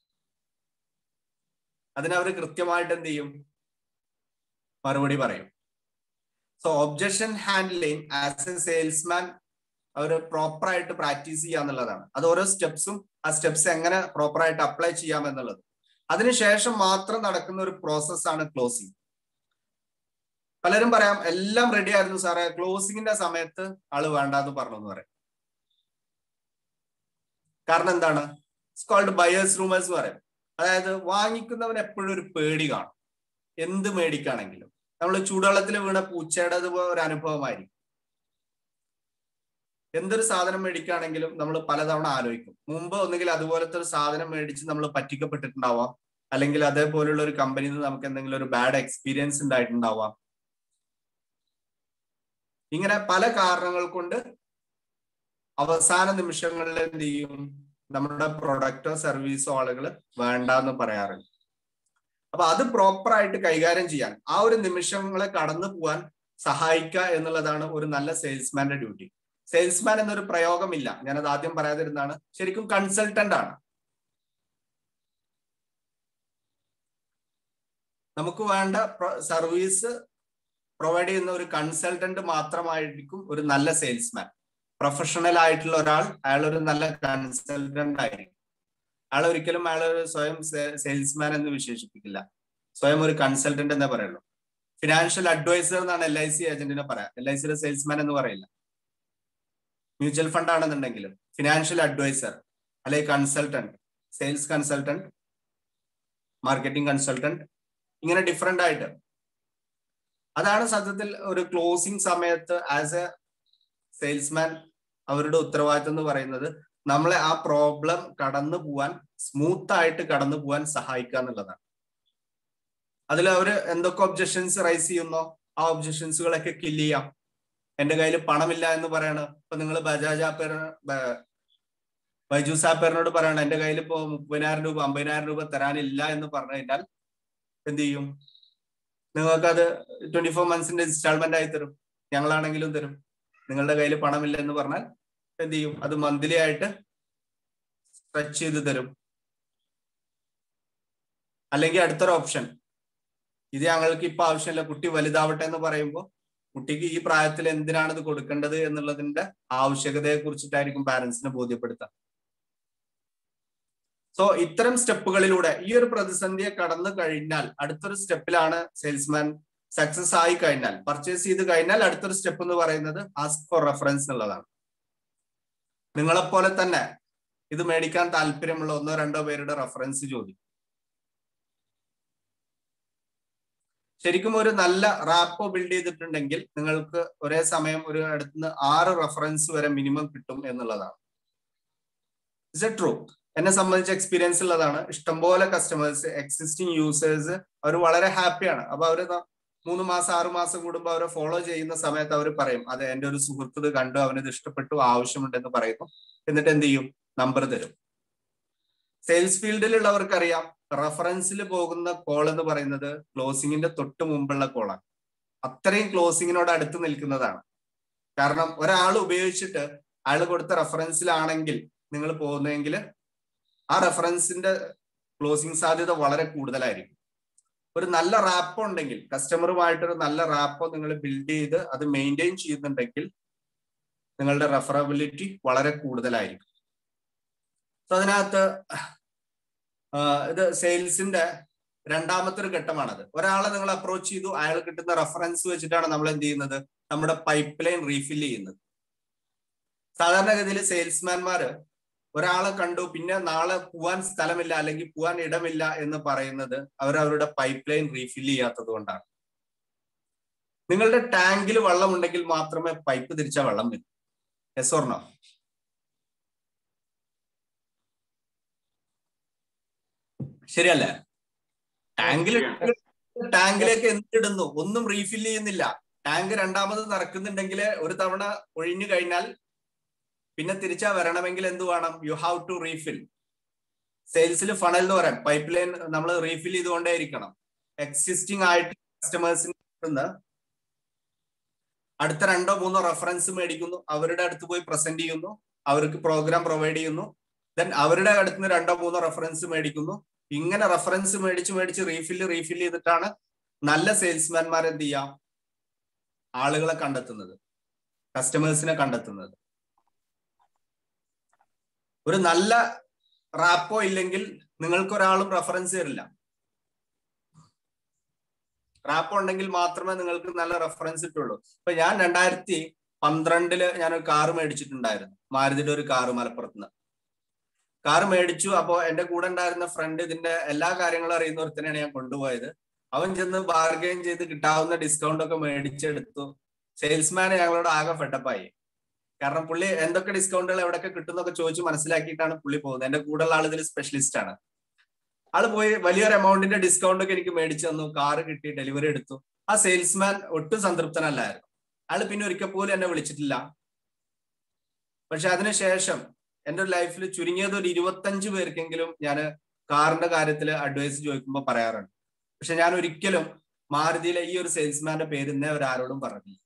അതിനവർ കൃത്യമായിട്ട് എന്ത് ചെയ്യും മറുപടി പറയും so objection handling as a salesman അവർ പ്രോപ്പർ ആയിട്ട് പ്രാക്ടീസ് ചെയ്യുക എന്നുള്ളതാണ് അത് ഓരോ സ്റ്റെപ്സും ആ സ്റ്റെപ്സ് എങ്ങനെ പ്രോപ്പർ ആയിട്ട് അപ്ലൈ ചെയ്യാം എന്നുള്ളത് അതിനുശേഷം മാത്രം നടക്കുന്ന ഒരു പ്രോസസ്സാണ് ക്ലോസിംഗ് പലരും പറയാം എല്ലാം റെഡി ആയിരുന്നു സാറേ ക്ലോസിംഗിന്റെ സമയത്ത് ആള് വേണ്ടാന്ന് പറഞ്ഞു എന്ന് പറയും കാരണം എന്താണ് കോൾഡ് ബയേഴ്സ് റൂമേഴ്സ് പറയും അതായത് വാങ്ങിക്കുന്നവൻ എപ്പോഴും ഒരു പേടി കാണും എന്ത് മേടിക്കാണെങ്കിലും നമ്മൾ ചൂടുവെള്ളത്തിൽ വീണ പൂച്ചയുടെ ഒരു അനുഭവമായിരിക്കും എന്തൊരു സാധനം മേടിക്കുകയാണെങ്കിലും നമ്മൾ പലതവണ ആലോചിക്കും മുമ്പ് ഒന്നുകിൽ അതുപോലത്തെ ഒരു സാധനം മേടിച്ച് നമ്മൾ പറ്റിക്കപ്പെട്ടിട്ടുണ്ടാവാം അല്ലെങ്കിൽ അതേപോലുള്ള ഒരു കമ്പനിയിൽ നിന്ന് നമുക്ക് എന്തെങ്കിലും ഒരു ബാഡ് എക്സ്പീരിയൻസ് ഉണ്ടായിട്ടുണ്ടാവാം ഇങ്ങനെ പല കാരണങ്ങൾ കൊണ്ട് അവസാന നിമിഷങ്ങളിൽ എന്ത് ചെയ്യും നമ്മുടെ പ്രൊഡക്റ്റോ സർവീസോ ആളുകൾ വേണ്ടെന്ന് പറയാറുണ്ട് അപ്പൊ അത് പ്രോപ്പർ ആയിട്ട് കൈകാര്യം ചെയ്യാൻ ആ ഒരു നിമിഷങ്ങളെ കടന്നു പോവാൻ സഹായിക്കുക എന്നുള്ളതാണ് ഒരു നല്ല സെയിൽസ്മാന്റെ ഡ്യൂട്ടി സെയിൽസ്മാൻ എന്നൊരു പ്രയോഗമില്ല ഞാനത് ആദ്യം പറയാതിരുന്നാണ് ശരിക്കും കൺസൾട്ടന്റ് ആണ് നമുക്ക് വേണ്ട സർവീസ് പ്രൊവൈഡ് ചെയ്യുന്ന ഒരു കൺസൾട്ടന്റ് മാത്രമായിരിക്കും ഒരു നല്ല സെയിൽസ്മാൻ പ്രൊഫഷണൽ ആയിട്ടുള്ള ഒരാൾ അയാൾ ഒരു നല്ല കൺസൾട്ടന്റ് ആയിരിക്കും അയാൾ ഒരിക്കലും അയാൾ ഒരു സ്വയം സെയിൽസ്മാൻ എന്ന് വിശേഷിപ്പിക്കില്ല സ്വയം ഒരു കൺസൾട്ടന്റ് എന്നേ പറയുള്ളൂ ഫിനാൻഷ്യൽ അഡ്വൈസർ എന്നാണ് എൽ ഐ സി ഏജന്റിനെ പറയാം എൽ ഐ സിയുടെ സെയിൽസ്മാൻ എന്ന് പറയില്ല മ്യൂച്വൽ ഫണ്ട് ആണെന്നുണ്ടെങ്കിലും ഫിനാൻഷ്യൽ അഡ്വൈസർ അല്ലെങ്കിൽ consultant sales consultant marketing consultant ഇങ്ങനെ ഡിഫറെന്റ് ആയിട്ട് അതാണ് സത്യത്തിൽ ഒരു ക്ലോസിംഗ് സമയത്ത് ആസ് എ സെയിൽസ്മാൻ അവരുടെ ഉത്തരവാദിത്വം എന്ന് പറയുന്നത് നമ്മളെ ആ പ്രോബ്ലം കടന്നു പോവാൻ സ്മൂത്ത് ആയിട്ട് കടന്നു പോവാൻ സഹായിക്കുക എന്നുള്ളതാണ് അതിൽ അവർ എന്തൊക്കെ ഒബ്ജക്ഷൻസ് റൈസ് ചെയ്യുന്നോ ആ ഒബ്ജക്ഷൻസുകളൊക്കെ കില്ല് ചെയ്യാം എന്റെ കയ്യിൽ പണമില്ല എന്ന് പറയണ ഇപ്പൊ നിങ്ങൾ ബജാജ് ആപ്പ് ബൈജു സാപ്പറിനോട് പറയണം എന്റെ കയ്യിൽ ഇപ്പോ മുപ്പതിനായിരം രൂപ അമ്പതിനായിരം രൂപ തരാനില്ല എന്ന് പറഞ്ഞു കഴിഞ്ഞാൽ എന്ത് ചെയ്യും നിങ്ങൾക്കത് ട്വന്റി ഫോർ മന്ത്സിന്റെ ഇൻസ്റ്റാൾമെന്റ് ആയി തരും ഞങ്ങളാണെങ്കിലും തരും നിങ്ങളുടെ കയ്യിൽ പണമില്ല എന്ന് പറഞ്ഞാൽ എന്ത് ചെയ്യും അത് മന്ത്ലി ആയിട്ട് സ്ട്രെച്ച് ചെയ്ത് തരും അല്ലെങ്കിൽ അടുത്തൊരു ഓപ്ഷൻ ഇത് ഞങ്ങൾക്ക് ഇപ്പൊ ആവശ്യമില്ല കുട്ടി വലുതാവട്ടെ എന്ന് പറയുമ്പോൾ കുട്ടിക്ക് ഈ പ്രായത്തിൽ എന്തിനാണ് ഇത് കൊടുക്കേണ്ടത് എന്നുള്ളതിന്റെ ആവശ്യകതയെ കുറിച്ചിട്ടായിരിക്കും പാരന്റ്സിനെ ബോധ്യപ്പെടുത്തുക സോ ഇത്തരം സ്റ്റെപ്പുകളിലൂടെ ഈ ഒരു പ്രതിസന്ധിയെ കടന്നു കഴിഞ്ഞാൽ അടുത്തൊരു സ്റ്റെപ്പിലാണ് സെയിൽസ്മാൻ സക്സസ് ആയി കഴിഞ്ഞാൽ പർച്ചേസ് ചെയ്ത് കഴിഞ്ഞാൽ അടുത്തൊരു സ്റ്റെപ്പ് എന്ന് പറയുന്നത് ആസ്ക് ഫോർ റെഫറൻസ് എന്നുള്ളതാണ് നിങ്ങളെപ്പോലെ തന്നെ ഇത് മേടിക്കാൻ താല്പര്യമുള്ള ഒന്നോ രണ്ടോ പേരുടെ റെഫറൻസ് ചോദിക്കും ശരിക്കും ഒരു നല്ല റാപ്പോ ബിൽഡ് ചെയ്തിട്ടുണ്ടെങ്കിൽ നിങ്ങൾക്ക് ഒരേ സമയം ഒരു അടുത്തുനിന്ന് ആറ് റെഫറൻസ് വരെ മിനിമം കിട്ടും എന്നുള്ളതാണ് ഇസ് എ ട്രൂ എന്നെ സംബന്ധിച്ച് എക്സ്പീരിയൻസ് ഉള്ളതാണ് ഇഷ്ടംപോലെ കസ്റ്റമേഴ്സ് എക്സിസ്റ്റിംഗ് യൂസേഴ്സ് അവർ വളരെ ഹാപ്പിയാണ് അപ്പൊ അവര് മൂന്ന് മാസം ആറു മാസം കൂടുമ്പോൾ അവരെ ഫോളോ ചെയ്യുന്ന സമയത്ത് അവർ പറയും അതെ എന്റെ ഒരു സുഹൃത്ത് ഇത് കണ്ടു അവനത് ഇഷ്ടപ്പെട്ടു ആവശ്യമുണ്ടെന്ന് പറയുന്നു എന്നിട്ട് എന്ത് ചെയ്യും നമ്പർ തരും സെയിൽസ് ഫീൽഡിലുള്ളവർക്കറിയാം റെഫറൻസിൽ പോകുന്ന കോൾ എന്ന് പറയുന്നത് ക്ലോസിങ്ങിന്റെ തൊട്ട് മുമ്പുള്ള കോളാണ് അത്രയും ക്ലോസിങ്ങിനോട് അടുത്ത് നിൽക്കുന്നതാണ് കാരണം ഒരാൾ ഉപയോഗിച്ചിട്ട് അയാൾ കൊടുത്ത റെഫറൻസിലാണെങ്കിൽ നിങ്ങൾ പോകുന്നതെങ്കിൽ ആ റെഫറൻസിന്റെ ക്ലോസിംഗ് സാധ്യത വളരെ കൂടുതലായിരിക്കും ഒരു നല്ല റാപ്പോ ഉണ്ടെങ്കിൽ കസ്റ്റമറുമായിട്ടൊരു നല്ല റാപ്പോ നിങ്ങൾ ബിൽഡ് ചെയ്ത് അത് മെയിൻറ്റെയിൻ ചെയ്യുന്നുണ്ടെങ്കിൽ നിങ്ങളുടെ റെഫറബിലിറ്റി വളരെ കൂടുതലായിരിക്കും സോ അതിനകത്ത് ഇത് സെയിൽസിന്റെ രണ്ടാമത്തെ ഒരു ഘട്ടമാണത് ഒരാളെ നിങ്ങൾ അപ്രോച്ച് ചെയ്തു അയാൾ കിട്ടുന്ന റെഫറൻസ് വെച്ചിട്ടാണ് നമ്മൾ എന്ത് ചെയ്യുന്നത് നമ്മുടെ പൈപ്പ് ലൈൻ റീഫിൽ ചെയ്യുന്നത് സാധാരണഗതിയിൽ സെയിൽസ്മാൻമാര് ഒരാളെ കണ്ടു പിന്നെ നാളെ പോവാൻ സ്ഥലമില്ല അല്ലെങ്കിൽ പോവാൻ ഇടമില്ല എന്ന് പറയുന്നത് അവർ അവരുടെ പൈപ്പ് ലൈൻ റീഫിൽ ചെയ്യാത്തത് കൊണ്ടാണ് നിങ്ങളുടെ ടാങ്കിൽ വെള്ളം ഉണ്ടെങ്കിൽ മാത്രമേ പൈപ്പ് തിരിച്ച വെള്ളം വരൂ എസ് ഓർണോ ശരിയല്ലേ ടാങ്കിൽ ടാങ്കിലേക്ക് എന്തിടുന്നു ഒന്നും റീഫിൽ ചെയ്യുന്നില്ല ടാങ്ക് രണ്ടാമത് നിറക്കുന്നുണ്ടെങ്കിൽ ഒരു തവണ ഒഴിഞ്ഞു കഴിഞ്ഞാൽ പിന്നെ തിരിച്ചാ വരണമെങ്കിൽ എന്ത് വേണം യു ഹാവ് ടു റീഫിൽ സെയിൽസിൽ ഫണൽ എന്ന് പറയാം പൈപ്പ് ലൈൻ നമ്മൾ റീഫിൽ ചെയ്തുകൊണ്ടേ ഇരിക്കണം എക്സിസ്റ്റിംഗ് ആയിട്ട് കസ്റ്റമേഴ്സിന് നിന്ന് അടുത്ത രണ്ടോ മൂന്നോ റെഫറൻസ് മേടിക്കുന്നു അവരുടെ അടുത്ത് പോയി പ്രസന്റ് ചെയ്യുന്നു അവർക്ക് പ്രോഗ്രാം പ്രൊവൈഡ് ചെയ്യുന്നു ദെൻ അവരുടെ അടുത്ത് നിന്ന് രണ്ടോ മൂന്നോ റെഫറൻസ് മേടിക്കുന്നു ഇങ്ങനെ റെഫറൻസ് മേടിച്ച് മേടിച്ച് റീഫിൽ റീഫിൽ ചെയ്തിട്ടാണ് നല്ല സെയിൽസ്മാൻമാർ എന്ത് ചെയ്യാം ആളുകളെ കണ്ടെത്തുന്നത് കസ്റ്റമേഴ്സിനെ കണ്ടെത്തുന്നത് ഒരു നല്ല റാപ്പോ ഇല്ലെങ്കിൽ നിങ്ങൾക്ക് ഒരാളും റെഫറൻസ് തരില്ല റാപ്പോ ഉണ്ടെങ്കിൽ മാത്രമേ നിങ്ങൾക്ക് നല്ല റെഫറൻസ് കിട്ടുള്ളൂ ഇപ്പൊ ഞാൻ രണ്ടായിരത്തി പന്ത്രണ്ടില് ഞാൻ ഒരു കാറ് മേടിച്ചിട്ടുണ്ടായിരുന്നു മാരുതിയുടെ ഒരു കാറ് മലപ്പുറത്ത് കാറ് മേടിച്ചു അപ്പോ എന്റെ കൂടെ ഉണ്ടായിരുന്ന ഫ്രണ്ട് ഇതിന്റെ എല്ലാ കാര്യങ്ങളും അറിയുന്ന ഒരുത്തനെയാണ് ഞാൻ കൊണ്ടുപോയത് അവൻ ചെന്ന് ബാർഗെയിൻ ചെയ്ത് കിട്ടാവുന്ന ഡിസ്കൗണ്ട് ഒക്കെ മേടിച്ചെടുത്തു സെയിൽസ്മാൻ ഞങ്ങളോട് ആകെ ഫെട്ടപ്പായി കാരണം പുള്ളി എന്തൊക്കെ ഡിസ്കൗണ്ടുകൾ എവിടെയൊക്കെ കിട്ടുന്നൊക്കെ ചോദിച്ചു മനസ്സിലാക്കിയിട്ടാണ് പുള്ളി പോകുന്നത് എന്റെ കൂടെയുള്ള ആൾ ഇതിൽ സ്പെഷ്യലിസ്റ്റ് ആണ് ആള് പോയി വലിയൊരു എമൗണ്ടിന്റെ ഡിസ്കൗണ്ട് ഒക്കെ എനിക്ക് മേടിച്ചു തന്നു കാറ് കിട്ടി ഡെലിവറി എടുത്തു ആ സെയിൽസ്മാൻ ഒട്ടും സംതൃപ്തനല്ലായിരുന്നു അയാൾ പിന്നെ ഒരിക്കൽ പോലും എന്നെ വിളിച്ചിട്ടില്ല പക്ഷെ അതിനുശേഷം എന്റെ ലൈഫിൽ ചുരുങ്ങിയത് ഒരു ഇരുപത്തഞ്ച് പേർക്കെങ്കിലും ഞാൻ കാറിന്റെ കാര്യത്തിൽ അഡ്വൈസ് ചോദിക്കുമ്പോൾ പറയാറുണ്ട് പക്ഷെ ഞാൻ ഒരിക്കലും മാരുതിയിലെ ഈ ഒരു സെയിൽസ്മാന്റെ പേര് ഇന്നേ അവരാരോടും പറഞ്ഞില്ല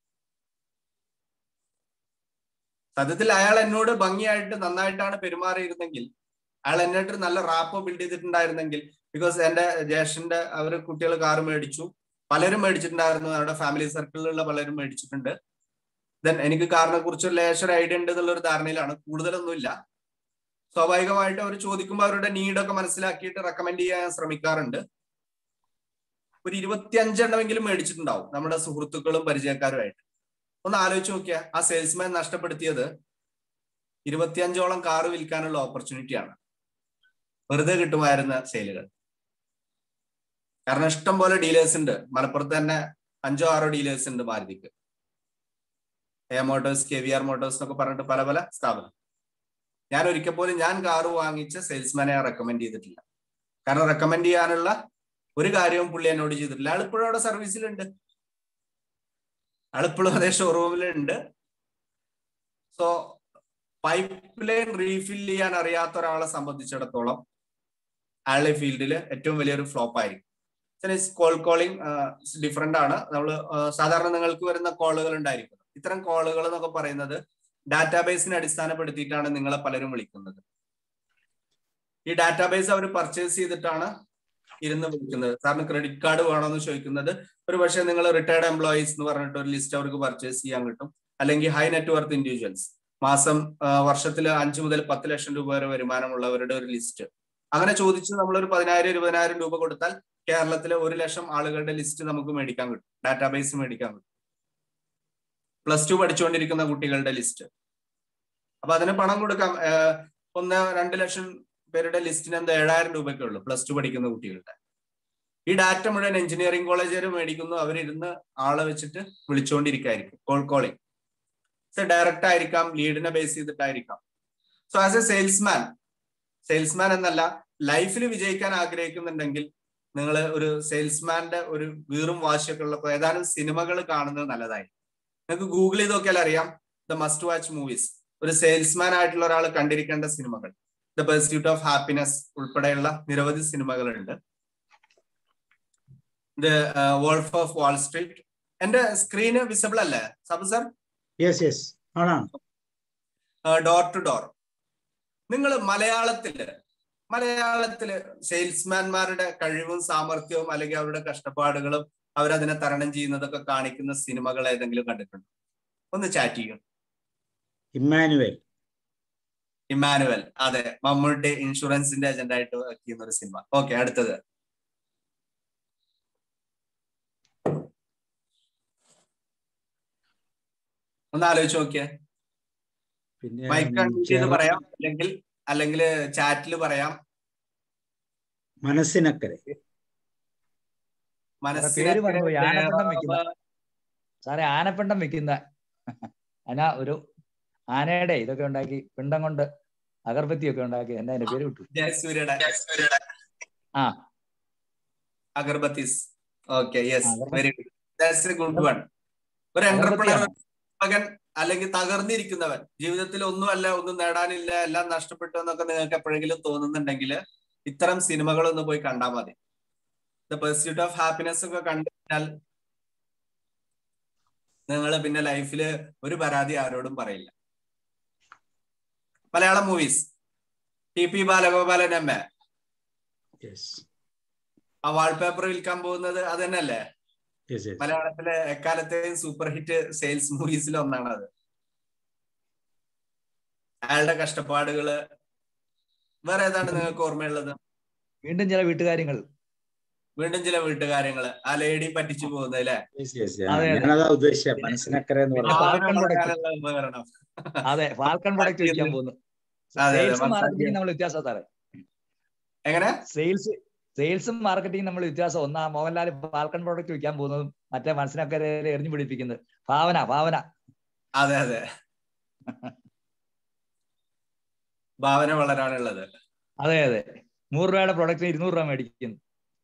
സത്യത്തിൽ അയാൾ എന്നോട് ഭംഗിയായിട്ട് നന്നായിട്ടാണ് പെരുമാറിയിരുന്നെങ്കിൽ അയാൾ എന്നിട്ട് നല്ല റാപ്പോ ബിൽഡ് ചെയ്തിട്ടുണ്ടായിരുന്നെങ്കിൽ ബിക്കോസ് എന്റെ ജ്യേഷ്ഠന്റെ അവർ കുട്ടികൾ കാർ മേടിച്ചു പലരും മേടിച്ചിട്ടുണ്ടായിരുന്നു അവരുടെ ഫാമിലി സർക്കിളിലുള്ള പലരും മേടിച്ചിട്ടുണ്ട് ദെൻ എനിക്ക് കാറിനെ കുറിച്ച് ഒരു ലേശർ ഐഡിയ ഉണ്ട് എന്നുള്ള ഒരു ധാരണയിലാണ് കൂടുതലൊന്നുമില്ല സ്വാഭാവികമായിട്ട് അവർ ചോദിക്കുമ്പോൾ അവരുടെ നീഡൊക്കെ മനസ്സിലാക്കിയിട്ട് റെക്കമെൻഡ് ചെയ്യാൻ ശ്രമിക്കാറുണ്ട് ഒരു ഇരുപത്തി അഞ്ചെണ്ണമെങ്കിലും മേടിച്ചിട്ടുണ്ടാവും നമ്മുടെ സുഹൃത്തുക്കളും പരിചയക്കാരുമായിട്ട് ഒന്ന് ആലോചിച്ച് നോക്കിയാ ആ സെയിൽസ്മാൻ നഷ്ടപ്പെടുത്തിയത് ഇരുപത്തിയഞ്ചോളം കാറ് വിൽക്കാനുള്ള ഓപ്പർച്യൂണിറ്റിയാണ് വെറുതെ കിട്ടുമായിരുന്ന സെയിലുകൾ കാരണം ഇഷ്ടം പോലെ ഡീലേഴ്സ് ഉണ്ട് മലപ്പുറത്ത് തന്നെ അഞ്ചോ ആറോ ഡീലേഴ്സ് ഉണ്ട് മാരുതിക്ക് A motors K V R motors എന്നൊക്കെ പറഞ്ഞിട്ട് പല പല സ്ഥാപനം ഞാൻ ഒരിക്കൽ പോലും ഞാൻ കാറ് വാങ്ങിച്ച സെയിൽസ്മാനെ റെക്കമെൻഡ് ചെയ്തിട്ടില്ല കാരണം റെക്കമെൻഡ് ചെയ്യാനുള്ള ഒരു കാര്യവും പുള്ളി എന്നോട് ചെയ്തിട്ടില്ല അയാൾ ഇപ്പോഴും അവിടെ സർവീസിലുണ്ട് അയാൾ ഇപ്പോഴും അതേ ഷോറൂമിലുണ്ട് സോ പൈപ്പ് ലൈൻ റീഫിൽ ചെയ്യാൻ അറിയാത്ത ഒരാളെ സംബന്ധിച്ചിടത്തോളം അയാളുടെ ഫീൽഡിൽ ഏറ്റവും വലിയൊരു ഫ്ലോപ്പ് ആയിരിക്കും കോൾ കോളിംഗ് ഡിഫറെന്റ് ആണ് നമ്മൾ സാധാരണ നിങ്ങൾക്ക് വരുന്ന കോളുകൾ ഉണ്ടായിരിക്കും ഇത്തരം കോളുകൾ എന്നൊക്കെ പറയുന്നത് ഡാറ്റാബേസിനെ അടിസ്ഥാനപ്പെടുത്തിയിട്ടാണ് നിങ്ങളെ പലരും വിളിക്കുന്നത് ഈ ഡാറ്റാബേസ് അവർ പർച്ചേസ് ചെയ്തിട്ടാണ് ഇരുന്ന് വിളിക്കുന്നത് സാറിന് ക്രെഡിറ്റ് കാർഡ് വേണമെന്ന് ചോദിക്കുന്നത് ഒരു പക്ഷേ നിങ്ങൾ റിട്ടയർഡ് എംപ്ലോയീസ് എന്ന് പറഞ്ഞിട്ട് ഒരു ലിസ്റ്റ് അവർക്ക് പർച്ചേസ് ചെയ്യാൻ കിട്ടും അല്ലെങ്കിൽ ഹൈ നെറ്റ് വർത്ത് ഇൻഡിവിജ്വൽസ് മാസം വർഷത്തിൽ അഞ്ചു മുതൽ പത്ത് ലക്ഷം രൂപ വരെ വരുമാനമുള്ളവരുടെ ഒരു ലിസ്റ്റ് അങ്ങനെ ചോദിച്ച് നമ്മളൊരു പതിനായിരം ഇരുപതിനായിരം രൂപ കൊടുത്താൽ കേരളത്തിലെ ഒരു ലക്ഷം ആളുകളുടെ ലിസ്റ്റ് നമുക്ക് മേടിക്കാൻ കിട്ടും ഡാറ്റാബേസ് മേടിക്കാൻ കിട്ടും പ്ലസ് ടു പഠിച്ചുകൊണ്ടിരിക്കുന്ന കുട്ടികളുടെ ലിസ്റ്റ് അപ്പൊ അതിന് പണം കൊടുക്കാം ഒന്ന് രണ്ട് ലക്ഷം പേരുടെ ലിസ്റ്റിന് എന്താ ഏഴായിരം രൂപയ്ക്കേ ഉള്ളൂ പ്ലസ് ടു പഠിക്കുന്ന കുട്ടികളുടെ ഈ ഡാറ്റ മുഴുവൻ എഞ്ചിനീയറിംഗ് കോളേജുകാർ മേടിക്കുന്നു അവരിരുന്ന് ആളെ വെച്ചിട്ട് വിളിച്ചുകൊണ്ടിരിക്കായിരിക്കും കോൾ കോളിംഗ് ഡയറക്റ്റ് ആയിരിക്കാം ലീഡിനെ ബേസ് ചെയ്തിട്ടായിരിക്കാം so as a salesman salesman എന്നല്ല ലൈഫിൽ വിജയിക്കാൻ ആഗ്രഹിക്കുന്നുണ്ടെങ്കിൽ നിങ്ങൾ ഒരു സെയിൽസ്മാന്റെ ഒരു വീറും വാശിയൊക്കെ ഉള്ള ഏതാനും സിനിമകൾ കാണുന്നത് നല്ലതായി നിങ്ങൾക്ക് ഗൂഗിൾ ചെയ്ത് നോക്കിയാൽ അറിയാം ദ മസ്റ്റ് വാച്ച് മൂവീസ് ഒരു സെയിൽസ്മാൻ ആയിട്ടുള്ള ഒരാൾ കണ്ടിരിക്കേണ്ട സിനിമകൾ ദ പെർസ്യൂട്ട് ഓഫ് ഹാപ്പിനെസ് ഉൾപ്പെടെയുള്ള നിരവധി സിനിമകളുണ്ട് the Wolf of Wall Street എന്റെ സ്ക്രീന് വിസിബിൾ അല്ലേ സബ് സർ യെസ് യെസ് ആണാണ് ഡോർ ടു ഡോർ നിങ്ങൾ മലയാളത്തില് മലയാളത്തില് സെയിൽസ്മാൻമാരുടെ കഴിവും സാമർഥ്യവും അല്ലെങ്കിൽ അവരുടെ കഷ്ടപ്പാടുകളും അവരതിനെ തരണം ചെയ്യുന്നതൊക്കെ കാണിക്കുന്ന സിനിമകൾ ഏതെങ്കിലും കണ്ടിട്ടുണ്ടോ ഒന്ന് ചാറ്റ് ചെയ്യും ഇമ്മാനുവൽ ഇമ്മാനുവൽ അതെ മമ്മൂട്ടി ഇൻഷുറൻസിന്റെ ഏജന്റ് ആയിട്ട് വർക്ക് ചെയ്യുന്ന ഒരു സിനിമ ഓക്കെ അടുത്തത് ഒന്ന് ആലോചിച്ച് നോക്കിയേ പിന്നെ മൈക്ക് അൺമ്യൂട്ട് ചെയ്ത് പറയാം അല്ലെങ്കിൽ അല്ലെങ്കിൽ ചാറ്റിൽ പറയാം മനസ്സിനക്കരെ പേര് മറന്നുപോയി ആനപ്പിണ്ടം വെക്കുന്ന മനസ്സിലാക്കി സാറേ ആനപ്പിണ്ടം വെക്കുന്ന അനാ ഒരു ആനയുടെ ഇതൊക്കെ ഉണ്ടാക്കി പിണ്ടം കൊണ്ട് അഗർബത്തിയൊക്കെ ഉണ്ടാക്കി എന്താ അതിന്റെ പേര് കിട്ടും ജയസൂര്യയുടെ ആ Agarbattis okay yes Agarbatti. Very good that's a good one ഒരു എന്റർപ്രണർ മകൻ അല്ലെങ്കിൽ തകർന്നിരിക്കുന്നവൻ ജീവിതത്തിൽ ഒന്നുമല്ല ഒന്നും നേടാനില്ല എല്ലാം നഷ്ടപ്പെട്ടു എന്നൊക്കെ നിങ്ങൾക്ക് എപ്പോഴെങ്കിലും തോന്നുന്നുണ്ടെങ്കിൽ ഇത്തരം സിനിമകളൊന്ന് പോയി കണ്ടാൽ മതി ദ പെർസ്യൂട്ട് ഓഫ് ഹാപ്പിനെസ് ഒക്കെ കണ്ടു കഴിഞ്ഞാൽ നിങ്ങൾ പിന്നെ ലൈഫിൽ ഒരു പരാതി ആരോടും പറയില്ല Malayalam movies T P Balagopalan M A yes ആ വാൾപേപ്പർ വിൽക്കാൻ പോകുന്നത് അത് തന്നെയല്ലേ യെസ് യെസ് മലയാളത്തിലെ എക്കാലത്തെയും സൂപ്പർ ഹിറ്റ് സെയിൽസ് മൂവീസിൽ ഒന്നാണ് അത് അയാളുടെ കഷ്ടപ്പാടുകള് വേറെ ഏതാണ് നിങ്ങൾക്ക് ഓർമ്മയുള്ളത് വീണ്ടും ചില വീട്ടുകാര്യങ്ങൾ വീണ്ടും ചില വീട്ടുകാര്യങ്ങള് ആ ലേഡി പറ്റിച്ചു പോകുന്നത് അല്ലെ യെസ് യെസ് അതെ, അതെ. ഞാനതാ ഉദ്ദേശിച്ച മനസ്സിനക്കരെ എന്ന് പിന്നെ പറഞ്ഞത് ഫാൽക്കൺ പ്രൊഡക്റ്റ് വളരാനുള്ള ഉപകരണം അതെ ഫാൽക്കൺ പ്രൊഡക്റ്റ് വിൽക്കാൻ പോകുന്നു അതെ, സെയിൽസും മനസ്സിലാക്കി. മാർക്കറ്റിംഗ് നമ്മൾ വ്യത്യാസം സാറേ എങ്ങനെ സെയിൽസ് സെയിൽസും മാർക്കറ്റിംഗ് നമ്മൾ വ്യത്യാസം ഒന്നാ മോഹൻലാൽ ഫാൽക്കൺ പ്രോഡക്റ്റ് വിൽക്കാൻ പോകുന്നതും മറ്റേ മനസ്സിനൊക്കെ എറിഞ്ഞു പിടിപ്പിക്കുന്നത് ഭാവന ഭാവന അതെ അതെ ഭാവന വളരാനുള്ളത് അതെ അതെ നൂറ് രൂപയുടെ പ്രൊഡക്റ്റിന് ഇരുന്നൂറ് രൂപ മേടിക്കുന്നു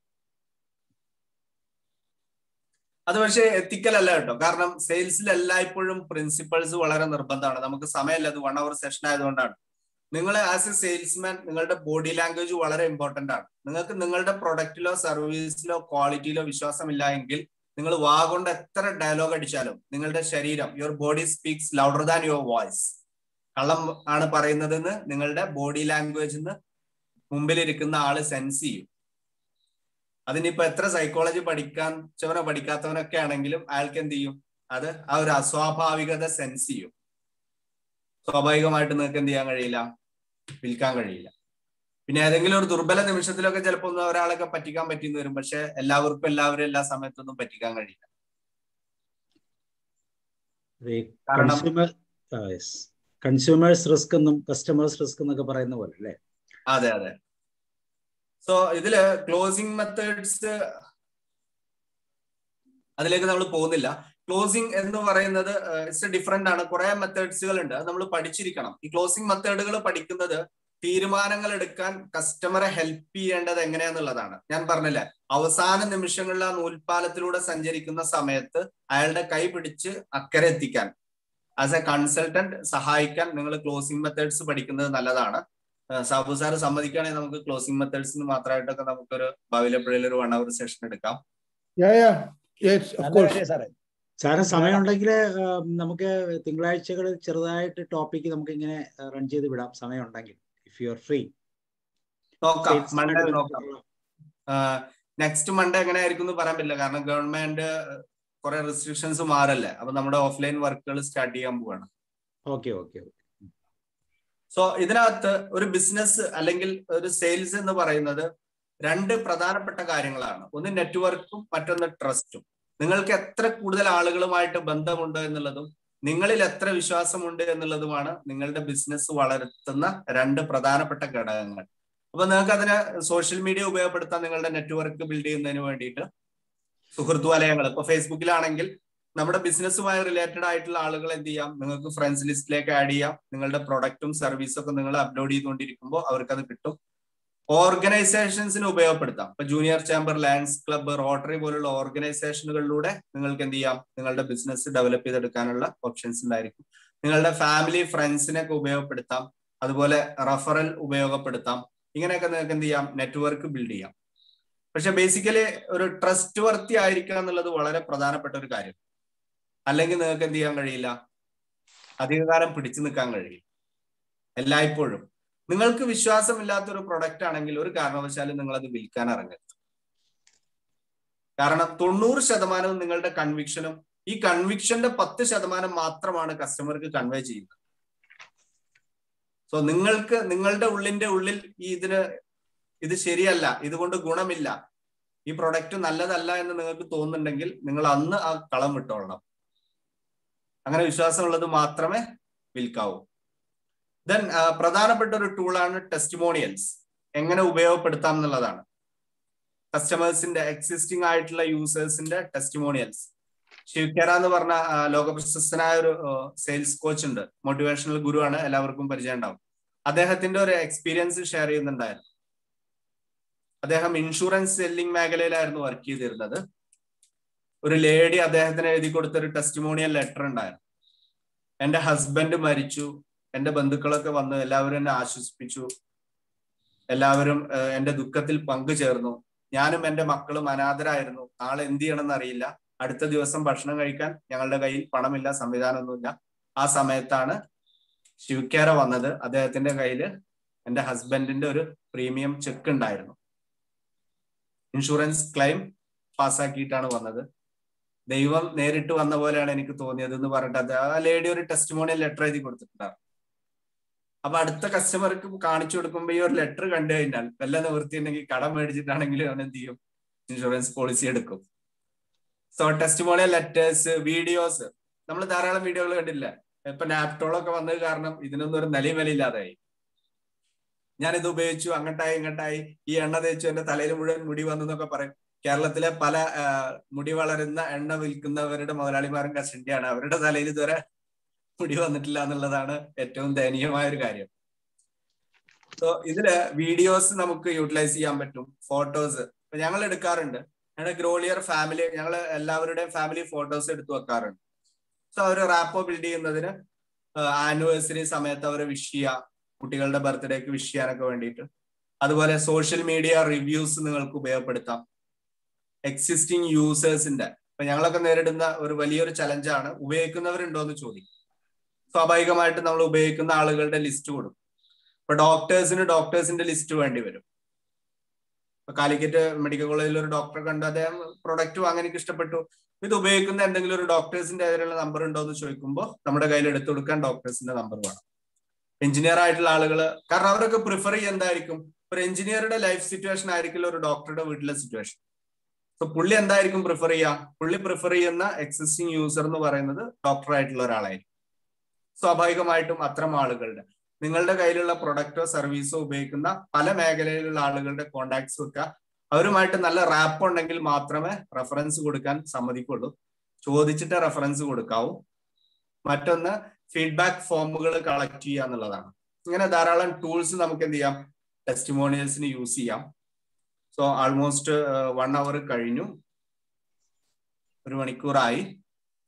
അത് പക്ഷേ എത്തിക്കൽ അല്ല കേട്ടോ കാരണം സെയിൽസിൽ എല്ലായ്പ്പോഴും പ്രിൻസിപ്പൾസ് വളരെ നിർബന്ധമാണ് നമുക്ക് സമയമില്ല അത് വൺ അവർ സെഷൻ ആയതുകൊണ്ടാണ് നിങ്ങൾ ആസ് എ സെയിൽസ്മാൻ നിങ്ങളുടെ ബോഡി ലാംഗ്വേജ് വളരെ ഇമ്പോർട്ടന്റ് ആണ് നിങ്ങൾക്ക് നിങ്ങളുടെ പ്രൊഡക്റ്റിലോ സർവീസിലോ ക്വാളിറ്റിയിലോ വിശ്വാസമില്ല എങ്കിൽ നിങ്ങൾ വാ കൊണ്ട് എത്ര ഡയലോഗ് അടിച്ചാലും നിങ്ങളുടെ ശരീരം your body speaks louder than your voice കള്ളം ആണ് പറയുന്നതെന്ന് നിങ്ങളുടെ ബോഡി ലാംഗ്വേജിന്ന് മുമ്പിലിരിക്കുന്ന ആള് സെൻസ് ചെയ്യും അതിനിപ്പോ എത്ര സൈക്കോളജി പഠിക്കാത്തവനോ പഠിക്കാത്തവനൊക്കെ ആണെങ്കിലും അയാൾക്ക് എന്ത് ചെയ്യും അത് ആ ഒരു അസ്വാഭാവികത സെൻസ് ചെയ്യും സ്വാഭാവികമായിട്ട് നിങ്ങൾക്ക് എന്ത് ചെയ്യാൻ കഴിയില്ല വിൽക്കാൻ കഴിയില്ല പിന്നെ ഏതെങ്കിലും ഒരു ദുർബല നിമിഷത്തിലൊക്കെ ചിലപ്പോൾ ഒന്ന് ഒരാളൊക്കെ പറ്റിക്കാൻ പറ്റിയെന്ന് വരും പക്ഷെ എല്ലാവർക്കും എല്ലാവരും എല്ലാ സമയത്തൊന്നും പറ്റിക്കാൻ കഴിയില്ല കാരണം- കൺസ്യൂമർ കൺസ്യൂമേഴ്സ് റിസ്ക് എന്നും കസ്റ്റമേഴ്സ് റിസ്ക് എന്നൊക്കെ പറയുന്ന പോലെ അല്ലേ അതെ അതെ സോ ഇതില് ക്ലോസിംഗ് മെത്തേഡ്സ് അതിലേക്ക് നമ്മൾ പോകുന്നില്ല ക്ലോസിംഗ് എന്ന് പറയുന്നത് ഇറ്റ്സ് ഡിഫറെന്റ് ആണ് കുറെ മെത്തേഡ്സുകൾ ഉണ്ട് അത് നമ്മൾ പഠിച്ചിരിക്കണം ഈ ക്ലോസിംഗ് മെത്തേഡുകൾ പഠിക്കുന്നത് തീരുമാനങ്ങൾ എടുക്കാൻ കസ്റ്റമറെ ഹെൽപ്പ് ചെയ്യേണ്ടത് എങ്ങനെയാന്നുള്ളതാണ് ഞാൻ പറഞ്ഞില്ലേ അവസാന നിമിഷങ്ങളിൽ ആ നൂൽപ്പാലത്തിലൂടെ സഞ്ചരിക്കുന്ന സമയത്ത് അയാളുടെ കൈ പിടിച്ച് അക്കരെ എത്തിക്കാൻ ആസ് എ കൺസൾട്ടന്റ് സഹായിക്കാൻ നിങ്ങൾ ക്ലോസിംഗ് മെത്തേഡ്സ് പഠിക്കുന്നത് നല്ലതാണ് സാബു സാർ സമ്മതിക്കുകയാണെങ്കിൽ നമുക്ക് ക്ലോസിംഗ് മെത്തേഡ്സിന് മാത്രമായിട്ടൊക്കെ നമുക്കൊരു ഭാവിയിൽ എപ്പോഴേലും ഒരു വൺ അവർ സെഷൻ എടുക്കാം സാറ് സമയമുണ്ടെങ്കിൽ നമുക്ക് തിങ്കളാഴ്ചകളിൽ ചെറുതായിട്ട് ടോപ്പിക്ക് നമുക്ക് ഇങ്ങനെ റൺ ചെയ്ത് വിടാം സമയമുണ്ടെങ്കിൽ ഇഫ് യു ആർ ഫ്രീ നോക്കാം മൺഡേ നോക്കാം നെക്സ്റ്റ് മൺഡേ എങ്ങനെ ആയിരിക്കും എന്ന് പറയാൻ പറ്റില്ല കാരണം ഗവൺമെന്റ് കുറെ റെസ്ട്രിക്ഷൻസ് മാറല്ലേ അപ്പൊ നമ്മുടെ ഓഫ്ലൈൻ വർക്കുകൾ സ്റ്റാർട്ട് ചെയ്യാൻ പോവാണ് ഓക്കെ ഓക്കെ സോ ഇതിനകത്ത് ഒരു ബിസിനസ് അല്ലെങ്കിൽ ഒരു സെയിൽസ് എന്ന് പറയുന്നത് രണ്ട് പ്രധാനപ്പെട്ട കാര്യങ്ങളാണ് ഒന്ന് നെറ്റ്വർക്കും മറ്റൊന്ന് ട്രസ്റ്റും നിങ്ങൾക്ക് എത്ര കൂടുതൽ ആളുകളുമായിട്ട് ബന്ധമുണ്ട് എന്നുള്ളതും നിങ്ങളിൽ എത്ര വിശ്വാസമുണ്ട് എന്നുള്ളതുമാണ് നിങ്ങളുടെ ബിസിനസ് വളർത്തുന്ന രണ്ട് പ്രധാനപ്പെട്ട ഘടകങ്ങൾ അപ്പൊ നിങ്ങൾക്ക് അതിന് സോഷ്യൽ മീഡിയ ഉപയോഗപ്പെടുത്താൻ നിങ്ങളുടെ നെറ്റ്വർക്ക് ബിൽഡ് ചെയ്യുന്നതിന് വേണ്ടിയിട്ട് സുഹൃത്ത് വലയങ്ങൾ ഇപ്പൊ ഫേസ്ബുക്കിലാണെങ്കിൽ നമ്മുടെ ബിസിനസ്സുമായി റിലേറ്റഡ് ആയിട്ടുള്ള ആളുകൾ എന്ത് ചെയ്യാം നിങ്ങൾക്ക് ഫ്രണ്ട്സ് ലിസ്റ്റിലേക്ക് ആഡ് ചെയ്യാം നിങ്ങളുടെ പ്രൊഡക്റ്റും സർവീസും ഒക്കെ നിങ്ങൾ അപ്ലോഡ് ചെയ്തുകൊണ്ടിരിക്കുമ്പോൾ അവർക്ക് അത് കിട്ടും ഓർഗനൈസേഷൻസിന് ഉപയോഗപ്പെടുത്താം ഇപ്പൊ Junior Chamber Lions Club Rotary പോലുള്ള ഓർഗനൈസേഷനുകളിലൂടെ നിങ്ങൾക്ക് എന്ത് ചെയ്യാം നിങ്ങളുടെ ബിസിനസ് ഡെവലപ്പ് ചെയ്തെടുക്കാനുള്ള ഓപ്ഷൻസ് ഉണ്ടായിരിക്കും നിങ്ങളുടെ ഫാമിലി ഫ്രണ്ട്സിനൊക്കെ ഉപയോഗപ്പെടുത്താം അതുപോലെ റഫറൽ ഉപയോഗപ്പെടുത്താം ഇങ്ങനെയൊക്കെ നിങ്ങൾക്ക് എന്ത് ചെയ്യാം നെറ്റ്വർക്ക് ബിൽഡ് ചെയ്യാം പക്ഷെ ബേസിക്കലി ഒരു ട്രസ്റ്റ് വർത്തി ആയിരിക്കുക എന്നുള്ളത് വളരെ പ്രധാനപ്പെട്ട ഒരു കാര്യം അല്ലെങ്കിൽ നിങ്ങൾക്ക് എന്ത് ചെയ്യാൻ കഴിയില്ല അധികകാലം പിടിച്ചു നിൽക്കാൻ കഴിയും എല്ലായ്പ്പോഴും നിങ്ങൾക്ക് വിശ്വാസമില്ലാത്ത ഒരു പ്രൊഡക്റ്റ് ആണെങ്കിൽ ഒരു കാരണവശാലും നിങ്ങൾ അത് വിൽക്കാൻ ഇറങ്ങരുത് കാരണം തൊണ്ണൂറ് ശതമാനവും നിങ്ങളുടെ കൺവിക്ഷനും ഈ കൺവിക്ഷന്റെ പത്ത് ശതമാനം മാത്രമാണ് കസ്റ്റമർക്ക് കൺവേ ചെയ്യുന്നത് സോ നിങ്ങൾക്ക് നിങ്ങളുടെ ഉള്ളിന്റെ ഉള്ളിൽ ഈ ഇതിന് ഇത് ശരിയല്ല ഇതുകൊണ്ട് ഗുണമില്ല ഈ പ്രൊഡക്റ്റ് നല്ലതല്ല എന്ന് നിങ്ങൾക്ക് തോന്നുന്നുണ്ടെങ്കിൽ നിങ്ങൾ അന്ന് ആ കളം വിട്ടോളണം അങ്ങനെ വിശ്വാസമുള്ളത് മാത്രമേ വിൽക്കാവൂ ദെൻ പ്രധാനപ്പെട്ട ഒരു ടൂളാണ് ടെസ്റ്റിമോണിയൽസ് എങ്ങനെ ഉപയോഗപ്പെടുത്താം എന്നുള്ളതാണ് കസ്റ്റമേഴ്സിന്റെ എക്സിസ്റ്റിംഗ് ആയിട്ടുള്ള യൂസേഴ്സിന്റെ ടെസ്റ്റിമോണിയൽസ് ശിവക്കേര എന്ന് പറഞ്ഞ ലോകപ്രശസ്തനായ ഒരു സെയിൽസ് കോച്ച് ഉണ്ട് മോട്ടിവേഷണൽ ഗുരുവാണ് എല്ലാവർക്കും പരിചയം ഉണ്ടാവും അദ്ദേഹത്തിന്റെ ഒരു എക്സ്പീരിയൻസ് ഷെയർ ചെയ്യുന്നുണ്ടായിരുന്നു അദ്ദേഹം ഇൻഷുറൻസ് സെല്ലിംഗ് മേഖലയിലായിരുന്നു വർക്ക് ചെയ്തിരുന്നത് ഒരു ലേഡി അദ്ദേഹത്തിന് എഴുതി കൊടുത്ത ഒരു ടെസ്റ്റിമോണിയൽ ലെറ്റർ ഉണ്ടായിരുന്നു എന്റെ ഹസ്ബൻഡ് മരിച്ചു എന്റെ ബന്ധുക്കളൊക്കെ വന്നു എല്ലാവരും എന്നെ ആശ്വസിപ്പിച്ചു എല്ലാവരും എന്റെ ദുഃഖത്തിൽ പങ്കുചേർന്നു ഞാനും എന്റെ മക്കളും അനാഥരായിരുന്നു നാളെ എന്ത് ചെയ്യണമെന്ന് അറിയില്ല അടുത്ത ദിവസം ഭക്ഷണം കഴിക്കാൻ ഞങ്ങളുടെ കയ്യിൽ പണമില്ല സംവിധാനമൊന്നുമില്ല ആ സമയത്താണ് ശിവക്കേര വന്നത് അദ്ദേഹത്തിന്റെ കയ്യിൽ എന്റെ ഹസ്ബൻഡിന്റെ ഒരു പ്രീമിയം ചെക്ക് ഉണ്ടായിരുന്നു ഇൻഷുറൻസ് ക്ലെയിം പാസ്സാക്കിയിട്ടാണ് വന്നത് ദൈവം നേരിട്ട് വന്ന പോലെയാണ് എനിക്ക് തോന്നിയത് എന്ന് പറഞ്ഞിട്ട് അത് ആ ലേഡി ഒരു ടെസ്റ്റിമോണിയൽ ലെറ്റർ എഴുതി കൊടുത്തിട്ടുണ്ടായിരുന്നു അപ്പൊ അടുത്ത കസ്റ്റമർക്ക് കാണിച്ചു കൊടുക്കുമ്പോൾ ഈ ഒരു ലെറ്റർ കണ്ടു കഴിഞ്ഞാൽ വല്ല നിവൃത്തി ഉണ്ടെങ്കിൽ കടം മേടിച്ചിട്ടാണെങ്കിലും അവൻ എന്ത് ചെയ്യും ഇൻഷുറൻസ് പോളിസി എടുക്കും സോ ടെസ്റ്റിമോണിയൽ ലെറ്റേഴ്സ് വീഡിയോസ് നമ്മൾ ധാരാളം വീഡിയോകൾ കണ്ടില്ല ഇപ്പൊ നാപ്റ്റോളൊക്കെ വന്നത് കാരണം ഇതിനൊന്നും ഒരു നിലയും വിലയില്ലാതായി ഞാൻ ഇത് ഉപയോഗിച്ചു അങ്ങോട്ടായി ഇങ്ങോട്ടായി ഈ എണ്ണ തേച്ചു എന്റെ തലയിൽ മുഴുവൻ മുടി വന്നു എന്നൊക്കെ പറയും കേരളത്തിലെ പല മുടി വളരുന്ന എണ്ണ വിൽക്കുന്നവരുടെ മുതലാളിമാരും കഷണ്ടിയാണ് അവരുടെ തലയിൽ ഇതുവരെ മുടി വന്നിട്ടില്ല എന്നുള്ളതാണ് ഏറ്റവും ദയനീയമായ ഒരു കാര്യം സോ ഇതില് വീഡിയോസ് നമുക്ക് യൂട്ടിലൈസ് ചെയ്യാൻ പറ്റും ഫോട്ടോസ് ഇപ്പൊ ഞങ്ങൾ എടുക്കാറുണ്ട് ഞങ്ങളുടെ ഗ്രോളിയർ ഫാമിലി ഞങ്ങൾ എല്ലാവരുടെയും ഫാമിലി ഫോട്ടോസ് എടുത്തു വെക്കാറുണ്ട് സോ അവർ റാപ്പോ ബിൽഡ് ചെയ്യുന്നതിന് ആനിവേഴ്സറി സമയത്ത് അവരെ വിഷ് ചെയ്യുക കുട്ടികളുടെ ബർത്ത്ഡേക്ക് വിഷ് ചെയ്യാനൊക്കെ വേണ്ടിയിട്ട് അതുപോലെ സോഷ്യൽ മീഡിയ റിവ്യൂസ് നിങ്ങൾക്ക് ഉപയോഗപ്പെടുത്താം എക്സിസ്റ്റിംഗ് യൂസേഴ്സിന്റെ ഇപ്പൊ ഞങ്ങളൊക്കെ നേരിടുന്ന ഒരു വലിയൊരു ചലഞ്ചാണ് ഉപയോഗിക്കുന്നവരുണ്ടോ എന്ന് ചോദിക്കും സ്വാഭാവികമായിട്ട് നമ്മൾ ഉപയോഗിക്കുന്ന ആളുകളുടെ ലിസ്റ്റ് കൊടുക്കും ഇപ്പൊ ഡോക്ടേഴ്സിന് ഡോക്ടേഴ്സിന്റെ ലിസ്റ്റ് വേണ്ടി വരും ഇപ്പൊ കാലിക്കറ്റ് മെഡിക്കൽ കോളേജിൽ ഒരു ഡോക്ടറെ കണ്ട് അദ്ദേഹം പ്രൊഡക്റ്റ് വാങ്ങാൻ എനിക്ക് ഇഷ്ടപ്പെട്ടു ഇത് ഉപയോഗിക്കുന്ന എന്തെങ്കിലും ഒരു ഡോക്ടേഴ്സിന്റെ അതിലുള്ള നമ്പർ ഉണ്ടോ എന്ന് ചോദിക്കുമ്പോൾ നമ്മുടെ കയ്യിൽ എടുത്തു കൊടുക്കാൻ ഡോക്ടേഴ്സിന്റെ നമ്പർ വേണം എഞ്ചിനീയർ ആയിട്ടുള്ള ആളുകൾ കാരണം അവരൊക്കെ പ്രിഫർ എന്തായിരിക്കും ഒരു എഞ്ചിനീയറുടെ ലൈഫ് സിറ്റുവേഷൻ ആയിരിക്കില്ല ഒരു ഡോക്ടറുടെ വീട്ടിലെ സിറ്റുവേഷൻ സോ പുള്ളി എന്തായിരിക്കും പ്രിഫർ ചെയ്യുക പുള്ളി പ്രിഫർ ചെയ്യുന്ന എക്സിസ്റ്റിംഗ് യൂസർ എന്ന് പറയുന്നത് ഡോക്ടർ ആയിട്ടുള്ള ഒരാളായിരിക്കും സ്വാഭാവികമായിട്ടും അത്തരം ആളുകളുടെ നിങ്ങളുടെ കയ്യിലുള്ള പ്രൊഡക്റ്റോ സർവീസോ ഉപയോഗിക്കുന്ന പല മേഖലയിലുള്ള ആളുകളുടെ കോണ്ടാക്ട്സ് വെക്കുക അവരുമായിട്ട് നല്ല റാപ്പ് ഉണ്ടെങ്കിൽ മാത്രമേ റെഫറൻസ് കൊടുക്കാൻ സമ്മതിക്കുള്ളൂ ചോദിച്ചിട്ട് റെഫറൻസ് കൊടുക്കാവൂ മറ്റൊന്ന് ഫീഡ്ബാക്ക് ഫോമുകൾ കളക്ട് ചെയ്യുക എന്നുള്ളതാണ് ഇങ്ങനെ ധാരാളം ടൂൾസ് നമുക്ക് എന്ത് ചെയ്യാം ടെസ്റ്റിമോണിയൽസിന് യൂസ് ചെയ്യാം സോ ആൾമോസ്റ്റ് വൺ അവർ കഴിഞ്ഞു ഒരു മണിക്കൂറായി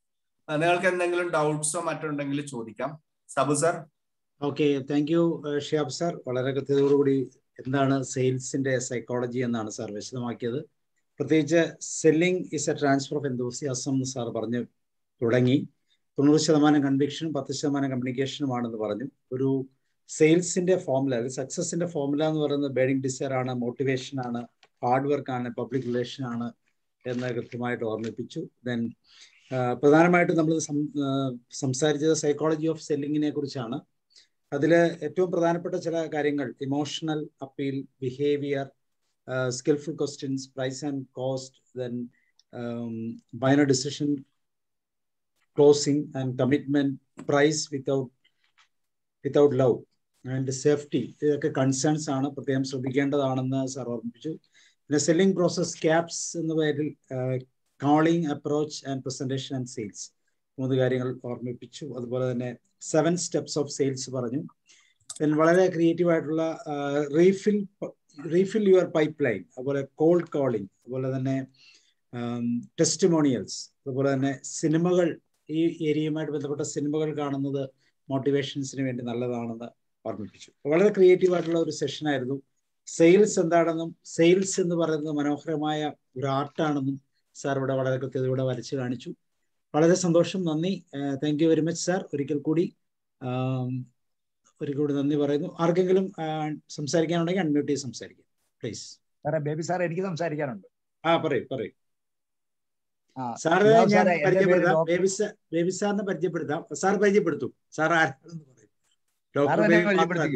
നിങ്ങൾക്ക് എന്തെങ്കിലും ഡൗട്ട്സോ മറ്റുണ്ടെങ്കിൽ ചോദിക്കാം Sabu sir okay thank you Shiyab sir വളരെ കൃത്യതയോടുകൂടി എന്താണ് സെയിൽസിന്റെ സൈക്കോളജി എന്നാണ് സാർ വിശദമാക്കിയത് പ്രത്യേകിച്ച് selling is a transfer of enthusiasm എന്ന് സാർ പറഞ്ഞു തുടങ്ങി തൊണ്ണൂറ് ശതമാനം കൺവിക്ഷനും പത്ത് ശതമാനം കമ്മ്യൂണിക്കേഷനുമാണെന്ന് പറഞ്ഞു ഒരു സെയിൽസിന്റെ ഫോമുല സക്സസിന്റെ ഫോമുല എന്ന് പറയുന്നത് ബേഡിംഗ് ഡിസയർ ആണ് മോട്ടിവേഷൻ ആണ് ഹാർഡ് വർക്ക് ആണ് പബ്ലിക് റിലേഷൻ ആണ് എന്ന് കൃത്യമായിട്ട് ഓർമ്മിപ്പിച്ചു ദെൻ പ്രധാനമായിട്ടും നമ്മൾ സംസാരിച്ചത് സൈക്കോളജി ഓഫ് സെല്ലിങ്ങിനെ കുറിച്ചാണ് അതിൽ ഏറ്റവും പ്രധാനപ്പെട്ട ചില കാര്യങ്ങൾ emotional appeal behaviour skilful questions price and cost then buy now decision closing and commitment price without without love and safety ഇതൊക്കെ കൺസേൺസ് ആണ് പ്രത്യേകം ശ്രദ്ധിക്കേണ്ടതാണെന്ന് സാർ ഓർമ്മിപ്പിച്ചു പിന്നെ സെല്ലിംഗ് പ്രോസസ് ക്യാപ്സ് എന്ന പേരിൽ calling approach and presentation and sales മൂന്ന് കാര്യങ്ങൾ ഓർമ്മിപ്പിച്ചു അതുപോലെ തന്നെ സെവൻ സ്റ്റെപ്സ് ഓഫ് സെയിൽസ് പറഞ്ഞു ദെൻ വളരെ ക്രിയേറ്റീവ് ആയിട്ടുള്ള refill refill your pipeline അതുപോലെ കോൾഡ് കോളിംഗ് അതുപോലെ തന്നെ ടെസ്റ്റിമോണിയൽസ് അതുപോലെ തന്നെ സിനിമകൾ ഈ ഏരിയയുമായിട്ട് ബന്ധപ്പെട്ട സിനിമകൾ കാണുന്നത് മോട്ടിവേഷൻസിന് വേണ്ടി നല്ലതാണെന്ന് ഓർമ്മിപ്പിച്ചു വളരെ ക്രിയേറ്റീവ് ആയിട്ടുള്ള ഒരു സെഷൻ ആയിരുന്നു സെയിൽസ് എന്താണെന്നും സെയിൽസ് എന്ന് പറയുന്നത് മനോഹരമായ ഒരു ആർട്ടാണെന്നും സാർ ഇവിടെ വളരെ കൃത്യതയോടെ വരച്ച് കാണിച്ചു വളരെ സന്തോഷം നന്ദി thank you very much sir ഒരിക്കൽ കൂടി ഒരിക്കൽ കൂടി നന്ദി പറയുന്നു ആർക്കെങ്കിലും സംസാരിക്കാനുണ്ടെങ്കിൽ അൺമ്യൂട്ട് ചെയ്ത് സംസാരിക്കാം പ്ലീസ് സാറേ ബേബി സാർ എനിക്ക് സംസാരിക്കാനുണ്ട് ആ പറയൂ പറയൂ സാറ് ഞാൻ പരിചയപ്പെടുത്താം ബേബി സാർ ബേബി സാറിനെ പരിചയപ്പെടുത്താം സാർ പരിചയപ്പെടുത്തും സാർ ആരാണെന്ന് പറയും ഡോക്ടർ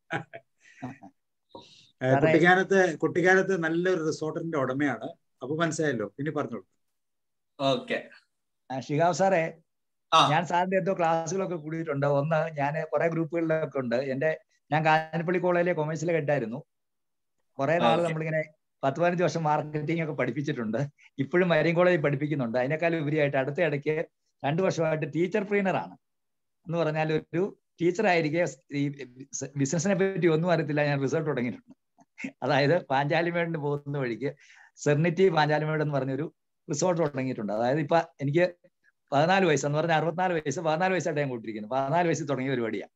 കുട്ടിക്കാലത്ത് കുട്ടിക്കാലത്ത് നല്ലൊരു റിസോർട്ടിന്റെ ഉടമയാണ് അപ്പൊ മനസ്സിലായല്ലോ ഇനി പറഞ്ഞോളൂ ഓക്കെ ഷിഹാബ് സാറേ ഞാൻ സാറിന്റെ എന്തോ ക്ലാസ്സുകളൊക്കെ കൂടിയിട്ടുണ്ട് ഒന്ന് ഞാൻ കുറെ ഗ്രൂപ്പുകളിലൊക്കെ ഉണ്ട് എന്റെ ഞാൻ കാഞ്ഞപ്പള്ളി കോളേജിലെ കൊമേഴ്സിലെ കേട്ടായിരുന്നു കുറെ നാൾ നമ്മളിങ്ങനെ പത്ത് പതിനഞ്ച് വർഷം മാർക്കറ്റിംഗ് ഒക്കെ പഠിപ്പിച്ചിട്ടുണ്ട് ഇപ്പോഴും മരീൻ കോളേജിൽ പഠിപ്പിക്കുന്നുണ്ട് അതിനേക്കാൾ ഉപരിയായിട്ട് അടുത്ത ഇടയ്ക്ക് രണ്ടു വർഷമായിട്ട് ടീച്ചർ ട്രെയിനറാണ് എന്ന് പറഞ്ഞാൽ ഒരു ടീച്ചർ ആയിരിക്കെ ഈ ബിസിനസിനെ പറ്റി ഒന്നും അറിയത്തില്ല ഞാൻ റിസൾട്ട് തുടങ്ങിയിട്ടുണ്ട് അതായത് പാഞ്ചാലിമേടിന് പോകുന്ന വഴിക്ക് സെർണിറ്റി പാഞ്ചാലിമേട് എന്ന് പറഞ്ഞൊരു റിസോർട്ട് തുടങ്ങിയിട്ടുണ്ട് അതായത് ഇപ്പൊ എനിക്ക് പതിനാല് വയസ്സ് എന്ന് പറഞ്ഞാൽ അറുപത്തിനാല് വയസ്സ് പതിനാല് വയസ്സായിട്ട് ഞാൻ കൂട്ടിയിരിക്കുന്നത് പതിനാല് വയസ്സിൽ തുടങ്ങിയ പരിപാടിയാണ്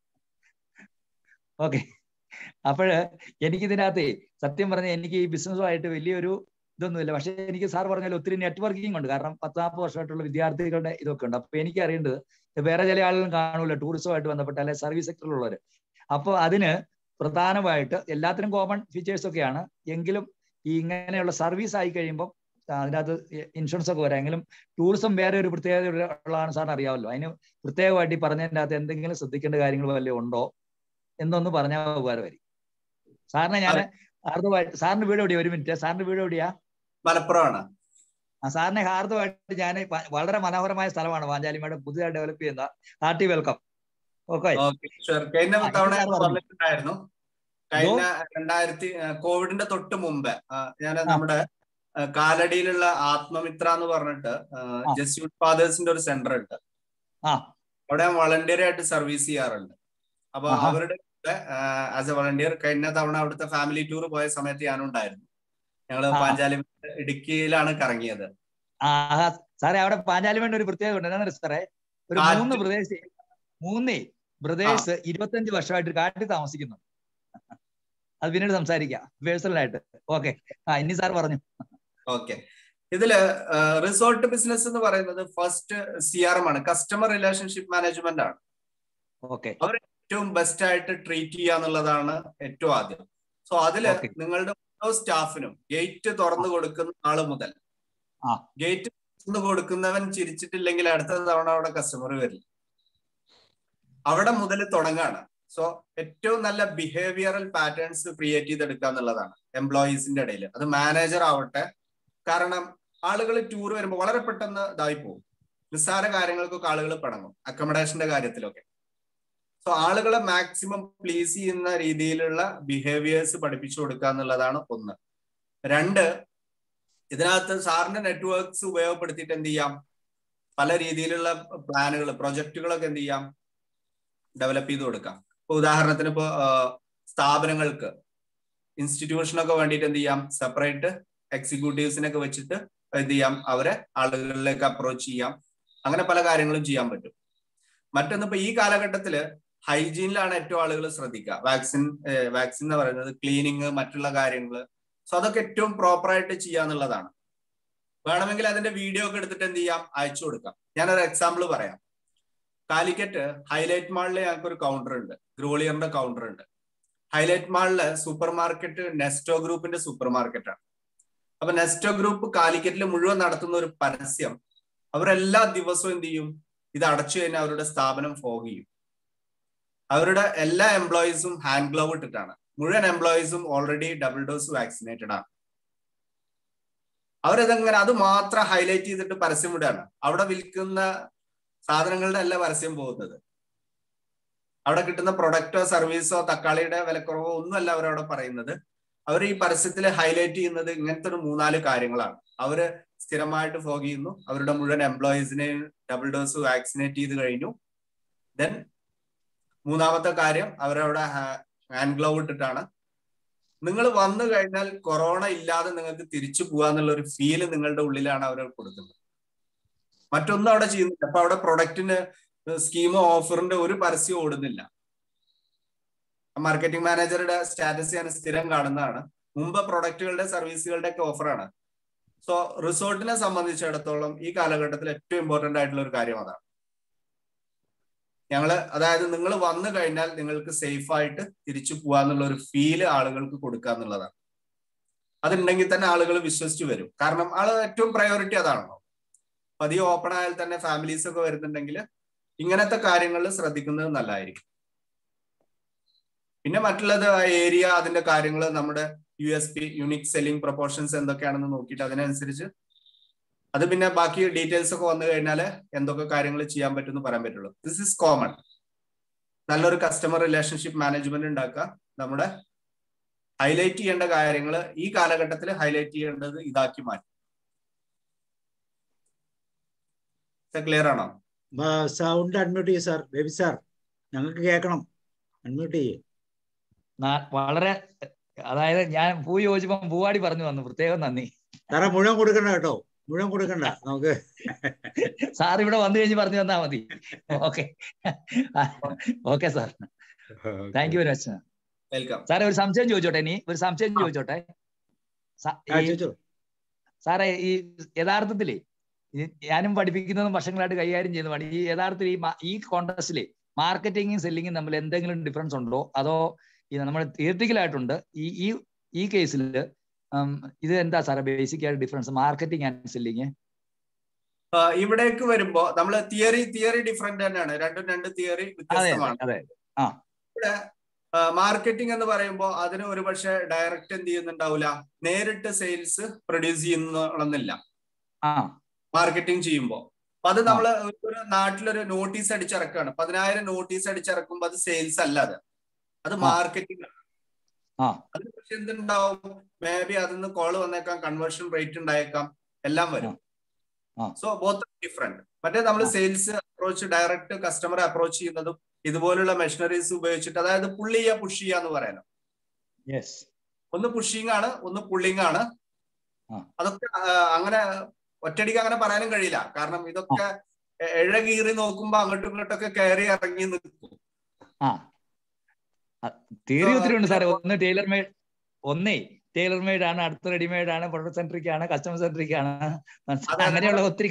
ഓക്കെ അപ്പോഴ് എനിക്കിതിനകത്ത് സത്യം പറഞ്ഞ എനിക്ക് ഈ ബിസിനസ്സുമായിട്ട് വലിയൊരു ഇതൊന്നുമില്ല പക്ഷെ എനിക്ക് സാർ പറഞ്ഞാൽ ഒത്തിരി നെറ്റ്വർക്കിംഗ് ഉണ്ട് കാരണം പത്ത് നാൽപ്പത് വർഷമായിട്ടുള്ള വിദ്യാർത്ഥികളുടെ ഇതൊക്കെ ഉണ്ട് അപ്പൊ എനിക്ക് അറിയേണ്ടത് വേറെ ചില ആളുകളും കാണൂല ടൂറിസവുമായിട്ട് ബന്ധപ്പെട്ട അല്ലെ സർവീസ് സെക്ടറിലുള്ളവർ അപ്പോൾ അതിന് പ്രധാനമായിട്ട് എല്ലാത്തിനും കോമൺ ഫീച്ചേഴ്സ് ഒക്കെയാണ് എങ്കിലും ഈ ഇങ്ങനെയുള്ള സർവീസ് ആയി കഴിയുമ്പോൾ അതിനകത്ത് ഇൻഷുറൻസ് ഒക്കെ വരാമെങ്കിലും ടൂറിസം വേറെ ഒരു പ്രത്യേകത ഉള്ളതാണ് സാറിന് അറിയാമല്ലോ അതിന് പ്രത്യേകമായിട്ട് ഈ പറഞ്ഞതിൻ്റെ അകത്ത് എന്തെങ്കിലും ശ്രദ്ധിക്കേണ്ട കാര്യങ്ങൾ വല്ലതും ഉണ്ടോ എന്നൊന്ന് പറഞ്ഞാൽ ഉപകാരമായിരിക്കും സാറിനെ ഞാൻ ഹാർദമായിട്ട് സാറിന്റെ വീട് എവിടെയാ ഒരു മിനിറ്റ് സാറിന്റെ വീട് എവിടെയാ മലപ്പുറമാണ് ആ സാറിനെ ഹാർദമായിട്ട് ഞാൻ വളരെ മനോഹരമായ സ്ഥലമാണ് പാഞ്ചാലിമേട് പുതിയതായി ഡെവലപ്പ് ചെയ്യുന്ന ഹാർട്ടി വെൽക്കം ഓക്കെ കഴിഞ്ഞ തവണ പറഞ്ഞിട്ടുണ്ടായിരുന്നു കഴിഞ്ഞ രണ്ടായിരത്തി കോവിഡിന്റെ തൊട്ട് മുമ്പ് ഞാൻ നമ്മുടെ കാലടിയിലുള്ള ആത്മമിത്ര എന്ന് പറഞ്ഞിട്ട് ജസ്യൂട്ട് ഫാദേഴ്സിന്റെ ഒരു സെന്റർ ഉണ്ട് അവിടെ ഞാൻ വളണ്ടിയർ ആയിട്ട് സർവീസ് ചെയ്യാറുണ്ട് അപ്പൊ അവരുടെ ആസ് എ വളണ്ടിയർ കഴിഞ്ഞ തവണ അവിടുത്തെ ഫാമിലി ടൂർ പോയ സമയത്ത് ഞാനും ഉണ്ടായിരുന്നു ഞങ്ങള് പാഞ്ചാലി ഇടുക്കിയിലാണ് കറങ്ങിയത് സാറേ അവിടെ പാഞ്ചാലിമേണ്ട് ഒരു പ്രത്യേകത ഉണ്ട് എന്താ സാറേ ഒരു മൂന്ന് പ്രദേശ് മൂന്നേ ബ്രദേഴ്സ് ഇരുപത്തഞ്ച് വർഷമായിട്ട് കാട്ടിൽ താമസിക്കുന്നുണ്ട് അത് പിന്നീട് സംസാരിക്കാം പേഴ്സണലായിട്ട് ഓക്കെ ആ ഇനി സാർ പറഞ്ഞു ഓക്കെ ഇതില് റിസോർട്ട് ബിസിനസ് എന്ന് പറയുന്നത് ഫസ്റ്റ് സി ആർ എം ആണ് കസ്റ്റമർ റിലേഷൻഷിപ്പ് മാനേജ്മെന്റ് ആണ് ഓക്കെ അവർ ഏറ്റവും ബെസ്റ്റ് ആയിട്ട് ട്രീറ്റ് ചെയ്യുക എന്നുള്ളതാണ് ഏറ്റവും ആദ്യം സോ അതില് നിങ്ങളുടെ ഓരോ സ്റ്റാഫിനും ഗേറ്റ് തുറന്നു കൊടുക്കുന്ന ആള് മുതൽ ഗേറ്റ് തുറന്നു കൊടുക്കുന്നവൻ ചിരിച്ചിട്ടില്ലെങ്കിൽ അടുത്ത തവണ അവിടെ കസ്റ്റമർ വരില്ല അവിടെ മുതൽ തുടങ്ങാണ് സോ ഏറ്റവും നല്ല ബിഹേവിയറൽ പാറ്റേൺസ് ക്രിയേറ്റ് ചെയ്തെടുക്കുക എന്നുള്ളതാണ് എംപ്ലോയീസിന്റെ ഇടയിൽ അത് മാനേജർ ആവട്ടെ കാരണം ആളുകൾ ടൂർ വരുമ്പോൾ വളരെ പെട്ടെന്ന് ഇതായി പോകും നിസ്സാര കാര്യങ്ങൾക്കൊക്കെ ആളുകൾ പിണങ്ങും അക്കോമഡേഷന്റെ കാര്യത്തിലൊക്കെ സോ ആളുകളെ മാക്സിമം പ്ലീസ് ചെയ്യുന്ന രീതിയിലുള്ള ബിഹേവിയേഴ്സ് പഠിപ്പിച്ചു കൊടുക്കുക എന്നുള്ളതാണ് ഒന്ന് രണ്ട് ഇതിനകത്ത് സാറിന്റെ നെറ്റ്വർക്ക്സ് ഉപയോഗപ്പെടുത്തിയിട്ട് എന്ത് ചെയ്യാം പല രീതിയിലുള്ള പ്ലാനുകൾ പ്രൊജക്ടുകളൊക്കെ എന്ത് ചെയ്യാം ഡെവലപ്പ് ചെയ്ത് കൊടുക്കാം ഇപ്പൊ ഉദാഹരണത്തിന് ഇപ്പോ സ്ഥാപനങ്ങൾക്ക് ഇൻസ്റ്റിറ്റ്യൂഷനൊക്കെ വേണ്ടിയിട്ട് എന്ത് ചെയ്യാം സെപ്പറേറ്റ് എക്സിക്യൂട്ടീവ്സിനൊക്കെ വെച്ചിട്ട് എന്ത് ചെയ്യാം അവരെ ആളുകളിലേക്ക് അപ്രോച്ച് ചെയ്യാം അങ്ങനെ പല കാര്യങ്ങളും ചെയ്യാൻ പറ്റും മറ്റൊന്ന് ഇപ്പൊ ഈ കാലഘട്ടത്തില് ഹൈജീനിലാണ് ഏറ്റവും ആളുകൾ ശ്രദ്ധിക്കുക വാക്സിൻ വാക്സിൻ എന്ന് പറയുന്നത് ക്ലീനിങ് മറ്റുള്ള കാര്യങ്ങൾ സോ അതൊക്കെ ഏറ്റവും പ്രോപ്പർ ആയിട്ട് ചെയ്യാന്നുള്ളതാണ് വേണമെങ്കിൽ അതിന്റെ വീഡിയോ ഒക്കെ എടുത്തിട്ട് എന്ത് ചെയ്യാം അയച്ചു കൊടുക്കാം ഞാനൊരു എക്സാമ്പിൾ പറയാം കാലിക്കറ്റ് ഹൈലൈറ്റ് മാളിൽ ഞങ്ങൾക്ക് ഒരു കൗണ്ടർ ഉണ്ട് ഗ്രോളിയറിന്റെ കൗണ്ടർ ഉണ്ട് ഹൈലൈറ്റ് മാളില് സൂപ്പർ മാർക്കറ്റ് നെസ്റ്റോ ഗ്രൂപ്പിന്റെ സൂപ്പർ മാർക്കറ്റ് ആണ് അപ്പൊ നെസ്റ്റോ ഗ്രൂപ്പ് കാലിക്കറ്റിൽ മുഴുവൻ നടത്തുന്ന ഒരു പരസ്യം അവരെല്ലാ ദിവസവും എന്ത് ചെയ്യും ഇത് അടച്ചു കഴിഞ്ഞാൽ അവരുടെ സ്ഥാപനം ഫോഗ് ചെയ്യും അവരുടെ എല്ലാ എംപ്ലോയീസും ഹാൻഡ് ഗ്ലൗ ഇട്ടിട്ടാണ് മുഴുവൻ എംപ്ലോയീസും ഓൾറെഡി ഡബിൾ ഡോസ് വാക്സിനേറ്റഡ് ആണ് അവരതെങ്ങനെ അത് മാത്രം ഹൈലൈറ്റ് ചെയ്തിട്ട് പരസ്യം വിടുകയാണ് അവിടെ വിൽക്കുന്ന സാധനങ്ങളുടെ അല്ല പരസ്യം പോകുന്നത് അവിടെ കിട്ടുന്ന പ്രൊഡക്റ്റോ സർവീസോ തക്കാളിയുടെ വിലക്കുറവോ ഒന്നുമല്ല അവരവിടെ പറയുന്നത് അവർ ഈ പരസ്യത്തിൽ ഹൈലൈറ്റ് ചെയ്യുന്നത് ഇങ്ങനത്തെ ഒരു മൂന്നാല് കാര്യങ്ങളാണ് അവര് സ്ഥിരമായിട്ട് ഫോഗ് ചെയ്യുന്നു അവരുടെ മുഴുവൻ എംപ്ലോയീസിനെ ഡബിൾ ഡോസ് വാക്സിനേറ്റ് ചെയ്ത് കഴിഞ്ഞു ദെൻ മൂന്നാമത്തെ കാര്യം അവരവിടെ ഹാൻഡ് ഗ്ലൗ ഇട്ടിട്ടാണ് നിങ്ങൾ വന്നു കഴിഞ്ഞാൽ കൊറോണ ഇല്ലാതെ നിങ്ങൾക്ക് തിരിച്ചു പോകാന്നുള്ള ഒരു ഫീല് നിങ്ങളുടെ ഉള്ളിലാണ് അവർ കൊടുക്കുന്നത് മറ്റൊന്നും അവിടെ ചെയ്യുന്നില്ല അപ്പൊ അവിടെ പ്രൊഡക്റ്റിന് സ്കീമോ ഓഫറിന്റെ ഒരു പരസ്യം ഓടുന്നില്ല മാർക്കറ്റിംഗ് മാനേജറുടെ സ്റ്റാറ്റസ് ഞാൻ സ്ഥിരം കാണുന്നതാണ് മുമ്പ് പ്രൊഡക്റ്റുകളുടെ സർവീസുകളുടെ ഒക്കെ ഓഫറാണ് സോ റിസോർട്ടിനെ സംബന്ധിച്ചിടത്തോളം ഈ കാലഘട്ടത്തിൽ ഏറ്റവും ഇമ്പോർട്ടന്റ് ആയിട്ടുള്ള ഒരു കാര്യം അതാണ് ഞങ്ങള് അതായത് നിങ്ങൾ വന്നു കഴിഞ്ഞാൽ നിങ്ങൾക്ക് സേഫ് ആയിട്ട് തിരിച്ചു പോകാന്നുള്ള ഒരു ഫീല് ആളുകൾക്ക് കൊടുക്കുക എന്നുള്ളതാണ് അതുണ്ടെങ്കിൽ തന്നെ ആളുകൾ വിശ്വസിച്ച് വരും കാരണം ആള് ഏറ്റവും പ്രയോറിറ്റി അതാണല്ലോ പതിയെ ഓപ്പൺ ആയാൽ തന്നെ ഫാമിലീസ് ഒക്കെ വരുന്നുണ്ടെങ്കിൽ ഇങ്ങനത്തെ കാര്യങ്ങളിൽ ശ്രദ്ധിക്കുന്നത് നല്ലതായിരിക്കും പിന്നെ മറ്റുള്ളത് ആ ഏരിയ അതിന്റെ കാര്യങ്ങൾ നമ്മുടെ U S P unique selling proportions എന്തൊക്കെയാണെന്ന് നോക്കിയിട്ട് അതിനനുസരിച്ച് അത് പിന്നെ ബാക്കി ഡീറ്റെയിൽസ് ഒക്കെ വന്നു കഴിഞ്ഞാൽ എന്തൊക്കെ കാര്യങ്ങൾ ചെയ്യാൻ പറ്റുമെന്ന് പറയാൻ പറ്റുള്ളൂ ദിസ് ഇസ് കോമൺ നല്ലൊരു കസ്റ്റമർ റിലേഷൻഷിപ്പ് മാനേജ്മെന്റ് ഉണ്ടാക്കുക നമ്മുടെ ഹൈലൈറ്റ് ചെയ്യേണ്ട കാര്യങ്ങൾ ഈ കാലഘട്ടത്തിൽ ഹൈലൈറ്റ് ചെയ്യേണ്ടത് ഇതാക്കി മാറ്റി ക്ലിയർ ആണോ സൗണ്ട് അൺമ്യൂട്ട് ചെയ്യും സാർ ബേബി സാർ ഞങ്ങൾക്ക് കേൾക്കണം അൺമ്യൂട്ട് ചെയ്യേ വളരെ അതായത് ഞാൻ പൂ യോജിപ്പം പൂവാടി പറഞ്ഞു വന്നു പ്രത്യേകം നന്ദി സാറേ മുഴുവൻ കൊടുക്കണ്ട കേട്ടോ മുഴുവൻ കൊടുക്കണ്ട നമുക്ക് സാർ ഇവിടെ വന്നു കഴിഞ്ഞ് പറഞ്ഞു തന്നാ മതി okay okay sir thank you very much welcome സാറേ ഒരു സംശയം ചോദിച്ചോട്ടെ ഇനി ഒരു സംശയം ചോദിച്ചോട്ടെ സാറേ ഈ യഥാർത്ഥത്തില് ഞാനും പഠിപ്പിക്കുന്നതും വർഷങ്ങളായിട്ട് കൈകാര്യം ചെയ്യുന്ന പണി ഈ യഥാർത്ഥത്തിൽ ഈ ഈ കോൺടസ്റ്റില് മാർക്കറ്റിംഗും സെല്ലിങ്ങും തമ്മിൽ എന്തെങ്കിലും ഡിഫറൻസ് ഉണ്ടോ അതോ ഈ നമ്മൾ തിയററ്റിക്കലായിട്ടുണ്ട് ഈ ഈ ഈ കേസിൽ ഇത് എന്താ സാറേ ബേസിക് ആയിട്ട് ഡിഫറൻസ് മാർക്കറ്റിംഗ് ആൻഡ് സെല്ലിങ് ഇവിടേക്ക് വരുമ്പോ നമ്മള് തിയറി തിയറി ഡിഫറെന്റ് തന്നെയാണ് രണ്ടും രണ്ട് തിയറി വ്യത്യസ്തമാണ് ഇവിടെ മാർക്കറ്റിംഗ് എന്ന് പറയുമ്പോൾ അതിന് ഒരുപക്ഷെ ഡയറക്റ്റ് എന്ത് ചെയ്യുന്നുണ്ടാവില്ല നേരിട്ട് സെയിൽസ് പ്രൊഡ്യൂസ് ചെയ്യുന്നില്ല മാർക്കറ്റിംഗ് ചെയ്യുമ്പോൾ അപ്പൊ അത് നമ്മള് ഒരു നാട്ടിലൊരു നോട്ടീസ് അടിച്ചിറക്കാണ് പതിനായിരം നോട്ടീസ് അടിച്ചിറക്കുമ്പോൾ അത് സെയിൽസ് അല്ല അത് അത് മാർക്കറ്റിംഗ് ആണ് അതിന് പക്ഷെ എന്തുണ്ടാവും മേ ബി അതിന്ന് കോള് വന്നേക്കാം കൺവേർഷൻ റേറ്റ് ഉണ്ടായേക്കാം എല്ലാം വരും സോ ബോത്ത് ഡിഫറെന്റ് മറ്റേ നമ്മൾ സെയിൽസ് അപ്രോച്ച് ഡയറക്റ്റ് കസ്റ്റമറെ അപ്രോച്ച് ചെയ്യുന്നതും ഇതുപോലുള്ള മെഷീനറീസ് ഉപയോഗിച്ചിട്ട് അതായത് പുള്ളി ചെയ്യുക പുഷ് ചെയ്യുക എന്ന് പറയാനോ ഒന്ന് പുഷിങ് ആണ് ഒന്ന് പുള്ളിങ് ആണ് അതൊക്കെ അങ്ങനെ ഒറ്റടിക്ക് അങ്ങനെ പറയാനും കഴിയില്ല കാരണം ഇതൊക്കെ എഴ കീറി നോക്കുമ്പോ അങ്ങോട്ടും ഇങ്ങോട്ടൊക്കെ കയറി ഇറങ്ങി നിൽക്കും തിയറി ഒത്തിരി ഉണ്ട് സാറേ ഒന്ന് ടൈലർ മെയ്ഡ് ഒന്നേ ടൈലർ മെയ്ഡ് ആണ് അടുത്ത റെഡിമെയ്ഡ് ആണ് പ്രൊഡക്റ്റ് സെൻട്രിക് ആണ് കസ്റ്റമർ സെൻട്രിക് ആണ് അങ്ങനെയുള്ള ഒത്തിരി